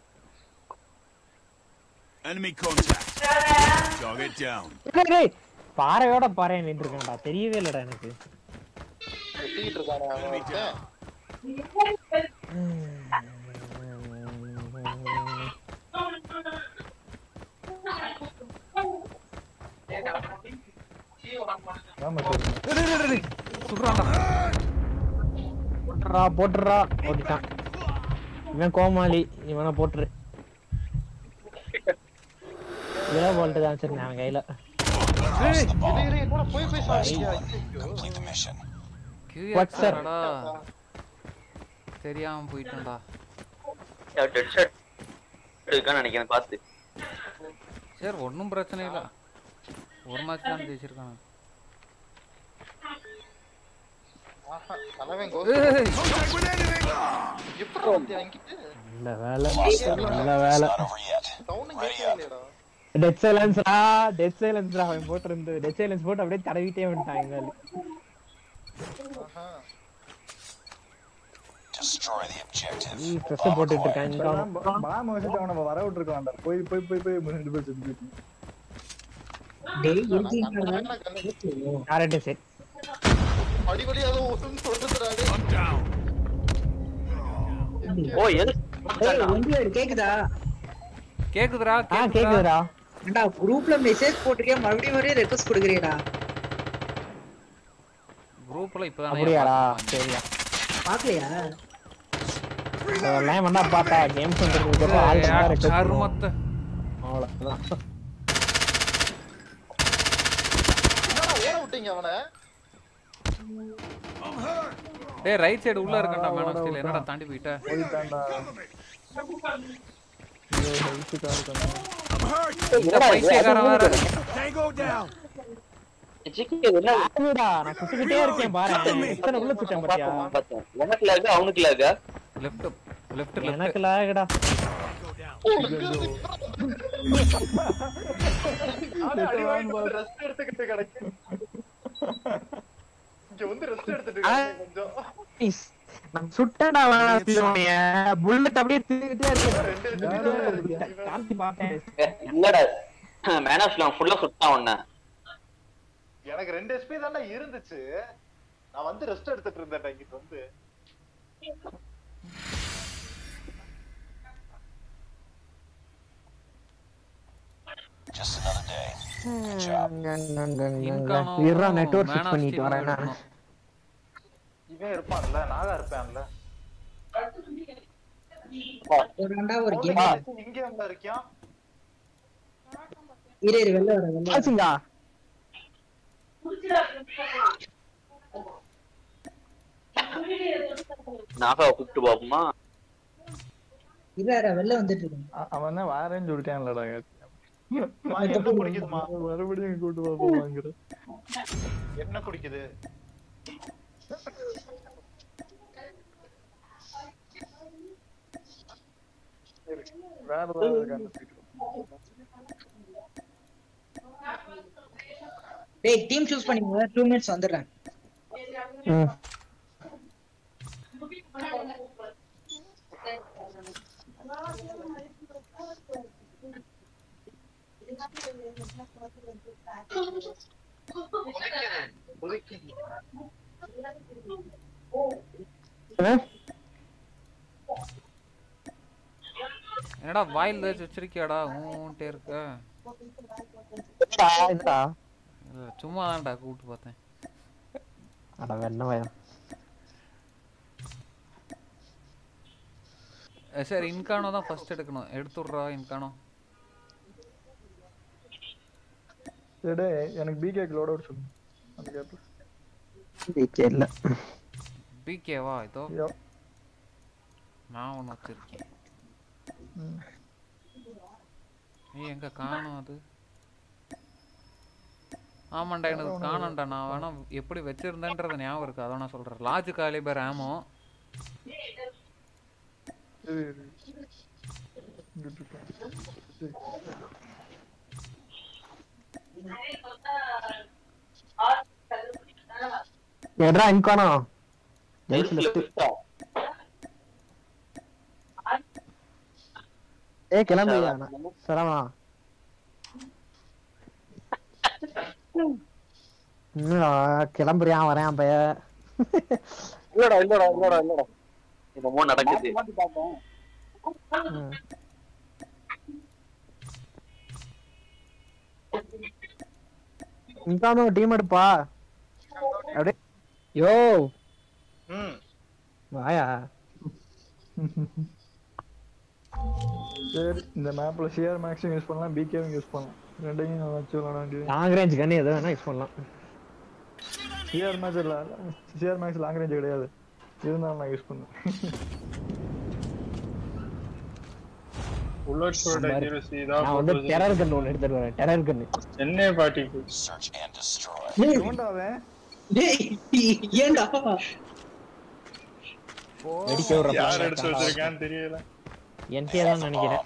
Speaker 6: Enemy contact. Target down.
Speaker 2: டேய், டேய் பாறையோட பாறை நின்று இருக்கேன்டா தெரியவே இல்லடா எனக்கு
Speaker 1: வெட்டிக்கிட்டு இருக்கானே அவன் ஒருத்தன்.
Speaker 7: ஆமா சரி
Speaker 4: சுடுறான்டா
Speaker 2: போட்டுறா போட்டுறா ஓடிட்டான் இவன் கோமாளி இவனை போட்டுரு இவ்வளோ போல்ட்டு தான் வச்சிருந்தேன் அவன் கையில
Speaker 3: Toss the bomb.
Speaker 1: இரு, இரு, என்னடா போய் போய் சாப்பிட்டீங்க
Speaker 3: Complete the mission.
Speaker 2: What, sir?
Speaker 4: கியூஆர்டா தெரியாம போயிட்டேன்டா
Speaker 5: டெட் ஷாட் இருக்கான்னு நினைக்கிறேன் பார்த்து
Speaker 4: சரி ஒன்றும் பிரச்சனை இல்லை ஒரு மேட்ச் தான் ஜெயிச்சிருக்கான்
Speaker 1: ஆஹா, தலைவன் ghost.
Speaker 4: ஏய்,
Speaker 6: Contact with enemy.
Speaker 1: எப்படிடா வந்தியா இங்கிட்டு?
Speaker 2: நல்ல வேலை
Speaker 3: Lost that
Speaker 2: நல்ல
Speaker 3: round. It's
Speaker 2: வேலை
Speaker 3: not over yet.
Speaker 1: sound
Speaker 3: Ready
Speaker 1: கேட்கவே
Speaker 3: up.
Speaker 1: இல்லையேடா.
Speaker 2: டெத் சைலன்ஸ்ரா டெத் சைலன்ஸ்ரா அவன் போட்டிருந்து டெத் சைலன்ஸ் போட்டு அப்படியே தடவிட்டே வந்துட்டான் எங்க ஆளு.
Speaker 1: ஆஹா.
Speaker 3: Destroy the objective.
Speaker 2: ஈ, ட்ரெஸ் போட்டுட்டு இருக்கான் இங்க அவன்.
Speaker 7: பாம வச்சுட்டு அவனை வர விட்டுருக்கான்டா போய் போய் போய் போய் ரெண்டு பேர் செத்து போயிட்டு
Speaker 1: கண்ணா கண்ணு.
Speaker 2: யார்கிட்டயும் சரி
Speaker 1: அடி வலி ஏதோ ஒண்ணுன்னு சொல்லுதுடா, டேய்.
Speaker 6: I'm down.
Speaker 5: ஓ எது
Speaker 10: கேக்குதா
Speaker 4: கேக்குதுடா
Speaker 2: ஆ
Speaker 4: கேக்குதுடா
Speaker 2: கேக்குதுடா
Speaker 10: ஏண்டா குரூப்ல மெசேஜ் போட்டிருக்கேன் மறுபடியும் மறுபடியும் ரெக்வஸ்ட் கொடுக்குறீடா
Speaker 4: குரூப்ல இப்பதான்
Speaker 2: அப்படியாடா சரியா
Speaker 10: பாக்கலையா
Speaker 2: அதெல்லாம் வேணா பார்த்தா கேம்ஸ் வந்துருக்கு ஆள் இருந்தா request பண்ணுவோம்.
Speaker 4: கருமத்தை
Speaker 2: அவ்வளவுதான்
Speaker 1: என்னடா ஓட விட்டீங்க அவனை
Speaker 4: டேய் ரைட் சைடு உள்ள இருக்கேன்டா மேன் ஆஃப் ஸ்டீல் என்னடா தாண்டி போயிட்ட
Speaker 7: போயிட்டான்டா ஐயோ ஹெல்த்துக்காக இருக்கான்
Speaker 6: I'm hurt.
Speaker 4: இந்த பைத்தியக்காரன் வேற
Speaker 6: Tango down.
Speaker 5: என்ன
Speaker 2: அதுடா, நான் சுட்டுக்கிட்டே இருக்கேன் பாரு எத்தனை உள்ள சுட்டேன் பாத்தியா
Speaker 5: பார்த்தேன் உனக்கு லாக அவனுக்கு லாக
Speaker 4: லெஃப்ட் லெஃப்ட் லெஃப்ட்
Speaker 2: எனக்கு லாகடா
Speaker 1: ரெஸ்ட் எடுத்துக்கிட்டு கிடக்கு இங்க வந்து ரெஸ்ட் எடுத்துட்டு இருக்காங்க கொஞ்சம்
Speaker 2: நான் சுட்டேன்டா வேணாம் புல்லட் அப்படியே திருக்கிட்டே இருக்கேன் கார்த்தி பார்த்தேன்
Speaker 5: இல்லடா மேன் ஆஃப் ஃபுல்லா சுட்டான் உன்ன
Speaker 1: எனக்கு ரெண்டு எஸ்பி தான்டா இருந்துச்சு நான் வந்து ரெஸ்ட் எடுத்துட்டு இருந்தேன் இங்கிட்டு வந்து
Speaker 3: Just another day. Good job.
Speaker 4: இன்கானும்
Speaker 2: இருடா நெட்வொர்க்
Speaker 4: Man
Speaker 2: ஃபிக்ஸ்
Speaker 4: of
Speaker 2: பண்ணிட்டு
Speaker 4: Steel
Speaker 2: வரேன் நான்
Speaker 4: எடுக்கணும்.
Speaker 1: இவன் இருப்பான்ல நாகா இருப்பான்ல
Speaker 10: ஒரு ஒரு கேம்
Speaker 1: இங்க எங்க இருக்கியான்
Speaker 10: இரு இரு வெளில வர வெளில வர.
Speaker 2: ஆச்சுங்களா
Speaker 5: நாகாவை கூப்பிட்டு பாப்போமா
Speaker 10: இரு இரு, வெளில வந்துட்டு இருக்கேன்
Speaker 7: அ- அவன் தான் வாரேன்னு சொல்லிட்டான்லடா
Speaker 1: மா, என்ன குடிக்குதுமா
Speaker 7: மறுபடியும் கூட்டு பாப்போமாங்கிற
Speaker 1: என்ன குடிக்குது
Speaker 7: வேற ஏதாவது கண்டுபிடிக்கணும்
Speaker 10: டேய் டீம் சூஸ் பண்ணிக்கோங்க 2 மினிட்ஸ் வந்துடுறேன்
Speaker 2: ம் ஆ?
Speaker 4: என்னடா வாயில் ஏதாச்சும் வச்சிருக்கியாடா ஊன்ட்டே இருக்க
Speaker 2: ஆ, இதுடா
Speaker 4: இல்ல, சும்மா தான்டா கூப்பிட்டு பார்த்தேன்
Speaker 2: அட வெண்ண பயம்
Speaker 4: அஹ் சரி இன்கானோ தான் ஃபர்ஸ்ட் எடுக்கணும் எடுத்துடுறா இன்கானோ
Speaker 7: சரி டேய், எனக்கு பிகே லோட் அவுட் சொல்லு அந்த கேப்ல
Speaker 2: வீக்கே இல்ல
Speaker 4: பிகேவா இதோ
Speaker 7: யோ
Speaker 4: நான் ஒன்று வச்சிருக்கேன்
Speaker 7: ம்.
Speaker 4: ஏய் எங்க காணோம் அது ஆமாண்டா எனக்கு காணோம்டா நான் வேணா எப்படி வச்சிருந்தேன்றத ஞாபகம் இருக்கு அதான் நான் சொல்றேன் லார்ஜ் காலிபர் ஆமோ
Speaker 7: இரு, இரு. இங்கிட்டு இருக்கேன். சரி.
Speaker 2: எட்ரா இன்கானோ ஜெயிச்சு லெஃப்ட் ஏ கிளம்புயா சரவணா என்னடா கிளம்புறியா வரேன் பைய
Speaker 5: இல்லடா இல்லடா இல்லடா இல்லடா என்னமோ நடக்குது
Speaker 2: ம். இன்கானோ டீம் எடுப்பா அப்படியே யோ
Speaker 1: ம்
Speaker 2: வாயா
Speaker 7: சரி இந்த மேப்ல சிஆர் மேக்ஸும் யூஸ் பண்ணலாம் பிகேவும் யூஸ் பண்ணலாம் ரெண்டையும் நான் வச்சு விளாட வேண்டியது
Speaker 2: லாங் ரேஞ்ச் கண்ணு எது வேணா யூஸ் பண்ணலாம்
Speaker 7: சிஆர் மேக்ஸ் இல்ல சிஆர் மேக்ஸ் லாங் ரேஞ்ச் கிடையாது இருந்தாலும் நான் யூஸ் பண்ணுவேன்
Speaker 8: புல்லட்ஸோட accuracy இதா
Speaker 2: நான் வந்து
Speaker 8: போட்டுருது.
Speaker 2: டெரர் கன் ஒன்று எடுத்துட்டு வரேன் டெரர் கன்னு
Speaker 8: என்னே பாட்டிக்கு
Speaker 3: Search and destroy.
Speaker 7: எவன்டா அவன்
Speaker 10: டேய் ஏன்டா
Speaker 2: வெடிக்க விடுற
Speaker 8: யார் எடுத்து வச்சிருக்கான்னு தெரியல
Speaker 2: என்கிட்ட தான் நினைக்கிறேன்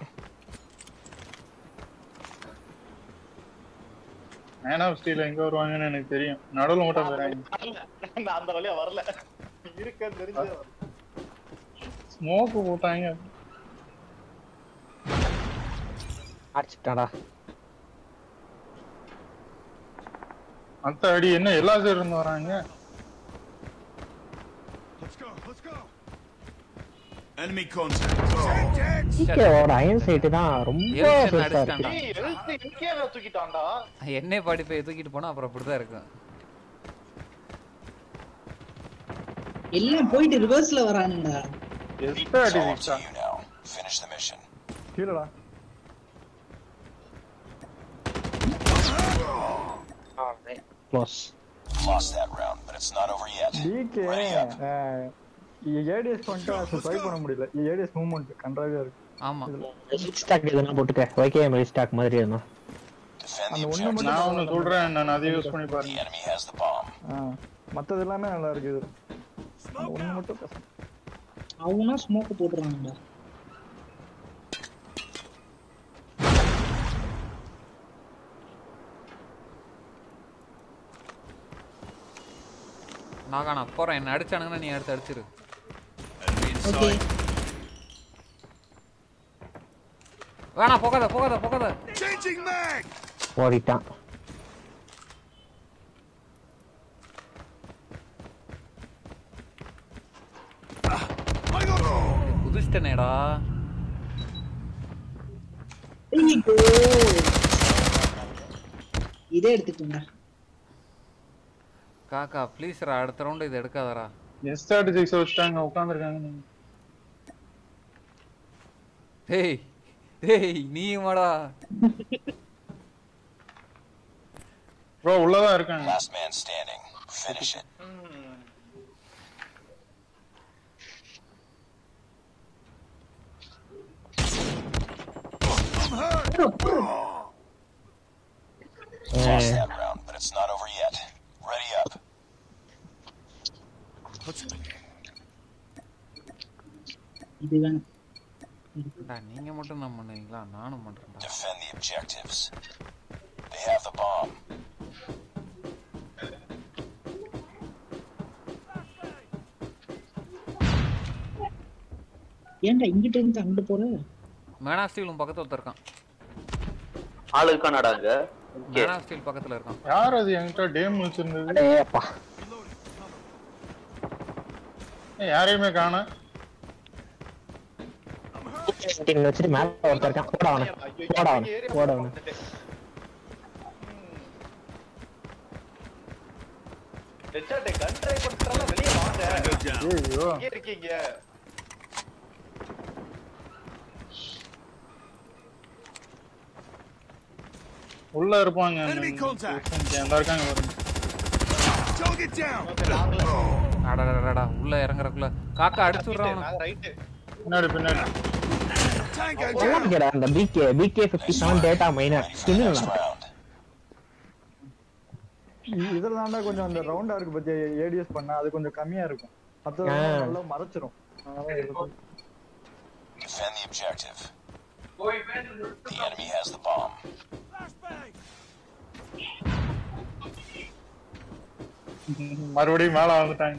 Speaker 8: மேன் ஆஃப் ஸ்டீல் எங்க வருவாங்கன்னு எனக்கு தெரியும் நடுவுல மட்டும் போறாங்க
Speaker 1: நான் அந்த வழியா வரல இருக்க தெரிஞ்சு
Speaker 8: ஸ்மோக் போட்டாங்க
Speaker 2: அடிச்சுட்டாடா
Speaker 8: மத்த அடி என்ன எல்லா சைடு இருந்து வராங்க
Speaker 3: Enemy contact.
Speaker 2: சீக்கிரம் அயன் சைட்டு தான் ரொம்ப
Speaker 4: எல்சன்
Speaker 2: பெருசா இருக்கு
Speaker 4: அடிச்சிட்டான்டா
Speaker 1: ஏய் எழுத்து இன்கேவ தூக்கிட்டான்டா
Speaker 4: என்னே பாடி போய் தூக்கிட்டு போனா அப்புறம் அப்படிதான் இருக்கும்
Speaker 10: எல்லாம் போயிட்டு ரிவர்ஸ்ல வரானுடா
Speaker 8: எஸ்பே அடி
Speaker 3: It's all up to you now. Finish the mission.
Speaker 7: கீழடா
Speaker 2: close
Speaker 3: Lost that round, but it's not over yet.
Speaker 7: PK
Speaker 3: Ready up.
Speaker 7: ADS பண்ணிட்டு அதை ட்ரை பண்ண முடியல ஏடிஎஸ் மூவ்மெண்ட் கன்றாவே இருக்கு
Speaker 4: ஆமா
Speaker 2: ஸ்டாக் எதுனா போட்டுக்க ஓகே மாதிரி ஸ்டாக் மாதிரி எதுனா
Speaker 3: Defend the
Speaker 7: அந்த ஒண்ணு
Speaker 3: objective.
Speaker 7: மட்டும்
Speaker 8: நான் ஒண்ணு சொல்றேன் நான் அதை யூஸ் பண்ணி
Speaker 3: The
Speaker 8: பாருங்க
Speaker 3: enemy has the bomb.
Speaker 7: ஆ மத்தது எல்லாமே நல்லா இருக்கு இது அந்த ஒண்ணு மட்டும் கஷ்டம்
Speaker 10: அவனா ஸ்மோக் போட்டுறானுடா
Speaker 4: நான் நான் போறேன் என்ன அடிச்சானுங்கன்னா நீ அடுத்து அடிச்சிரு
Speaker 10: ஓகே
Speaker 4: வேணாம் போகாத போகாத போகாத
Speaker 2: ஓடிட்டான்
Speaker 4: குதிச்சிட்டனேடா
Speaker 10: ஐயோ. இதே எடுத்துக்கோங்க
Speaker 4: காக்கா ப்ளீஸ்ரா அடுத்த ரவுண்டு இது எடுக்காதடா
Speaker 8: எஸ் தேர்ட்டி சிக்ஸ் வச்சுட்டாங்க உட்காந்துருக்காங்க நீங்க
Speaker 4: டேய் டேய் நீயுமாடா
Speaker 8: ப்ரோ உள்ளதான் இருக்காங்க
Speaker 3: Last man standing. Finish it. Lost that round, but it's not over yet. Ready up.
Speaker 10: இது வேணும்
Speaker 4: டா, நீங்க மட்டும் தான் பண்ணுவீங்களா நானும் பண்றேன்டா
Speaker 3: Defend the objectives. They have the bomb.
Speaker 10: ஏன்டா இங்கிட்ட இருந்து அங்கிட்டு போற
Speaker 4: மேனா ஸ்டீலும் பக்கத்துல ஒருத்தன் இருக்கான்
Speaker 5: ஆளு இருக்கானாடா அங்க Okay.
Speaker 4: மேனா ஸ்டீல் பக்கத்துல இருக்கான்
Speaker 8: யார் அது என்கிட்ட டேம் வச்சிருந்தது
Speaker 2: அடே அப்பா
Speaker 8: ஏய், யாரையுமே காண
Speaker 2: டீம் வச்சுட்டு மேல ஒருத்தர் இருக்கான் போட அவன போட அவன போட அவன
Speaker 1: டெச்சாட்டே கன் ட்ரை பண்றலாம் வெளிய வாங்க
Speaker 8: ஐயோ
Speaker 1: எங்க இருக்கீங்க
Speaker 8: உள்ள இருப்பாங்க அந்த இருக்காங்க பாருங்க
Speaker 4: அடடடடா உள்ள இறங்குறக்குள்ள காக்கா அடிச்சு விடுறான்
Speaker 1: நாங்க ரைட்
Speaker 8: பின்னாடி பின்னாடி
Speaker 2: கேடா அந்த PK PK 57 data miner skin
Speaker 3: Next round.
Speaker 7: இதுல தாண்டா கொஞ்சம் அந்த ரவுண்டா இருக்கு பத்தியா ஏடிஎஸ் பண்ணா அது கொஞ்சம் கம்மியா இருக்கும் மத்தது
Speaker 2: ஆ.
Speaker 7: நல்லா மறைச்சிரும் அதனால இது-
Speaker 3: Defend the objective. The enemy has the bomb.
Speaker 8: மறுபடியும் மேல வந்துட்டாங்க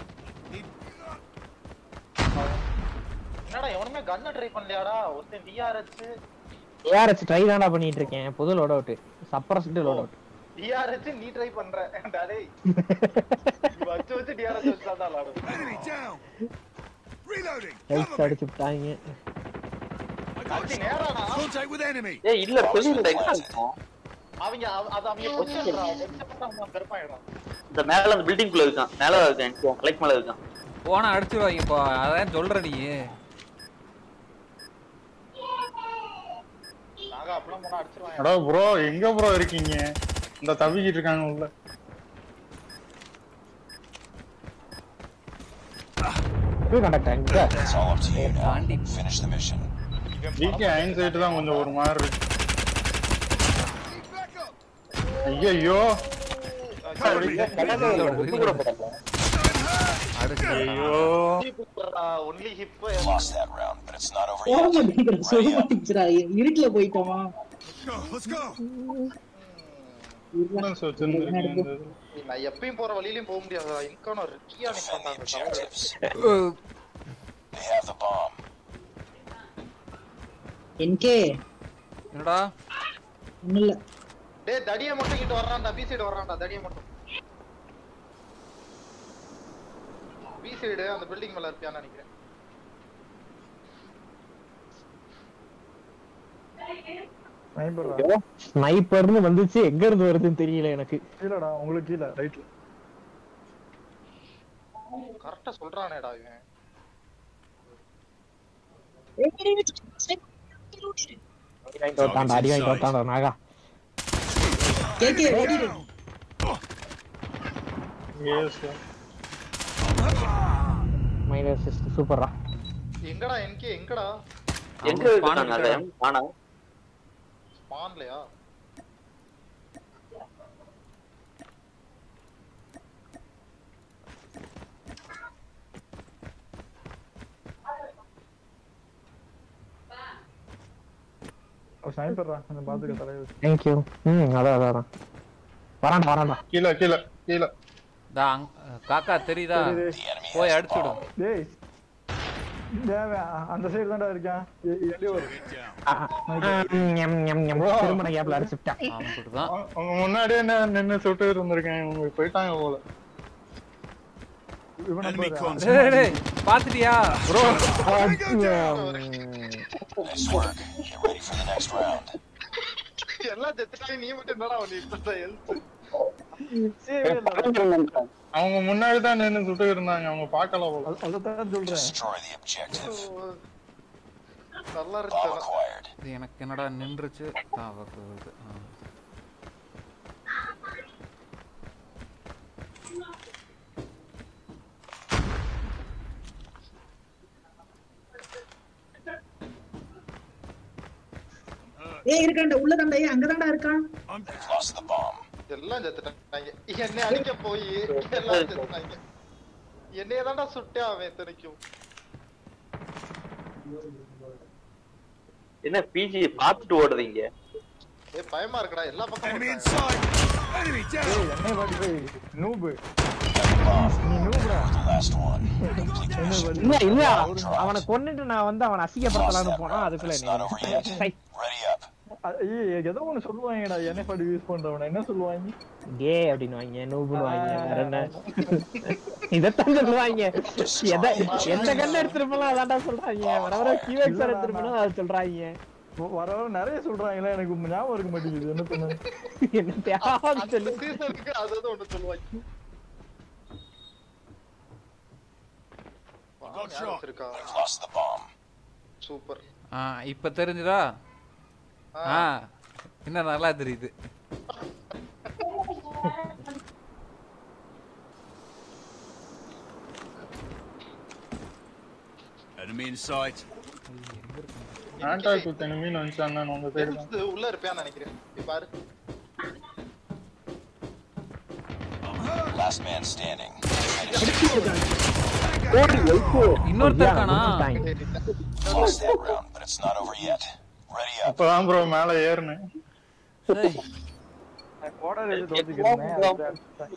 Speaker 1: என்னடா எவனுமே கன்ன ட்ரை பண்ணலையாடா ஒருத்தன் டிஆர்எச்
Speaker 2: ஏஆர்எச் ட்ரை தான்டா பண்ணிட்டு இருக்கேன் புது loadout suppressed loadout
Speaker 1: DRH நீ ட்ரை பண்ற டேய் நீ வச்சு வச்சு டிஆர்எச் வச்சு தான் விளையாடும்
Speaker 2: ஹெல்த் அடிச்சு விட்டாங்க
Speaker 1: அடி நேராடா
Speaker 5: ஏய் இல்ல சொல்லிருந்தா எங்க இருக்கும்
Speaker 1: அவங்க அவ- அது அவங்க பொசிஷன்டா பொசிஷன் அவன் பெருப்பாயிடும்
Speaker 5: இந்த மேல அந்த பில்டிங் குள்ள இருக்கான் மேல இருக்கான் கலெக்ட் மேல இருக்கான்
Speaker 4: போனா அடிச்சிருவாங்க இப்போ அதான் சொல்ற நீ
Speaker 1: நாங்க அப்படிலாம் போனா அடிச்சிருவாங்க
Speaker 8: அடா ப்ரோ எங்க ப்ரோ இருக்கீங்க இந்த தவிக்கிட்டு இருக்காங்க உள்ள
Speaker 2: ஃபுல் கான்டாக்ட் எங்க
Speaker 3: It's all up to you now. Finish the mission.
Speaker 8: PK ஐன் சைடு தான் கொஞ்சம் ஒரு மாதிரி இருக்கு ஐயோ ஐயோ
Speaker 1: only hip
Speaker 3: Lost that round, but it's not over
Speaker 10: போக
Speaker 3: yet.
Speaker 10: மாட்டேங்கிறா சொல்ல மாட்டேங்கிறா இருட்டுல போயிட்டோமா
Speaker 8: Weapons வச்சிருந்திருக்கீங்க
Speaker 1: நான் எப்பயும் போற வழியிலயும் போக முடியாது இன்கான ரிக்கியா
Speaker 3: Defend the
Speaker 1: நிப்பாங்க
Speaker 3: objectives. They have the bomb.
Speaker 10: என்கே
Speaker 4: என்னடா
Speaker 10: ஒண்ணும் இல்ல
Speaker 1: டேய் தடிய மட்டும் கிட்ட வர்றான்டா பி சைடு வர்றான்டா தடிய மட்டும் பி சைடு அந்த பில்டிங் மேல இருப்பியான்னு நினைக்கிறேன்
Speaker 7: ஸ்னைப்பர்டா
Speaker 2: ஸ்னைப்பர்னு வந்துச்சு எங்க இருந்து வருதுன்னு தெரியல எனக்கு
Speaker 7: கீழடா உங்களுக்கு கீழ ரைட்ல
Speaker 1: கரெக்டா சொல்றானேடா இவன்
Speaker 2: அடி வாங்கிட்டு வரட்டான்டா அடி வாங்கிட்டு வரட்டான்டா நாகா
Speaker 10: கேக்கே ஓடிடு
Speaker 8: Yes, sir.
Speaker 2: மைனஸ் சூப்பர்ரா
Speaker 1: எங்கடா என்கே எங்கடா
Speaker 5: எங்க இருக்காங்க அந்த எம் ஆனா
Speaker 1: ஸ்பான்லயா
Speaker 7: ஸ்னைப்பர்டா கொஞ்சம் பாத்துக்க தலைவர்
Speaker 2: தேங்க்யூ ம் அதான் அதான் அதான். வரான்டா வரான்டா
Speaker 8: கீழே கீழே கீழே
Speaker 4: தா அங்க- காக்கா தெரியுதா போய் அடிச்சு விடு
Speaker 7: டேய் தேவை அந்த சைடு தான்டா இருக்கான் எ- எங்கே வரும்
Speaker 2: ஆ, ஆ, ம், எம், எம், எம். திருமண கேப்ல அடிச்சுட்டான்
Speaker 4: அப்படிதான்
Speaker 8: அவங்க முன்னாடியே என்ன நின்னு சுட்டு இருந்திருக்கேன் இவங்க போயிட்டாங்க போல
Speaker 7: இவனை
Speaker 6: Enemy
Speaker 7: பாரு.
Speaker 6: contact.
Speaker 4: டேய், டேய், டேய், பாத்துட்டியா
Speaker 3: Nice work. Get ready for the next round.
Speaker 1: எல்லாம் செத்துட்டாங்க நீ மட்டும் என்னடா நீ இப்ப ஹெல்த்
Speaker 8: அவங்க முன்னாடி தான் நின்னு சுட்டு இருந்தாங்க அவங்க பார்க்கல போல
Speaker 7: அத- அதைத்தான் சொல்றேன்
Speaker 3: Destroy the objective.
Speaker 1: நல்லா
Speaker 3: Bomb
Speaker 1: இருக்கு
Speaker 3: acquired.
Speaker 4: இது எனக்கு என்னடா நின்றுச்சு ஆ, வருது, வருது. ஆ.
Speaker 10: ஏய் இருக்கான்டா உள்ள தான்டா ஏய் அங்கதான்டா இருக்கான்
Speaker 3: You've lost the bomb.
Speaker 1: எல்லாம் செத்துட்டாங்க என்னை அடிக்க போய் எல்லாம் செத்துட்டாங்க என்னைய தான்டா சுட்டே அவன் இத்தனைக்கும்
Speaker 5: என்ன பிஜி பார்த்துட்டு ஓடுறீங்க
Speaker 1: ஏய் பயமா இருக்குடா எல்லா பக்கமும்
Speaker 6: Enemy
Speaker 1: இருக்காங்க.
Speaker 6: inside. Enemy down.
Speaker 7: ஏய் என்னை பாட்டி போய் நூபு
Speaker 3: Bomb.
Speaker 7: நீ நூபுடா
Speaker 3: The last one. Complete the
Speaker 7: என்ன
Speaker 3: mission.
Speaker 7: பாட்டி
Speaker 2: இல்ல இல்ல
Speaker 3: Dropped.
Speaker 2: அவனை கொன்னுட்டு நான் வந்து அவனை
Speaker 3: Lost
Speaker 2: அசிங்கப்படுத்தலாம்னு
Speaker 3: that
Speaker 2: போனா
Speaker 3: round, but
Speaker 2: அதுக்குள்ள
Speaker 3: it's not over yet.
Speaker 2: நீ
Speaker 3: Ready up.
Speaker 7: அ- ஏய் ஏதோ ஒண்ணு சொல்லுவாங்கடா என்னை பாட்டி யூஸ் பண்றவன என்ன சொல்லுவாங்க
Speaker 2: டே அப்படின்னு வாங்க நூபுன்னு வாங்க வேற என்ன இதத்தான் சொல்லுவாங்க எதை எந்த கண்ணு எடுத்துருப்போம் அதான்டா சொல்றாங்க வர வர கியூஎக்ஸ் எடுத்துருப்போம் அதை சொல்றாங்க
Speaker 7: வ- வர வர நிறைய சொல்றாங்களே எனக்கு ஞாபகம் இருக்க மாட்டேங்குது என்ன பண்ண
Speaker 2: என்ன தேவை சொல்லு
Speaker 1: சீசனுக்கு அது அது ஒண்ணு சொல்லுவாங்க
Speaker 6: Got shot.
Speaker 1: இருக்கா
Speaker 3: You've lost the bomb.
Speaker 1: Super
Speaker 4: ஆ, இப்ப தெரிஞ்சுதா ஆ இன்னும் நல்லா தெரியுது
Speaker 6: Enemy in sight.
Speaker 8: Contact with எனிமின்னு வந்துச்சான்னு உங்க பேரு தான்
Speaker 1: ஹெல்த் உள்ள இருப்பியான்னு நினைக்கிறேன் இப்ப பாரு
Speaker 3: Last man standing.
Speaker 4: இன்னொருத்தர் இருக்கானா
Speaker 3: Lost that round, but it's not over yet. Ready up.
Speaker 8: அப்பதான் ப்ரோ மேல ஏறுனேன்
Speaker 4: டேய்,
Speaker 7: கோடர் எது தோத்துக்கிறேன்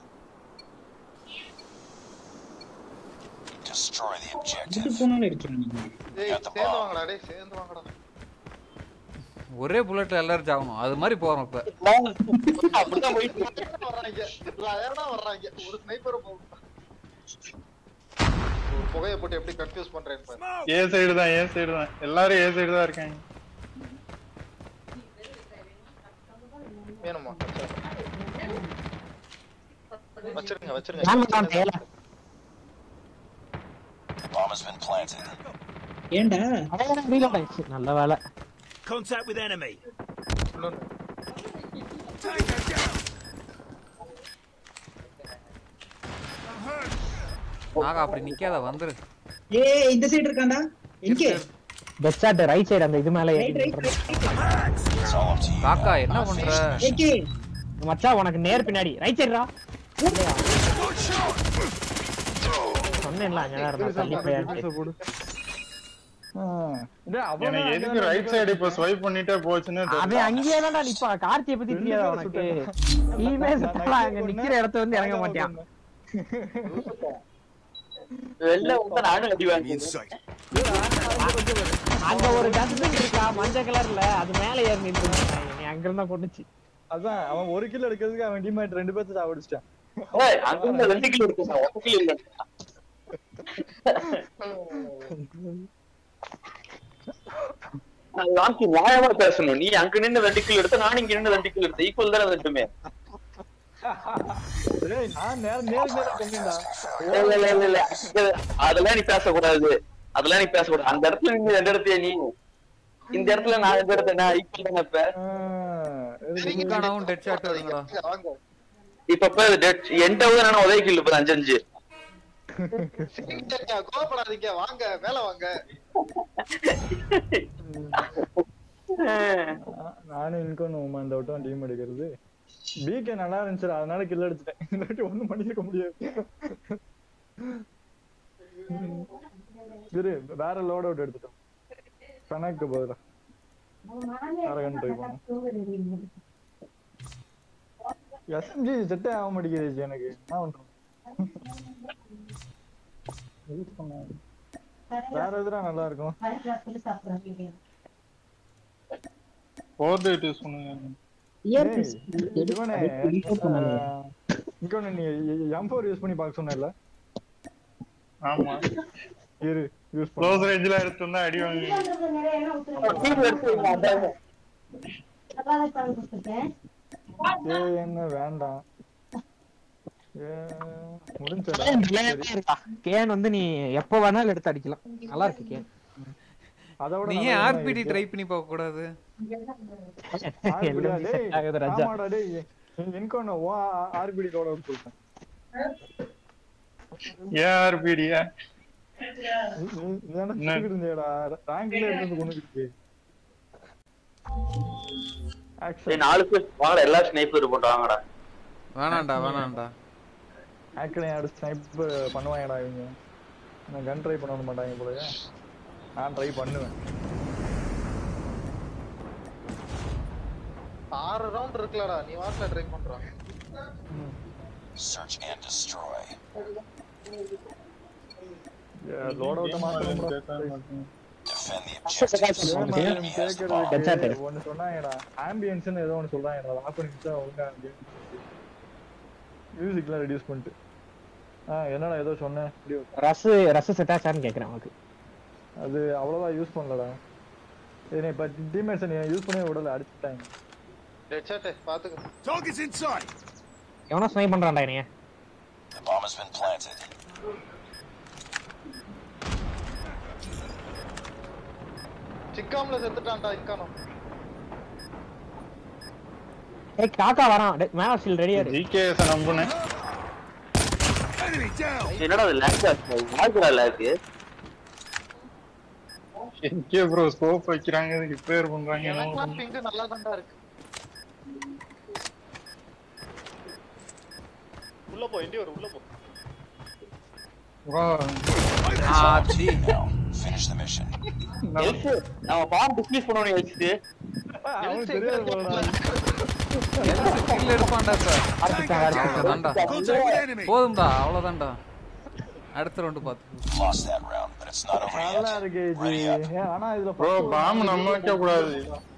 Speaker 3: Destroy the objective.
Speaker 10: இது போனாலும் அடிக்கிறான்
Speaker 1: ஏய் சேர்ந்து வாங்கடா டேய் சேர்ந்து வாங்கடா
Speaker 4: ஒரே புல்லட்ல எல்லாரும் சாகணும் அது மாதிரி போறோம் இப்ப
Speaker 5: அப்படிதான் போயிட்டு
Speaker 1: வர்றாங்க ரயர்டா வர்றாங்க ஒரு ஸ்னைப்பர் ஒரு புகையை போட்டு எப்படி கன்ஃபியூஸ் பண்றேன்னு பாரு
Speaker 8: ஏ சைடு தான் ஏ சைடு தான் எல்லாரும் ஏ சைடு தான் இருக்காங்க
Speaker 1: வேணுமா வச்சிருங்க வச்சிருங்க
Speaker 3: Bomb has been planted.
Speaker 10: ஏன்டா
Speaker 2: நல்ல வேலை
Speaker 6: Contact with enemy.
Speaker 1: இன்னொன்னு.
Speaker 6: Tango down.
Speaker 4: நாகா அப்படி நிக்காத வந்துரு
Speaker 10: ஏய் இந்த சைடு இருக்கான்டா எங்கே
Speaker 2: பெஸ்ட் ஷாட் ரைட் சைடு அந்த இது மேல
Speaker 10: ரைட்
Speaker 2: ஏறி
Speaker 10: right
Speaker 3: It's all up to you.
Speaker 4: காக்கா என்ன பண்ற
Speaker 10: ஏகே
Speaker 2: மச்சான் உனக்கு நேர் பின்னாடி ரைட் சைடுடா
Speaker 6: Good shot.
Speaker 2: சொன்னேன்ல அங்கதான் இருந்தா தள்ளி போயாச்சு
Speaker 7: போடு ஆ. டேய், அவன்
Speaker 8: எனக்கு
Speaker 7: தான்
Speaker 8: எதுக்கு
Speaker 7: அங்கதான்
Speaker 8: ரைட் சைடு இப்ப ஸ்வைப் பண்ணிட்டே போச்சுன்னு
Speaker 2: அவன்
Speaker 8: தெரியல
Speaker 2: அங்கேயே தான்டா நிப்பான் கார்த்தியை பத்தி
Speaker 7: ரெண்டு
Speaker 2: தெரியாதா
Speaker 7: பேரை
Speaker 2: உனக்கு
Speaker 7: சுட்டான்.
Speaker 2: நீமே
Speaker 7: நான்
Speaker 2: சுத்தலாம் அங்க
Speaker 7: நான்
Speaker 2: நிக்கிற இடத்த வந்து இறங்க
Speaker 7: நான்
Speaker 2: மாட்டான்
Speaker 7: கொன்னேன்.
Speaker 5: வெளில வந்து நானும் அடி
Speaker 6: Enemy in
Speaker 5: வாங்கிட்டேன்
Speaker 6: sight.
Speaker 2: அங்க ஒரு டஸ்ட்பின் இருக்கா மஞ்சள் கலர்ல அது மேல ஏறி நின்று நீ அங்க இருந்தா கொண்டுச்சு
Speaker 7: அதான் அவன் ஒரு கிலோ எடுக்கிறதுக்கு அவன் டீமேட் ரெண்டு பேர்த்து சாவடிச்சிட்டான்
Speaker 5: ஏய், அங்க இருந்து ரெண்டு கிலோ இருக்கு சார் ஒரு கிலோ இல்ல லாங்கி நியாயமா பேசணும் நீ அங்க நின்னு ரெண்டு கிலோ எடுத்த நான் இங்க நின்னு ரெண்டு கிலோ எடுத்த ஈக்குவல் தானே ரெண்டுமே
Speaker 7: டேய் நான் நேர நேர நேர கொண்டேன்டா
Speaker 5: இல்ல இல்ல இல்ல இல்ல இல்ல. அதெல்லாம் நீ பேசக்கூடாது அதெல்லாம் நீ பேசக்கூடாது அந்த இடத்துல நீ ரெண்டு இடத்தைய நீ இந்த இடத்துல நான் ரெண்டு இடத்த நான் ஈக்குவல் தானே இப்ப
Speaker 7: ஆ,
Speaker 4: காணாவும் டெட் ஷாட் வருங்கடா
Speaker 1: வாங்க
Speaker 5: இப்ப இப்ப டெட் என்கிட்ட நான் உதவி கிலோ இப்ப அஞ்சு அஞ்சு
Speaker 1: சரிங்க, கோவப்படாதீங்க வாங்க மேல வாங்க
Speaker 7: நானும் இன்கோன் அந்த விட்டம் டீம் எடுக்கிறது பிகே நல்லா இருந்துச்சு அதனால கில் அடிச்சிட்டேன் இல்லாட்டி ஒண்ணும் பண்ணிருக்க முடியாது சரி வேற லோட் அவுட் எடுத்துட்டோம் கணக்கு பதிலா வேற கன் ட்ரை பண்ணோம் எஸ்எம்ஜி செட்டே ஆக மாட்டேங்குது எனக்கு என்ன பண்றோம் யூஸ் பண்ண வேற எதுனா நல்லா இருக்கும்
Speaker 8: ஃபோர் டேட் யூஸ் பண்ணுங்க
Speaker 10: இயர்பீஸ்
Speaker 7: ஏய், இவனே இன்கோன் நீ எம் ஃபோர் யூஸ் பண்ணி பார்க்க சொன்னல
Speaker 8: ஆமா
Speaker 7: இரு யூஸ்
Speaker 8: க்ளோஸ் ரேஞ்சில எடுத்திருந்தா அடி வாங்கி
Speaker 7: ஏ என்ன வேண்டாம் ஏ முடிஞ்சா
Speaker 2: கேன் வந்து நீ எப்ப வேணாலும் எடுத்து அடிக்கலாம் நல்லா இருக்கு கேன்
Speaker 7: அதை விட
Speaker 4: நீ ஏன் ஆர்பிடி ட்ரை பண்ணி பார்க்க கூடாது
Speaker 2: எல்லாம் set ஆகுது ராஜா
Speaker 7: ஆமாடா டேய் என்கொன்ன ஓ ஆர்பிடி லோட சொல்றேன்
Speaker 8: ஏஆர்பிடியா
Speaker 7: இதெல்லாம் சுத்திட்டு இருந்தேடா ரேங்க்ல இருந்து கொண்டு இருக்கு
Speaker 5: டேய், நாலு பேர் வாங்கடா எல்லா ஸ்னைப்பர் போட்டு வாங்கடா
Speaker 4: வேணாம்டா வேணாம்டா
Speaker 7: ஆக்சுவலி அடிச்சு ஸ்னைப் பண்ணுவாங்கடா இவங்க நான் கன் ட்ரை பண்ண மாட்டாங்க போல நான் ட்ரை பண்ணுவேன்
Speaker 1: ஆறு ரவுண்ட் இருக்குல்லடா நீ வாட்ல ட்ரை பண்றான்
Speaker 3: Search and destroy.
Speaker 7: Loadout மாத்தணும்
Speaker 3: Defend the objectives. Enemy has the bomb.
Speaker 7: கேக்குறது ஒன்னு சொன்னாங்கடா ஆம்பியன்ஸ்னு ஏதோ ஒன்னு சொல்றாங்கடா ஆஃப் பண்ணிட்டு ஒழுங்கா மியூசிக்லாம் ரெடியூஸ் பண்ணிட்டு ஆ என்னடா ஏதோ சொன்னேன் இப்படி
Speaker 2: ரஸ் ரஸ் செட் ஆச்சான்னு கேக்குறேன் உனக்கு
Speaker 7: அது அவ்வளவா யூஸ் பண்ணலடா என்ன இப்ப டீம்மேட்ஸ் நீ யூஸ் பண்ணவே விடல அடிச்சுட்டாங்க
Speaker 1: டெட் ஷாட் பாத்துக்க
Speaker 6: Target's in sight.
Speaker 2: எவனோ ஸ்னைப் பண்றான்டா என்னைய
Speaker 3: The bomb has been planted.
Speaker 1: சிக்காம்ல செத்துட்டான்டா இன்கானோ
Speaker 2: ஏய் காக்கா வரான் டேய், மேல ஸ்டில் ரெடியா இரு
Speaker 8: ஜிகேஎஸ் நம்புனேன்
Speaker 6: Enemy down.
Speaker 5: என்னடா அது லேக் ஆச்சு யாருக்குடா லேக்கு
Speaker 8: எங்கே ப்ரோ ஸ்கோப் வைக்கிறாங்க ரிப்பேர் பண்றாங்க என்னமோ
Speaker 1: எனக்குலாம் பிங்க் நல்லா தான்டா இருக்கு உள்ள போ இண்டி வரும் உள்ள போ
Speaker 8: வா
Speaker 4: ஆச்சி
Speaker 3: Now, finish the mission.
Speaker 5: எல்சு நம்ம பாம் டிஸ்மிஸ் பண்ணணும் எல்சு
Speaker 7: அவனுக்கு தெரியாது போலடா
Speaker 4: கில் எடுப்பான்டா சார்
Speaker 2: அடிச்சுட்டான் அடிச்சுட்டான்
Speaker 4: அவ்வளவுதான்டா
Speaker 6: Contact with enemy.
Speaker 4: போதும்டா அவ்வளவுதான்டா அடுத்த ரவுண்டு பார்த்து
Speaker 3: Lost that round, but it's not over
Speaker 7: நல்லா
Speaker 3: yet.
Speaker 7: இருக்கு ஜி
Speaker 3: Ready up.
Speaker 7: ஏன், ஆனா இதுல
Speaker 8: ப்ரோ பாம் நம்ம வைக்க கூடாது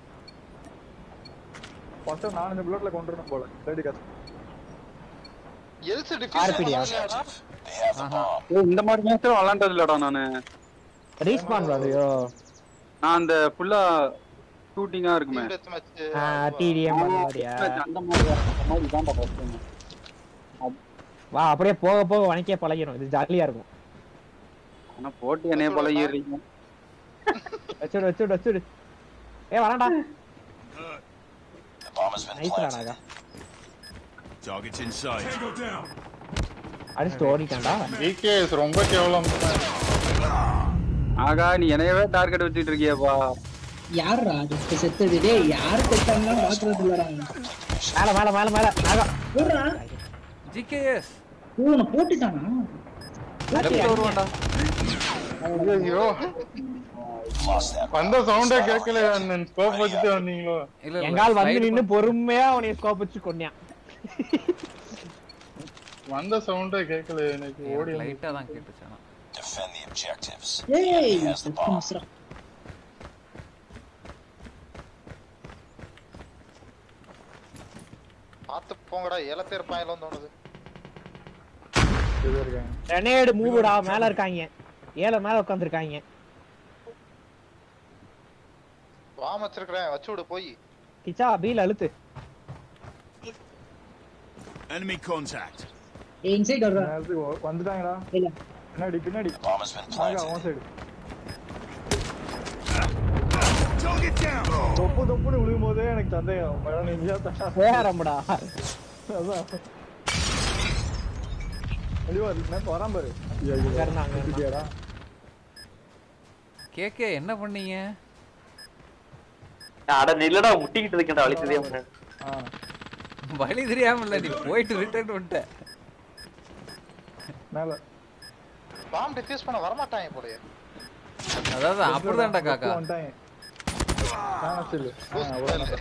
Speaker 7: ஃபர்ஸ்ட் நான் இந்த புல்லட்ல கொண்டு வரணும் போல தேடி கஷ்டம்
Speaker 1: எல்ஸ்
Speaker 2: RPD யா?
Speaker 1: டிஃபீஸ்
Speaker 3: They have the bomb.
Speaker 9: இந்த மாதிரி மேட்ச் விளாண்டது இல்லடா நானு
Speaker 2: ரீஸ்பான் வருதோ
Speaker 9: நான் அந்த ஃபுல்லா ஷூட்டிங்கா இருக்குமே
Speaker 1: டெத் மேட்ச்
Speaker 2: டிடிஎம் அந்த மாதிரியா
Speaker 9: அந்த மாதிரி அந்த மாதிரி தான்டா first time.
Speaker 2: வா அப்படியே போக போக வணக்கே பழகிரும் இது ஜாலியா இருக்கும்
Speaker 9: ஆனா போட்டு என்னைய பழகிடுறீங்க
Speaker 2: வச்சுடு வச்சுடு வச்சுடு ஏ வரான்டா
Speaker 3: The bomb has been
Speaker 2: nice
Speaker 3: planted.
Speaker 2: ராடா
Speaker 6: Target's in sight. Tango down.
Speaker 2: அடிச்சுட்டு ஓடிட்டான்டா
Speaker 8: ஜிகேஎஸ் ரொம்ப கேவலம்
Speaker 9: ஆகா நீ என்னையவே டார்கெட் வச்சிட்டு இருக்கியப்பா
Speaker 10: யாருடா அது செத்தது டேய் யாரு செத்தாங்கன்னா பாக்குறது இல்லடா
Speaker 2: மேல மேல மேல மேல நாகா
Speaker 10: போடுறா
Speaker 4: ஜிகேஎஸ்
Speaker 10: ஓ நான் போட்டுட்டானா
Speaker 4: லெஃப்ட் வருவான்டா
Speaker 8: ஐயோ
Speaker 3: Lost that round.
Speaker 8: வந்த சவுண்டே கேட்கல அந்த ஸ்கோப் வச்சுட்டு வந்தீங்களோ
Speaker 4: இல்ல இல்ல
Speaker 2: எங்கால் வந்து
Speaker 4: slide
Speaker 2: நின்னு பொறுமையா அவனைய ஸ்கோப் வச்சு கொன்னியான்
Speaker 8: வந்த சவுண்டே கேட்கல எனக்கு ஓடி
Speaker 4: பண்ணி- லைட்டா தான் கேட்டுச்சு ஆனா
Speaker 3: Defend the objectives.
Speaker 10: ஏய்
Speaker 3: He has the bomb.
Speaker 10: Mishra
Speaker 1: பாத்து போங்கடா ஏலத்தே இருப்பாங்களோன்னு தோணுது
Speaker 7: இது இருக்காங்க
Speaker 2: ரெனேடு மூவுடா மேல இருக்காங்க ஏழ மேல உட்காந்துருக்காங்க
Speaker 1: வாம் வச்சிருக்கிறேன் வச்சு விடு போய்
Speaker 2: கிச்சா பீல் அழுத்து
Speaker 6: Enemy contact.
Speaker 10: ஏய் இன்சைட் வர்றா
Speaker 7: நேரத்துக்கு வ- வந்துட்டாங்கடா
Speaker 10: இல்ல
Speaker 7: பின்னாடி பின்னாடி
Speaker 3: The bomb has been
Speaker 7: நாங்க
Speaker 3: planted.
Speaker 7: அவன் சைடு
Speaker 6: Target down.
Speaker 7: தொப்பு தொப்புன்னு விழுகும் போதே எனக்கு சந்தேகம் மேடம் நீங்க தான்
Speaker 2: வேறம்டா
Speaker 7: அதான் ஐயோ அது மேப் வராம பாரு ஐயோ, ஐயோ.
Speaker 2: அங்க இருந்தாங்க, அங்க
Speaker 7: சுத்திட்டியாடா?
Speaker 4: கேக்கே என்ன பண்ணீங்க
Speaker 5: அட நில்லடா முட்டிக்கிட்டு இருக்கேன்டா வழி தெரியாம
Speaker 7: ஆ
Speaker 4: வழி தெரியாம இல்ல நீ போயிட்டு ரிட்டர்ன் வந்துட்ட
Speaker 7: மேல
Speaker 1: பாம் டிஃப்யூஸ் பண்ண வரமாட்டாங்க போலயே
Speaker 4: அதாவது அப்படிதான்டா காக்கா
Speaker 7: வந்துட்டாங்க ஆ சரி ஆ அவ்வளவுதான்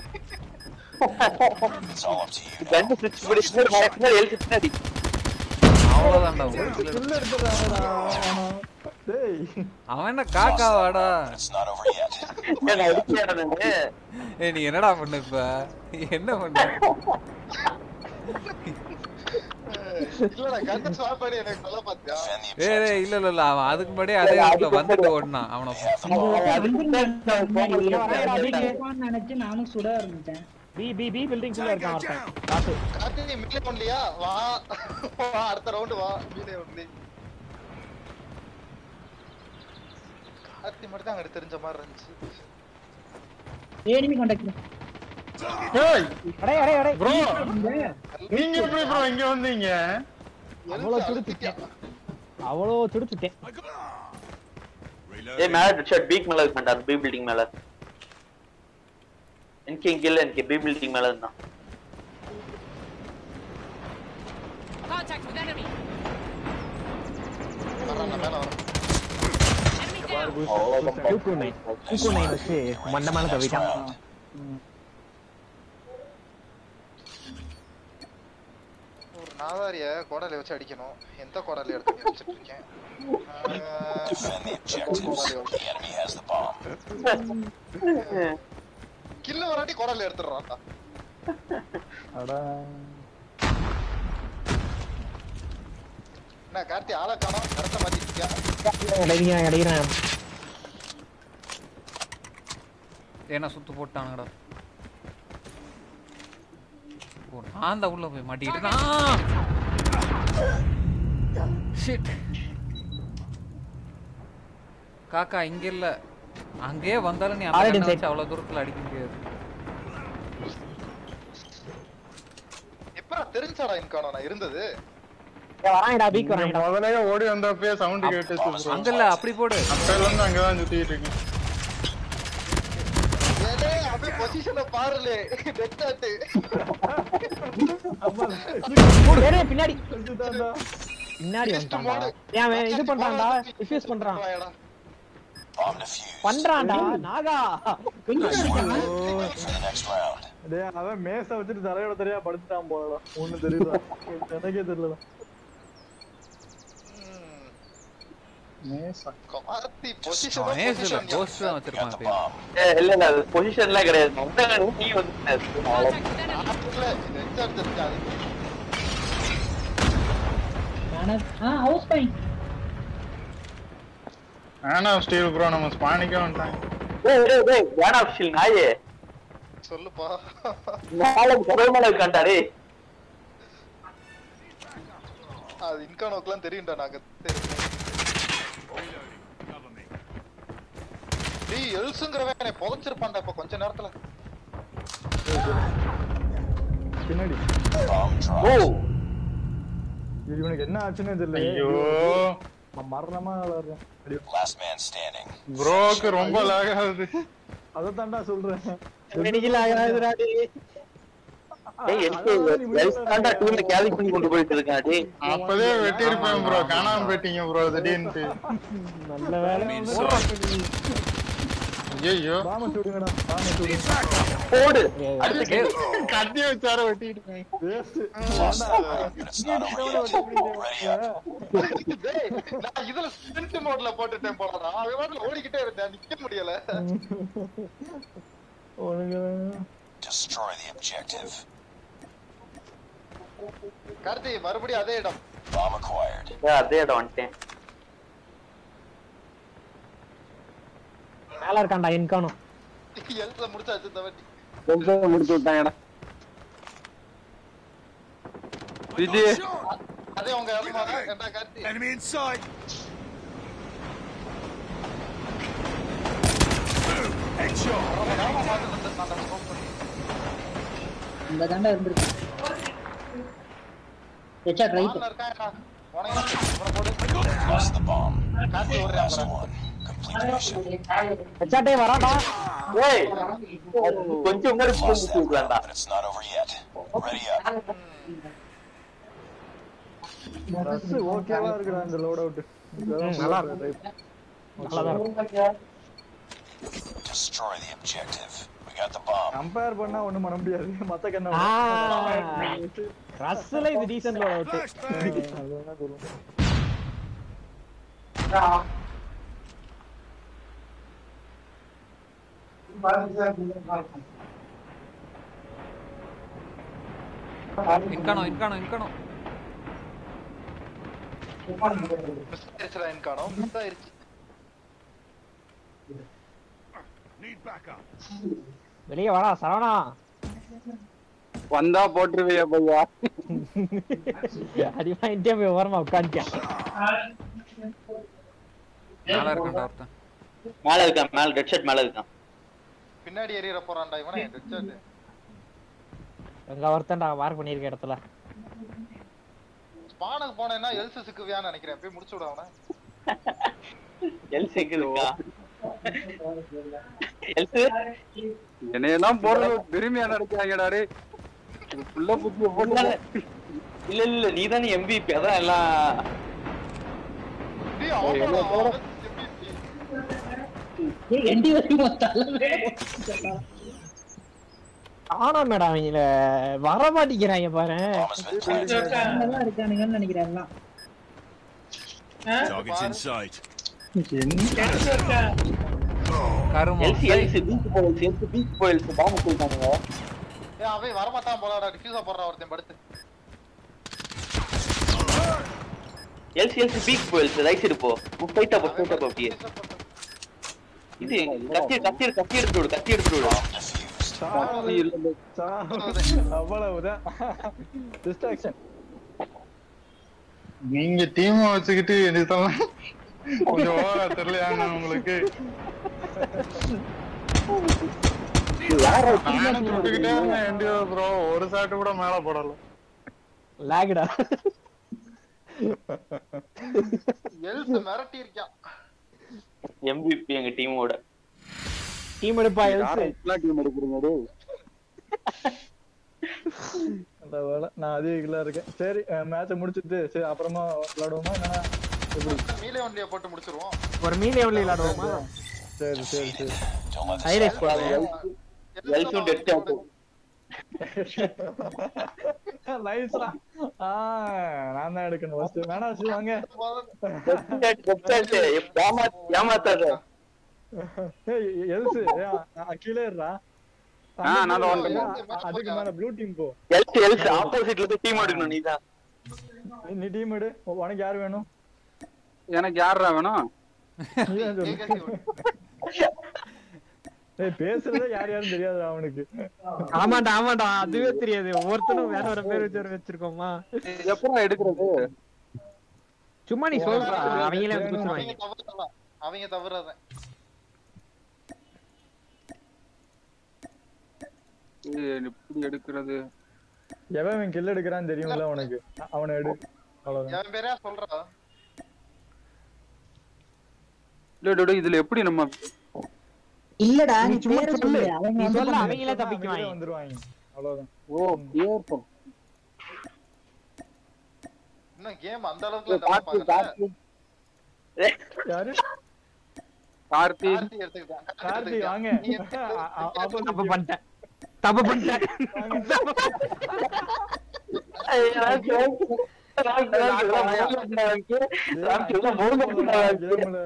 Speaker 3: It's all up to you now.
Speaker 5: கண்டு சுவிட்ச் பண்ணி பின்னாடி பின்னாடி எழுத்து பின்னாடி
Speaker 4: அவ்வளவுதான்டா ஒரு kill
Speaker 7: கில் எடுத்துறாங்கடா டேய்
Speaker 4: அவன் என்ன காக்காவாடா
Speaker 3: It's not over yet.
Speaker 5: நான் அடிக்கிறேன் நானு
Speaker 4: ஏய் நீ என்னடா பண்ண இப்ப என்ன பண்ண
Speaker 1: இல்லடா கண்ணு ஸ்வாப் பண்ணி எனக்கு சொல்ல பாத்தியா
Speaker 4: ஏய் ஏய், இல்ல இல்ல இல்ல அவன் அதுக்கு முன்னாடியே அதே இடத்துல வந்துட்டு ஓடினான் அவனை
Speaker 11: நினைச்சு நானும் சுட ஆரம்பிச்சேன்
Speaker 2: பி பி பி பில்டிங்ஸ்ல இருக்கான் ஒருத்தன் காத்து
Speaker 1: கார்த்தி நீ மில்லே ஒன்லியா வா வா அடுத்த ரவுண்ட் வா மில்லே ஒன்லி கார்த்தி மட்டும் தான் அங்க தெரிஞ்ச மாதிரி இருந்துச்சு
Speaker 11: ஏனிமி கான்டாக்ட்
Speaker 8: ஏய்
Speaker 2: அடே அடே அடே
Speaker 8: ப்ரோ நீங்க எப்படி ப்ரோ இங்க வந்தீங்க
Speaker 2: அவ்வளவு துடுத்துட்டேன் அவ்வளோ துடுத்துட்டேன்
Speaker 5: ஏய் மேல ஷர்ட் பீக் மேல இருக்கான்டா பி பில்டிங் மேல எனக்கு இங்க இல்ல எனக்கு பி பில்டிங் மேல இருந்தான்
Speaker 12: Contact with enemy.
Speaker 1: வர்றான் மேல வரான்
Speaker 2: தூக்கு நைன் தூக்கு நைன் வச்சு மண்டமான தவிட்டான்
Speaker 1: ஒரு நாதாரிய கோடாலி வச்சு அடிக்கணும் எந்த கோடாலி எடுத்து நீ வச்சிட்டு இருக்கேன்
Speaker 3: Defend the objectives. The enemy has the bomb.
Speaker 1: கில்ல வராட்டி கோடாலி எடுத்துடுறான்டா
Speaker 7: அடா
Speaker 1: என்ன கார்த்தி ஆளை காணோம் கரெக்டா மாத்திட்டியா
Speaker 2: கிடைக்கிறேன் கிடைக்கிறேன்
Speaker 4: ஏன்னா சுத்து போட்டானுங்கடா ஓ நான் தான் உள்ள போய் மாட்டிக்கிட்டேன் ஷிட் காக்கா இங்க இல்ல அங்கேயே வந்தாலும் நீ அந்த
Speaker 2: Already
Speaker 4: கண்ணை
Speaker 2: inside.
Speaker 4: வச்சு அவ்வளவு தூரத்துல அடிக்க முடியாது
Speaker 1: எப்படா தெரிஞ்சாடா இன்கானோ நான் இருந்தது
Speaker 2: வராங்கடா பீக்
Speaker 8: நீங்க
Speaker 2: வராங்கடா
Speaker 8: முதல்லயே ஓடி வந்தப்பயே சவுண்ட் கேட்டுச்சு ப்ரோ
Speaker 4: அங்க இல்ல அப்படி போடு
Speaker 8: அப்பையில இருந்து அங்கதான் சுத்திட்டு இருக்கேன்
Speaker 1: ஏலே அப்படியே பொசிஷனை பாருலே டெக்டாட்டு
Speaker 2: ஏய், பின்னாடி பின்னாடி வந்துட்டான்டா ஏன் அவன் இது பண்றான்டா ரிஃப்யூஸ் பண்றான்
Speaker 3: Bomb defused.
Speaker 2: பண்றான்டா Naga
Speaker 3: For the next round.
Speaker 7: டேய் அவன் மேச வச்சுட்டு தரையோட தரையா படுத்துட்டான் போலடா ஒண்ணு தெரியல எனக்கே தெரியல மேசா
Speaker 1: கார்த்தி
Speaker 4: மகேஷ் இல்ல
Speaker 1: பொசிஷன்
Speaker 4: போஸ்ட் தான்
Speaker 3: Got
Speaker 4: வச்சிருப்பான்
Speaker 3: the
Speaker 4: எப்பயும்.
Speaker 3: bomb.
Speaker 5: ஏய், இல்ல இல்ல அது பொசிஷன்லாம் கிடையாது உண்மையில நீ வந்து
Speaker 12: Contact with enemy.
Speaker 1: ஹெட்ஷாட் தெரிஞ்சாது
Speaker 11: ஆ ஹவுஸ் பாயிண்ட்
Speaker 8: ஆனா ஸ்டீல் ப்ரோ நம்ம ஸ்பானிக்கே வந்துட்டாங்க
Speaker 5: டேய் டேய் டேய் வேணா ஆஃபிஷியல் நாயே
Speaker 1: சொல்லுப்பா
Speaker 5: நாளைக்கு கடவுள் மேல இருக்கான்டா டேய்
Speaker 1: அது இன்கானோக்கெல்லாம் தெரியும்டா நாங்க தெரியும் டேய் எல்சுங்கிறவன் என்னை புதைச்சிருப்பான்டா இப்ப கொஞ்ச நேரத்துல
Speaker 7: பின்னாடி
Speaker 3: Bomb
Speaker 5: ஓ
Speaker 3: dropped.
Speaker 7: இது இவனுக்கு என்ன ஆச்சுன்னே தெரியல
Speaker 8: ஐயோ
Speaker 7: மரணமா விளாடுறேன் அடியோ.
Speaker 3: Last man standing.
Speaker 8: ப்ரோக்கு ரொம்ப லாக் ஆகுது
Speaker 7: அதைத்தான்டா சொல்றேன்
Speaker 2: வெடிக்கல ஆகுதுடா டேய்
Speaker 5: டேய் எனக்கு வெல்ஸ்டாண்டா டீம்ல கேரி பண்ணி கொண்டு போயிட்டு இருக்கான் டேய்
Speaker 8: அப்பதே வெட்டியிருப்பேன் ப்ரோ காணாம போயிட்டீங்க ப்ரோ திடீர்னுட்டு
Speaker 2: நல்ல வேலை
Speaker 8: ஐயோ
Speaker 7: பாம சுடுங்கடா பாம சுடுங்க
Speaker 5: போடு அடுத்த கேம்
Speaker 8: கத்தி வச்சார வெட்டிட்டு
Speaker 7: waste
Speaker 3: But it's not over yet. Ready up.
Speaker 1: டேய் நான் இதுல ஸ்பிரிண்ட் மோட்ல போட்டுட்டேன் போலடா அவன் பாட்டுல ஓடிக்கிட்டே இருந்தேன் நிக்க முடியல
Speaker 7: உனக்கு
Speaker 3: Destroy the objective.
Speaker 1: கார்த்தி மறுபடியும் அதே இடம்
Speaker 3: Bomb acquired.
Speaker 5: அதே இடம் வந்துட்டேன்
Speaker 2: மேல இருக்கான்டா இன்கானும்
Speaker 1: எல்ஸ்ல முடிச்சாச்சு இந்த வாட்டி
Speaker 5: கொஞ்சம் முடிச்சு விட்டாங்கடா இது
Speaker 1: அதே உங்க இடமா ஏன்டா Karthi
Speaker 6: Enemy in sight. Headshot.
Speaker 1: நாம பார்த்து வந்துட்டான்டா ஸ்கோப் பண்ணி
Speaker 11: இந்த தாண்டா இருந்திருக்கு ஹெச்ஆர் ரைட்
Speaker 1: வால்ல இருக்கான்டா உனக்கு உன போடு
Speaker 3: Lost the bomb.
Speaker 1: கார்த்தி ஓடுறா
Speaker 3: Last one. Complete mission.
Speaker 2: ஹெச்ஆர்டே வரான்டா
Speaker 5: ஏய் கொஞ்சம் முன்னாடி
Speaker 3: Lost
Speaker 5: முடிச்சு
Speaker 3: that round,
Speaker 5: விடலாம்டா
Speaker 3: but it's not over yet. Ready up.
Speaker 7: Dress ஓகேவா இருக்குடா இந்த லோட் அவுட்
Speaker 2: நல்லா இருக்கு. நல்லாதான்
Speaker 3: Destroy the objective. We got the bomb.
Speaker 7: Compare பண்ணா ஒண்ணும் பண்ண முடியாது மத்த கண்ணா
Speaker 2: ரஸ்ல இது டீசன்ட் லோட் அவுட்
Speaker 7: அதுதான் சொல்லுவேன்
Speaker 4: இன்கானோ இன்கானோ இன்கானோ
Speaker 1: மிஸ் ஆயிருச்சுடா என்கானோ மிஸ் ஆயிருச்சு
Speaker 2: வெளியே வாடா சரவணா
Speaker 9: வந்தா போட்டுருவியா பையா
Speaker 2: அடி வாங்கிட்டே போய் ஓரமா உட்காந்துட்டேன்
Speaker 4: மேல இருக்கான்டா ஒருத்தன்
Speaker 5: மேல இருக்கான் மேல ரெட் ஷர்ட் மேல இருக்கான்
Speaker 1: பின்னாடி எறியற போறான்டா இவனே ரிச்சர்ட்
Speaker 2: எங்க ஒருத்தன்டா மார்க் பண்ணிருக்க இடத்துல
Speaker 1: ஸ்பானுக்கு போனேன்னா எல்சு சிக்குவியான்னு நினைக்கிறேன் போய் முடிச்சு விட அவனை
Speaker 5: எல்ஸ் எங்க இருக்கா எல்ஸ்
Speaker 9: என்னையெல்லாம் போடுறது பெருமையா நினைக்கிறாங்கடா டே புள்ள புத்திய போட்டு
Speaker 5: இல்ல இல்ல நீ தானே எம்பிபி அதான் எல்லாம்
Speaker 1: டேய் அவன்டா அவன்
Speaker 11: ஏய் எண்டி வரைக்கும் தலை மேல போட்டுட்டா.
Speaker 2: ஆனா மேடம் அவங்கள வர மாட்டேங்கிறாங்க பாரு
Speaker 11: இங்கதான் இருக்கானுங்கன்னு நினைக்கிறேன் எல்லாம்
Speaker 3: Target's in sight.
Speaker 4: கருமம்
Speaker 5: எல்சி எல்சி பீச் போயில்ஸ் எல்சி பீச் போயில்ஸ் பாம்பு போயிட்டானுங்க
Speaker 1: ஏய் அவன் வரமாட்டான் போலாடா டிஃப்யூஸா போடுறான் ஒருத்தன் படுத்து
Speaker 5: எல்சி எல்சி பீச் போயில்ஸ் ரைட் சைடு போ ஃபைட்டா போ ஃபைட்டா போ அப்படியே இது கத்தி கத்தி எடு- கத்தி எடுத்து விடு கத்தி எடுத்து விடு
Speaker 7: அவ்வளவுதான் டிஸ்ட்ராக்ஷன்
Speaker 8: நீங்க டீம் வச்சுக்கிட்டு எடுத்தலாம் கொஞ்சம் ஓவரா தெரியலையாங்க உங்களுக்கு நானும் சுட்டுக்கிட்டே இருந்தேன் என்டிஓ ப்ரோ ஒரு ஷாட் கூட மேல போடல
Speaker 2: லாகுடா
Speaker 1: எல்ஸ் மிரட்டி இருக்கான்
Speaker 5: எம்பிபி எங்க டீமோட
Speaker 2: டீம் எடுப்பா எல்ஸ்
Speaker 9: டீம் எடுக்கிறீங்க டேய்
Speaker 7: அந்த வேலை நான் அதே இதுல இருக்கேன் சரி மேட்சை முடிச்சிட்டு சரி அப்புறமா விளையாடுவோமா இல்லைன்னா எப்படி
Speaker 1: மீலே வண்டியை போட்டு முடிச்சிருவோம்
Speaker 2: ஒரு மீன் எவ்வளவு விளையாடுவோமா
Speaker 7: சரி சரி சரி
Speaker 2: ஹைலைட்
Speaker 5: எல்சும் டெட் ஆகும்
Speaker 7: லைட்ஸ்ரா ஆ நான் தான் எடுக்கணும் ஃபர்ஸ்ட் வேணா சரி வாங்க
Speaker 5: ஏமாத்தாத
Speaker 7: ஏய் எல்ஸ் கீழே இருடா
Speaker 9: ஆ, நான் தான் வந்து-
Speaker 7: அதுக்கு மேல ப்ளூ டீம் போ
Speaker 5: எல்ஸ் எல்ஸ் ஆப்போசிட்ல இருந்து டீம் எடுக்கணும் நீதான்
Speaker 7: நீ டீம் எடு உனக்கு யார் வேணும்
Speaker 9: எனக்கு யாருடா வேணும்
Speaker 7: நீ தான் சொல்லு ஏய் பேசுறதே யார் யாரும் தெரியாது அவனுக்கு
Speaker 2: ஆமாண்டா ஆமாண்டா அதுவே தெரியாது ஒவ்வொருத்தனும் வேற வேற பேர் வச்சு வச்சிருக்கோமா
Speaker 9: எப்படா எடுக்கிறது
Speaker 2: சும்மா நீ சொல்றா அவங்களே வந்து
Speaker 1: அவங்க
Speaker 2: குத்துருவாங்க
Speaker 1: தவறுதான் அவங்க தவறுறதன்
Speaker 9: ஏய், எப்படி எடுக்கிறது
Speaker 7: எவன் இவன் கில் எடுக்கிறான்னு தெரியும்ல உனக்கு அ- அவனை எடு அவ்வளவுதான்
Speaker 1: என் பேரே சொல்றா
Speaker 9: இல்ல டேய், டேய், இதுல எப்படி நம்ம
Speaker 11: இல்லடா
Speaker 2: நீ
Speaker 11: நீ
Speaker 2: சும்மா
Speaker 11: பேரை
Speaker 2: சொல்லு.
Speaker 11: சொல்லு அவங்க
Speaker 2: நீ
Speaker 11: வந்து
Speaker 2: சொல்லு,
Speaker 11: பண்ணுவாங்க.
Speaker 2: அவங்களே தப்பிக்குவாங்க
Speaker 7: வந்துருவாங்க அவ்வளவுதான்
Speaker 9: ஓ பேர்
Speaker 1: இன்னும் கேம் அந்த அளவுக்கு
Speaker 9: கார்த்தி
Speaker 1: டெவலப் ஆகல
Speaker 9: கார்த்தி
Speaker 7: யாரு
Speaker 9: கார்த்தி
Speaker 1: கார்த்தி எடுத்துக்கிட்டான்
Speaker 7: கார்த்தி வாங்க
Speaker 1: நீ எப்படி
Speaker 7: அ- அ- opposite
Speaker 2: தப்பு
Speaker 7: team.
Speaker 2: பண்ணிட்டேன் தப்பு பண்ணிட்டேன்
Speaker 7: கேம்ல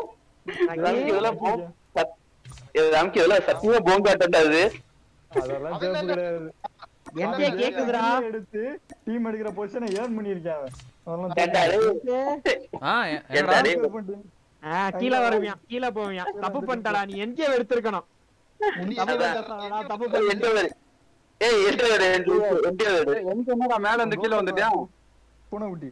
Speaker 5: ராம்கி இதெல்லாம் சத்தியமா போங்காட்டா அது
Speaker 7: அதெல்லாம் சேப்பு கிடையாது
Speaker 2: என்கிட்ட கேக்குதுடா
Speaker 7: அவன் எடுத்து டீம் எடுக்கிற பொசிஷனை ஏர்ன் பண்ணிருக்கேன் அவன் அதெல்லாம்
Speaker 5: ஏன்டா
Speaker 7: தப்பு.
Speaker 5: டேய்?
Speaker 4: ஆ
Speaker 5: ஏன்டா
Speaker 4: என்னடா
Speaker 5: டேய்?
Speaker 7: தப்பு பண்ணிட்டு.
Speaker 2: ஆ, கீழே வருவியான் கீழே போவியான் தப்பு பண்ணிட்டடா நீ என்கே எடுத்திருக்கணும் தப்பு
Speaker 5: அதான்.
Speaker 2: பண்ணிட்டடா, தப்பு
Speaker 5: ஏய்,
Speaker 2: பண்ணிட்டேன்
Speaker 5: எந்த வேறு? ஏய், எந்த வேறு? எந்த வேறு? எந்த வேறு?
Speaker 9: எனக்கு என்னடா மேல இருந்து கீழே வந்துட்டியா
Speaker 7: பூனை குட்டி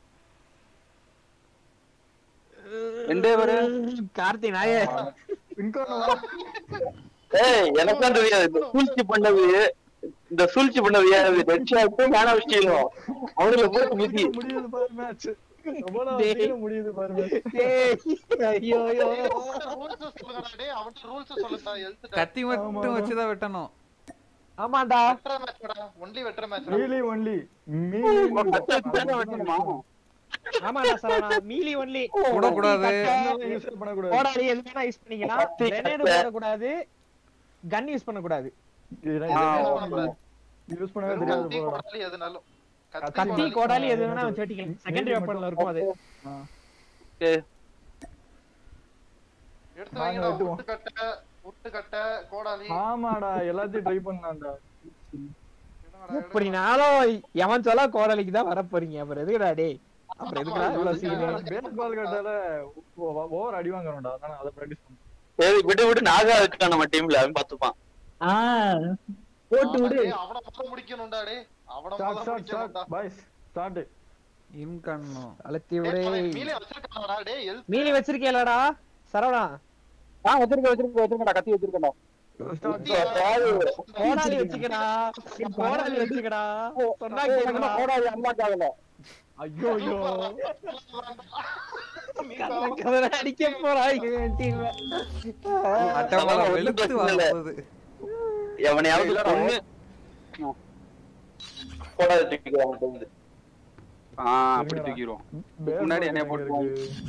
Speaker 9: எண்டே வரு
Speaker 2: கார்த்தி நாயே
Speaker 7: இன்கோர்னோ
Speaker 5: ஏய், எனக்கும் தெரியாது இந்த சூழ்ச்சி பண்ணது இந்த சூழ்ச்சி பண்ணது யாரு டெட்ஷாக்கும் மேன விஷயம் அவனுக்கு போட்டு மிதி
Speaker 7: முடியுது பாரு மேட்ச் எவ்வளவு
Speaker 2: டேய்.
Speaker 7: சீக்கிரம் முடியுது பாரு match.
Speaker 2: டேய், ஐயோ ஐயோ
Speaker 1: ரூல்ஸ் சொல்லுங்கடா டேய் அவன்கிட்ட ரூல்ஸ் சொல்லுடா எழுத்துட்டா
Speaker 4: கத்தி மட்டும் வச்சுதான் வெட்டணும்
Speaker 2: ஆமாண்டா
Speaker 1: வெட்டுற மேட்ச்டா ஒன்லி வெட்டுற மேட்ச்
Speaker 7: மீலி ஒன்லி
Speaker 2: ஆமாண்டா சரவணா மீலி ஒன்லி
Speaker 4: போடக்கூடாது.
Speaker 7: யூஸ் பண்ணக்கூடாது
Speaker 2: கோடாரி எது வேணா யூஸ் பண்ணிக்கலாம்
Speaker 5: கத்தி,
Speaker 2: கிரனேட்
Speaker 5: கத்தி.
Speaker 2: போடக்கூடாது கன் யூஸ் பண்ணக்கூடாது
Speaker 7: யூஸ் பண்ணவே தெரியாது
Speaker 1: கத்தி
Speaker 7: போல
Speaker 1: கோடாலி எதுனாலும்
Speaker 2: கத்தி கோடாலி எது வேணா வச்சு வெட்டிக்கலாம் செகண்டரி வெப்பன்ல இருக்கும் அது
Speaker 1: எடுத்து
Speaker 7: நாங்க
Speaker 1: வைங்கடா
Speaker 7: வெட்டுவோம்.
Speaker 1: உட்டு கட்டை உட்டு கட்டை கோடாலி
Speaker 7: ஆமாடா எல்லாத்தையும் ட்ரை பண்ணான்டா
Speaker 2: எப்படினாலும் எவன் சொல்ல கோடாலிக்கு தான் வர போறீங்க அப்புறம் எதுக்குடா டேய் அப்புறம் எதுக்குடா இவ்வளவு சீனு
Speaker 7: பேஸ்பால் கட்டால ஓவர் அடி வாங்குறோம்டா அதனால அதை ப்ராக்டிஸ் பண்ணு
Speaker 5: சரி விடு விடு நாகா இருக்கான் நம்ம டீம்ல அவன் பாத்துப்பான்
Speaker 11: ஆ போட்டு விடு
Speaker 1: டேய், அவன முதல்ல முடிக்கணும்டா டேய் அவன
Speaker 7: ஸ்டார்ட்
Speaker 1: முதல்ல
Speaker 7: ஸ்டார்ட் ஸ்டார்ட்
Speaker 1: முடிக்கணும்டா
Speaker 7: பாய்ஸ் ஸ்டார்ட்
Speaker 4: இன்கண்ணு
Speaker 2: அழுத்தி
Speaker 1: டேய்,
Speaker 2: விடு
Speaker 1: பழைய மீலே வச்சிருக்கானடா டேய் எல்
Speaker 2: மீலி வச்சிருக்கேலடா சரவணா
Speaker 9: ஆ வச்சிருக்க வச்சிருக்க வச்சிருக்கா கத்தி வச்சிருக்கா
Speaker 2: கோடாலி வச்சுக்கடா கோடாலி வச்சுக்கடா சொன்னா கேளுடா
Speaker 9: போடாது அன்லாக் ஆகல
Speaker 2: ஐயோ ஐயோ கதற கதற அடிக்க போறாங்க என் டீம்
Speaker 4: அட்டவணை வெளுத்து வாங்க போகுது
Speaker 5: எவனையாவது பொண்ணு போடாது தூக்கிடுவாங்க வந்து
Speaker 9: ஆ அப்படி தூக்கிடுவோம் முன்னாடி என்னைய போட்டு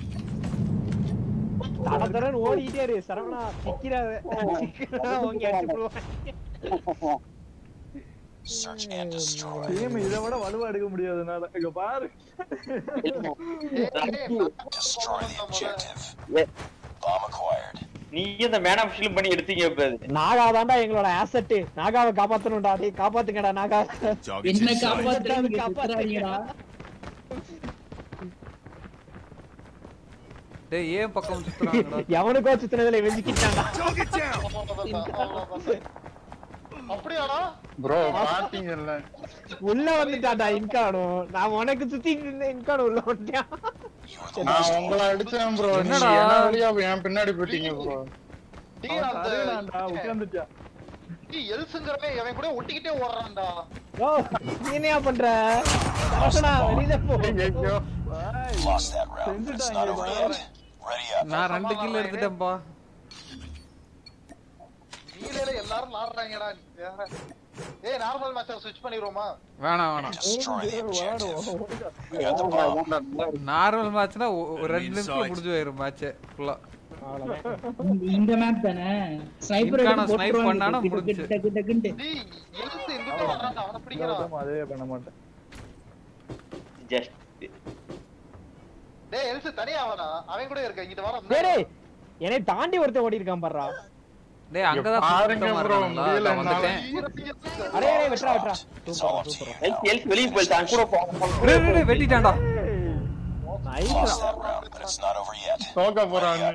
Speaker 2: தட தடன்னு ஓடிட்டே இரு சரவணா சிக்கிறாத சிக்கிறா அவங்க அடிச்சு போடுவாங்க
Speaker 3: Search and destroy.
Speaker 7: டீம் இதை விட வலுவா எடுக்க முடியாதுனால இங்க பாரு
Speaker 3: Destroy the objective. Bomb acquired.
Speaker 5: நீ இந்த மேன் ஆஃப் ஷீல்ட் பண்ணி எடுத்தீங்க இப்ப அது.
Speaker 2: நாகா தான்டா எங்களோட ஆசெட் நாகாவை காப்பாத்தணும்டா டேய் காப்பாத்துங்கடா நாகா
Speaker 11: என்ன காப்பாத்துறாங்க காப்பாத்துறாங்கடா
Speaker 4: டேய் ஏன் பக்கம் சுத்துறாங்கடா
Speaker 2: எவனுக்கோ சுத்தினதுல வெஞ்சிக்கிட்டான்டா
Speaker 1: அப்படியாடா
Speaker 8: ப்ரோ பாத்தீங்கல்ல
Speaker 2: உள்ள வந்துட்டான்டா இன்கானும் நான் உனக்கு சுத்தி இருந்த இன்கானும் உள்ள வந்துட்டான்
Speaker 8: நான் உங்களை அடிச்சேன் ப்ரோ
Speaker 4: என்னடா?
Speaker 8: நீங்க என்ன வழியா என் பின்னாடி போயிட்டீங்க ப்ரோ
Speaker 1: டேய் அந்த
Speaker 7: சரிடாண்டா உட்கார்ந்துட்டியா
Speaker 1: டேய் எல்ஸ்ங்கறவன் அவன் கூட ஒட்டிக்கிட்டே ஓடுறான்டா
Speaker 2: ஓ நீ என்னையா பண்ற சரவணா வெளியில போ
Speaker 8: ஐயோ
Speaker 3: Lost that round, but it's not over yet. Ready up.
Speaker 4: நான் ரெண்டு கில் எடுத்துட்டேன்ப்பா
Speaker 1: நீலையில எல்லாரும் நாடுறாங்கடா நீ வேற ஏய் நார்மல் மேட்ச ஸ்விட்ச் பண்ணிரோமா
Speaker 4: வேணாம் வேணாம்
Speaker 3: Destroy the objective. We got the bomb.
Speaker 4: Normal மேட்ச்னா ஒரு ரெண்டு நிமிஷம் முடிஞ்சு போயிரும் மேட்ச் ஃபுல்லா
Speaker 11: இந்த- இந்த மேப் தானே ஸ்னைப்பர்
Speaker 4: இன்கான snipe பண்ணானா முடிஞ்சுச்சு.
Speaker 11: டக்கு டக்குன்ட்டு
Speaker 1: டேய் எல்ஸ் எங்க வர்றான்டா அவன பிடிக்கிறான்
Speaker 7: அதே பண்ண மாட்டேன்
Speaker 5: ஜஸ்ட்
Speaker 1: டேய் எல்ஸ் தனியா அவனா அவன் கூட இருக்க இங்க வர
Speaker 2: டேய் டேய், என்னை தாண்டி ஒருத்தன் ஓடி இருக்கான் பாருடா
Speaker 4: டேய் அங்கதான்
Speaker 8: பாருங்க
Speaker 4: சுத்தமா
Speaker 8: bro,
Speaker 4: இருக்கானுங்களா?
Speaker 8: முடியல
Speaker 4: அதான் வந்துட்டேன்
Speaker 2: அடே அடே வெட்றா வெட்றா
Speaker 3: It's all up to you.
Speaker 5: எல்ஸ் எல்ஸ் வெளிய போயிட்டான் கூட போ
Speaker 4: டேய், டேய், டேய், வெட்டிட்டான்டா
Speaker 3: Lost that round, but it's not over yet.
Speaker 8: தோக்க போறாங்க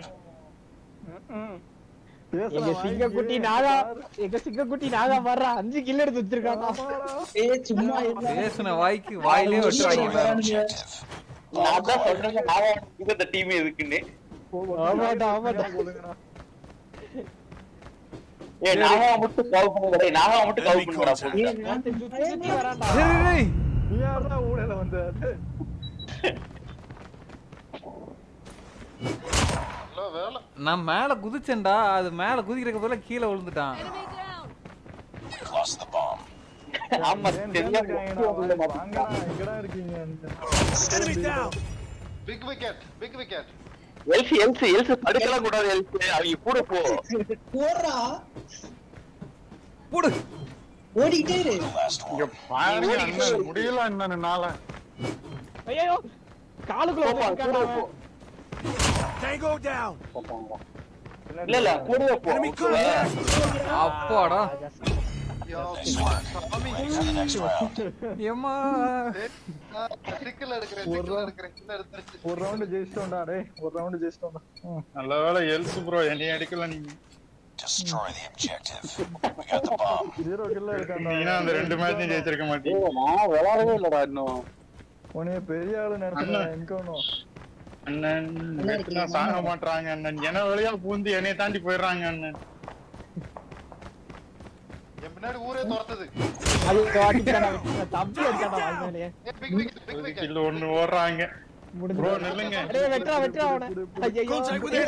Speaker 2: எங்க சிங்கக்குட்டி நாகா எங்க சிங்கக்குட்டி நாகா வர்றா அஞ்சு கில் எடுத்து வச்சிருக்கான்டா
Speaker 11: ஏய் சும்மா இருடா.
Speaker 4: பேசுன வாய்க்கு வாயிலே வெட்டுறாங்க எல்லாரும்.
Speaker 5: நான் தான் சொன்னேன் நாகா இந்த டீம் எதுக்குன்னு
Speaker 2: ஆமாடா ஆமாடா
Speaker 5: ஏ நாகா மட்டும் கால் பண்ணுங்கடா ஏய், நாகா மட்டும் கால் பண்ணுங்கடா போடு.
Speaker 11: ஏய், நான்
Speaker 2: சுத்தி சுத்தி வரான்டா
Speaker 4: டேய், டேய், டேய்.
Speaker 7: நீ யாரா ஊழல வந்த
Speaker 1: நல்ல வேலை
Speaker 4: நான் மேல குதிச்சேன்டா அது மேல குதிக்கிறதுக்கு பதிலா கீழே விழுந்துட்டான்
Speaker 12: Enemy down.
Speaker 3: Lost the bomb.
Speaker 5: ஆமா தெரியாம
Speaker 7: வாங்கடா எங்கடா இருக்கீங்க
Speaker 1: பிக் விக்கெட் பிக் விக்கெட்
Speaker 5: எல்ஸ் எல்ஸ் எல்ஸ் தடுக்கலாம் கூடாது எல்ஸ் அவங்க கூட போ
Speaker 11: போடுறா
Speaker 4: போடு
Speaker 11: ஓடிக்கிட்டே இரு
Speaker 3: The last
Speaker 8: இங்க
Speaker 3: one.
Speaker 8: பாருங்க அண்ணன் முடியல என்னன்னு நாள
Speaker 2: ஐயோ காலுக்குள்ள
Speaker 5: போப்பா, கூட
Speaker 2: உட்கார்ந்துருக்கான்டா
Speaker 5: போ
Speaker 2: அவன்.
Speaker 5: இல்ல இல்ல கூடவே போ
Speaker 4: அப்பாடா
Speaker 3: Nice work. Ready for the next round.
Speaker 4: ஏம்மா
Speaker 1: சிக்கல் எடுக்கிறேன் சிக்கல் எடுக்கிறேன் சிக்கல் எடுத்துருச்சு
Speaker 7: ஒரு ரவுண்ட் ஜெயிச்சிட்டோம்டா டேய் ஒரு ரவுண்ட் ஜெயிச்சிட்டோம்டா ம்.
Speaker 8: நல்ல வேலை எல்ஸ் ப்ரோ என்னைய அடிக்கல நீங்க
Speaker 3: Destroy the objective. We got the bomb.
Speaker 7: Zero கில்ல இருக்கான்டா
Speaker 8: நீனா அந்த ரெண்டு மேட்சும் ஜெயிச்சிருக்க மாட்டீங்க
Speaker 9: நான் விளையாடவே இல்லடா இன்னும்
Speaker 7: உன்னைய பெரிய ஆளு நினைச்சேன் எங்கனோ
Speaker 8: அண்ணன் நேத்து நான் சாக மாட்டாங்க அண்ணன் என வழியா பூந்து என்னைய தாண்டி போயிடுறாங்க அண்ணன்
Speaker 1: என் பின்னாடி ஊரே துரத்துது
Speaker 2: ஐயோ அடிச்சான்டா தம்பி அடிச்சான்டா வாழ்க்கையிலேயே
Speaker 1: ஏ பிக் விக்கெட் பிக் விக்கெட்
Speaker 8: இல்ல ஒண்ணு ஓடுறாங்க ப்ரோ நில்லுங்க
Speaker 2: டேய் வெட்றா வெட்றா அவனை ஐயோ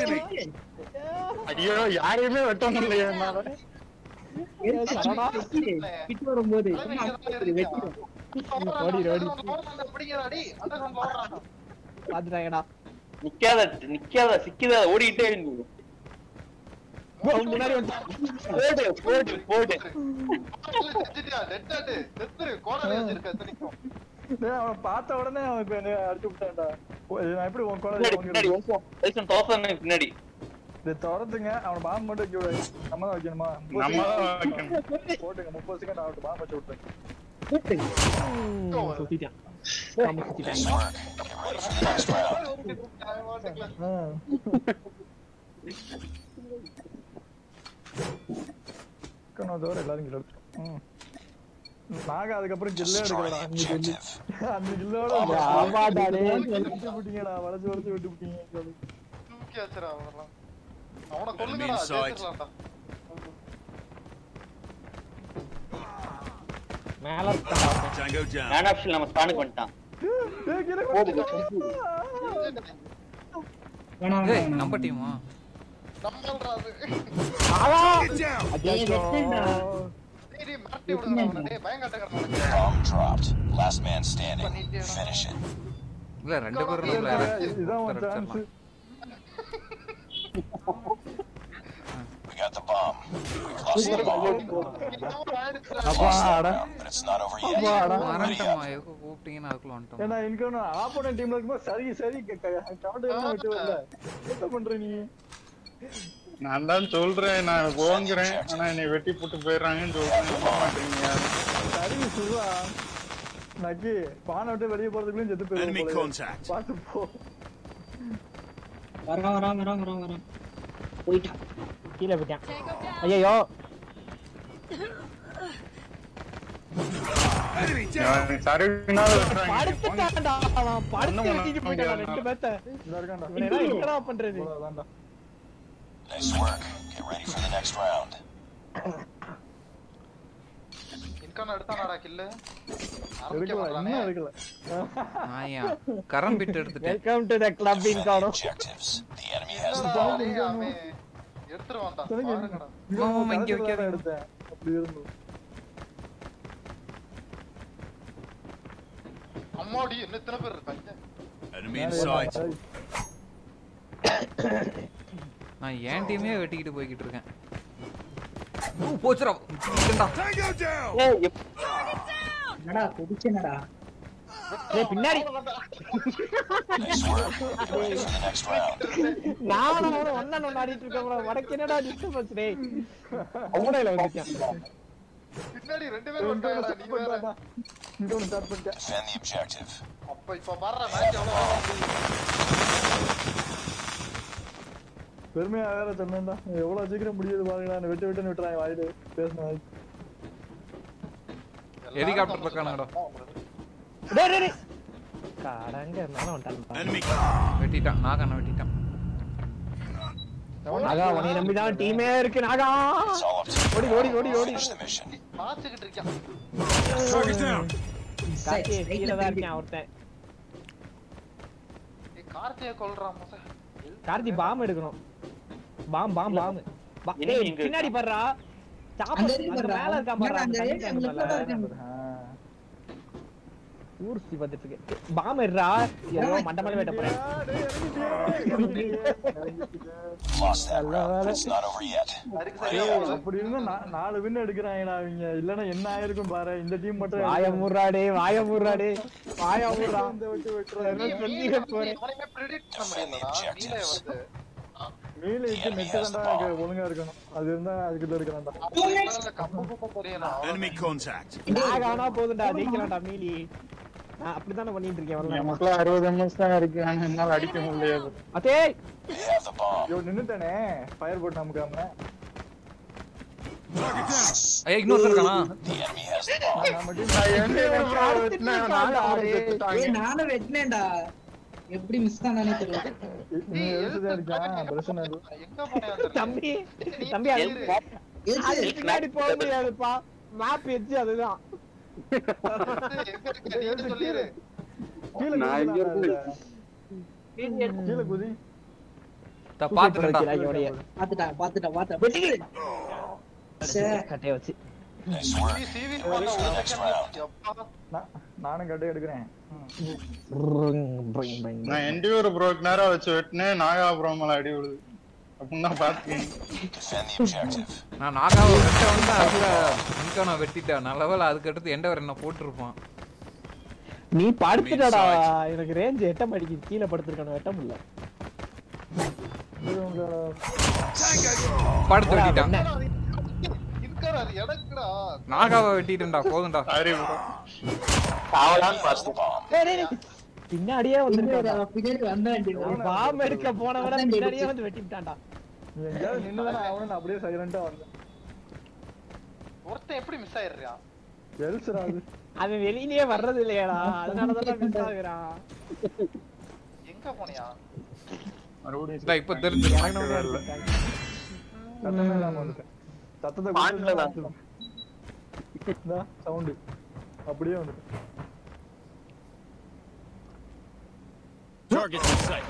Speaker 8: ஐயோ யாரையுமே வெட்டணும் இல்லையா என்னால
Speaker 2: சரவணா
Speaker 11: கிட்ட வரும்போது சும்மா வெட்டிடும்
Speaker 2: ஓடி, ஓடி.
Speaker 1: பிடிக்கிறாடி அண்டர் ஓடுறான்
Speaker 2: பாத்துட்டாங்கடா
Speaker 5: நிக்காத நிக்காத சிக்கித ஓடிட்டே நீ
Speaker 2: முன்னாடி வந்து
Speaker 5: போடு போடு போடு
Speaker 1: செஞ்சுட்டியா டெட் ஆட்டு செத்துரு கோடலை வச்சிருக்க எத்தனைக்கும்
Speaker 7: டேய் அவன் பார்த்த உடனே அவனுக்கு என்ன அடிச்சு விட்டான்டா ஓ, இது நான் எப்படி உன்
Speaker 5: பின்னாடி
Speaker 7: குழந்தை
Speaker 5: பின்னாடி
Speaker 7: வாங்குறது?
Speaker 5: வருஷம் வருஷம் தோசை பின்னாடி
Speaker 7: இதை திறந்துங்க அவனை பாம்பு மட்டும் வைக்க விடாது நம்ம தான் வைக்கணுமா
Speaker 8: நம்ம தான் வைக்கணும்
Speaker 7: போட்டுங்க முப்பது செகண்ட் ஆகட்டும் பாம்பு வச்சு விட்டேன்
Speaker 2: சுத்திட்டான் ஆமா, சுத்திட்டான்
Speaker 3: Nice work. Get ready Ready for the next round.
Speaker 7: இருக்கணும் தவிர எல்லாரும் கில் எடுத்தோம் நாங்க அதுக்கப்புறம் கில்லே எடுக்கலடா அஞ்சு கில்லு அஞ்சு கில்லோட
Speaker 2: ஆமாடா டேய்.
Speaker 7: விட்டு விட்டீங்கடா வளைச்சு வளைச்சு விட்டு விட்டீங்க
Speaker 1: தூக்கியாச்சுடா அவனெல்லாம். அவனை கொல்லுங்கடா
Speaker 3: Enemy in sight.
Speaker 1: ஜெயிச்சிடலாம்டா.
Speaker 2: மேல இருக்கான்
Speaker 3: Tango down.
Speaker 5: மேன் ஆப்ஷன் நம்ம ஸ்பானுக்கு வந்துட்டான் போகுது
Speaker 11: வேணாம்
Speaker 4: ஏய்
Speaker 11: வேணாம்
Speaker 4: நம்ம டீமா
Speaker 1: நம்மள்டா அது.
Speaker 3: Get down.
Speaker 11: ஏய் வெட்டேன்டா
Speaker 1: டேய், டேய், மிரட்டி விடுங்கடா அவனை. டேய், பயங்காட்டுக்காரன் அவனுக்கு.
Speaker 3: Bomb dropped. Last man standing. Finish it.
Speaker 4: இல்ல ரெண்டு பேரும் நம்மள யாராச்சும்
Speaker 7: இதான் உன்
Speaker 4: ஒருத்தர்
Speaker 7: சான்ஸ்
Speaker 4: அடிச்சிடலாம்.
Speaker 3: We got the bomb. We've lost the bomb.
Speaker 1: என்னமோ ஆயிடுச்சுடா.
Speaker 3: We've lost that round, but it's not over yet. Ready
Speaker 4: மறந்துட்டோமா
Speaker 3: up.
Speaker 4: எதுக்கு கூப்பிட்டீங்கன்னு அதுக்குள்ள வந்துட்டோம்
Speaker 7: ஏன்னா இன்கம் ஆப்போனன்ட் டீம்ல இருக்கும்போது சரி சரி கவுண்ட் எல்லாம் விட்டு வரல என்ன பண்ற நீ
Speaker 8: நான் தான் சொல்றேன் நான் போங்கிறேன் ஆனா என்னை வெட்டி போட்டு போயிடுறாங்கன்னு சொல்றேன் நம்ப மாட்டீங்க
Speaker 7: சரி சொல்றா நக்கி பானை விட்டு வெளியே போறதுக்குள்ளயும் செத்து
Speaker 3: Enemy
Speaker 7: போயிருவோம்
Speaker 3: contact.
Speaker 7: பார்த்து போ
Speaker 11: வரான் வரான் வரான் வரான் வரான் போயிட்டான்
Speaker 2: கீழே போயிட்டான் ஐயோ
Speaker 8: சரினால வெட்டுறாங்க
Speaker 2: படுத்துட்டான்டா அவன் படுத்து
Speaker 8: ஒண்ணும்
Speaker 2: வெட்டிட்டு
Speaker 8: பண்ண
Speaker 2: போயிட்டான்
Speaker 8: முடியாது.
Speaker 2: ரெண்டு பேத்த
Speaker 7: இந்த இருக்கான்டா
Speaker 2: இவனை எல்லாம் என்னடா பண்றது
Speaker 7: அதான்டா
Speaker 3: Nice work. Get ready for the next round.
Speaker 1: இன்கான எடுத்தானாடா கில்லு ஆரம்பிக்க
Speaker 7: எடுக்கல
Speaker 1: மாட்டானே
Speaker 7: இன்னும் எடுக்கல
Speaker 4: நான் ஏன் கரம் பிட் எடுத்துட்டேன்
Speaker 2: welcome to the club in கானோ
Speaker 3: Objectives. The enemy has the
Speaker 1: என்னடா
Speaker 3: bomb.
Speaker 1: டேய், அவன் எடுத்துருவான்டா பாருங்கடா
Speaker 4: ஆமா, ஆமா, இங்க
Speaker 7: கடைசில
Speaker 4: வைக்காதீங்க.
Speaker 7: தான் எடுத்தேன் அப்படி இருந்தது
Speaker 1: அம்மாடி என்ன இத்தனை பேர் இருக்காங்க
Speaker 3: Enemy in sight.
Speaker 4: நான் என் டீமே வெட்டிக்கிட்டு போய்கிட்டு இருக்கேன் ஓ, போச்சுடா இருக்கேன்டா.
Speaker 3: Tango down.
Speaker 5: ஏய், எப்-
Speaker 11: என்னடா குடிச்சேனடா
Speaker 2: டேய் பின்னாடி
Speaker 3: Nice work. Get ready for the next round.
Speaker 2: நானும் அவனும் ஒண்ணா நோண்டாடிட்டு இருக்கோம் உனக்கு என்னடா டிஸ்டர்பன்ஸ் டேய் அவனையில வந்துட்டான்
Speaker 1: பின்னாடி ரெண்டு பேர் வந்துட்டாங்கடா நீ வேற
Speaker 7: இங்க ஒன்று ஸ்டார்ட் பண்ணிட்டேன்
Speaker 3: Defend the objective.
Speaker 1: அப்ப இப்ப பாடுற மேட்ச் எவ்வளவு
Speaker 7: பெருமையா வேற சொன்னேன்டா எவ்வளவு சீக்கிரம் முடியுது பாருங்களா வெட்டு வெட்டுன்னு விட்டுறாங்க வாயிடு பேசின வாய்
Speaker 4: ஹெலிகாப்டர் பக்கானுங்கடா
Speaker 2: டேய் டேய் டேய் கடங்க இருந்தாலும் வந்துட்டான்
Speaker 3: Enemy.
Speaker 4: வெட்டிட்டான் நாகான வெட்டிட்டான்
Speaker 2: நாகா உன்னை நம்பி தான் டீமே இருக்கு Naga
Speaker 3: It's all up to you.
Speaker 2: ஓடி ஓடி ஓடி ஓடி
Speaker 3: Finish the mission.
Speaker 1: பாத்துக்கிட்டு இருக்கான்
Speaker 3: Target down.
Speaker 2: கார்த்தி கீழே தான் இருக்கேன் ஒருத்தன்
Speaker 1: ஏய் கார்த்தியை கொல்றான் மொச
Speaker 2: கார்த்தி பாம் எடுக்கணும் பாம் பாம் பாம் பா-
Speaker 5: இனி
Speaker 2: டேய்,
Speaker 5: இங்க
Speaker 2: பின்னாடி படுறா
Speaker 11: அங்க
Speaker 2: சாப்பிடு
Speaker 11: இருக்கு
Speaker 2: அந்த
Speaker 11: பாருடா.
Speaker 2: மேல இருக்கா பாருடா
Speaker 11: அங்க
Speaker 2: அந்த
Speaker 11: இருக்கு,
Speaker 2: தண்ணி
Speaker 11: அங்க
Speaker 2: tank
Speaker 11: left ல
Speaker 2: மேல.
Speaker 11: இருக்கு.
Speaker 2: ஊர்சி பார்த்துட்டு இருக்கு பாம் எடுறா ஏதோ மண்ட மண்ட வெட்ட போறேன்
Speaker 3: Lost that round, but it's not over yet.
Speaker 1: அதுக்கு
Speaker 3: Ready
Speaker 1: சரியா
Speaker 3: up.
Speaker 7: அப்படி இருந்தா நா- நாலு வின் எடுக்கிறாங்கடா அவங்க இல்லன்னா என்ன ஆயிருக்கும் பாரு இந்த டீம் மட்டும்
Speaker 2: வாய மூடுறாடே வாய மூடுறாடே வாய மூடுறா
Speaker 7: இந்த விட்டு விட்டுறாங்க
Speaker 2: சொல்லியே போறேன்
Speaker 1: எவனையுமே predict பண்ண முடியலடா நீலே வந்து
Speaker 7: மீல இட்டு நெட்டு தான்டா இங்க ஒழுங்கா இருக்கணும் அது இருந்தா அதுக்கு எடுக்கலாம்டா
Speaker 1: அப்படி இருந்தாலும் கப்பு குப்பு தெரியணும்
Speaker 3: Enemy contact.
Speaker 2: நான் ஆனா போதும்டா ஜெயிக்கலாம்டா மீலி நான் அப்படித்தானே பண்ணிட்டு இருக்கேன் வரல
Speaker 8: நமக்குலாம் அறுபது எம்எஸ் தான் இருக்கு ஆனா என்னால அடிக்க முடியாது
Speaker 2: அதே
Speaker 3: They have the bomb.
Speaker 7: ஐயோ நின்னுட்டானே ஃபயர் போட்டு நமக்காம
Speaker 4: ஐயா இன்னொருத்தர் இருக்கானா
Speaker 3: The enemy has the bomb.
Speaker 7: நம்ம டீம்
Speaker 11: ஏய் நானும் வெட்டினேன்டா எப்படி மிஸ் ஆனானே தெரியல
Speaker 7: நீ எழுத்துதான் இருக்கான் பிரச்சனை இல்லை
Speaker 1: எங்க போனேன்
Speaker 2: தம்பி தம்பி அது அது பின்னாடி போக முடியாதுப்பா மேப் எச்சு அதுதான்
Speaker 1: எங்க இருக்க நீ சொல்லிரு
Speaker 7: கீழே
Speaker 9: நான் இங்க
Speaker 7: குதிடா, கீழே குதி
Speaker 4: தா பாத்துட்டேன்டா
Speaker 11: பாத்துட்டா பாத்துட்டா பாத்துட்டா சே
Speaker 2: கட்டைய வச்சு
Speaker 3: Nice work.
Speaker 1: நீ சிவி
Speaker 3: Get ready for the next round.
Speaker 7: நா- நானும் கட்டை எடுக்கிறேன்
Speaker 8: நான் என்டியூர் ப்ரோக் நேரம் வச்சு வெட்டினேன் நாகாபுரம் மேல அடி விழுது அப்படின்னா பாத்துக்கீங்க
Speaker 3: Defend the objective.
Speaker 4: நான் நாகாவை வெட்ட வந்து அதுல இன்கான வெட்டிட்டேன் நல்ல வேலை அதுக்கு அடுத்து எண்டவர் என்ன போட்டிருப்பான்
Speaker 2: நீ படுத்துடா எனக்கு ரேஞ்ச் எட்ட மாட்டேங்குது கீழே படுத்துருக்கணும் எட்ட முடியல
Speaker 4: படுத்து வெட்டிட்டான்
Speaker 1: இருக்கடா அது எனக்குடா
Speaker 4: நாகாவை வெட்டிட்டேன்டா போதும்டா
Speaker 8: சாரி ப்ரோ
Speaker 5: சாவலான்னு பார்த்தோம்
Speaker 3: Bomb.
Speaker 2: பின்னாடியே வந்திருக்கான்டா
Speaker 11: பின்னாடி வந்தாண்டி
Speaker 2: பாம்பு எடுக்க போனவன
Speaker 11: அதான்
Speaker 2: பின்னாடியே
Speaker 11: கேட்டுச்சு.
Speaker 2: வந்து வெட்டி விட்டான்டா
Speaker 7: நீ எங்கேயாவது நின்னுதானே அவனு நான் அப்படியே சைலண்டா வந்தேன்
Speaker 1: ஒருத்தன் எப்படி மிஸ் ஆயிடுறான்
Speaker 7: எல்ஸ்ரா அது
Speaker 2: அவன் வெளியிலயே வர்றது இல்லையாடா அதனாலதான் மிஸ் ஆகுறான்
Speaker 1: எங்க போனியா
Speaker 8: மறுபடியும்
Speaker 4: இல்ல, இப்ப தெரிஞ்சு
Speaker 7: சத்தமே இல்லாம வந்துட்டேன் சத்தத்தை
Speaker 5: பாட்டுல தான்.
Speaker 7: சவுண்டு அப்படியே வந்துட்டேன்
Speaker 3: Targets in sight.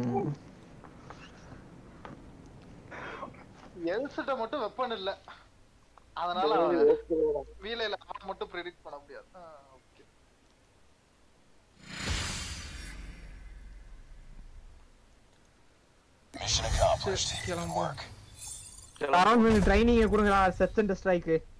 Speaker 1: எல்சிட்ட மட்டும் வெப்பன் இல்ல அதனால வீலையில அவன் மட்டும் ப்ரெடிக்ட் பண்ண முடியாது ஆ, okay.
Speaker 3: Mission accomplished. Good work.
Speaker 2: Around training கொடுங்கடா செஸ்ட் அண்ட் ஸ்ட்ரைக்கு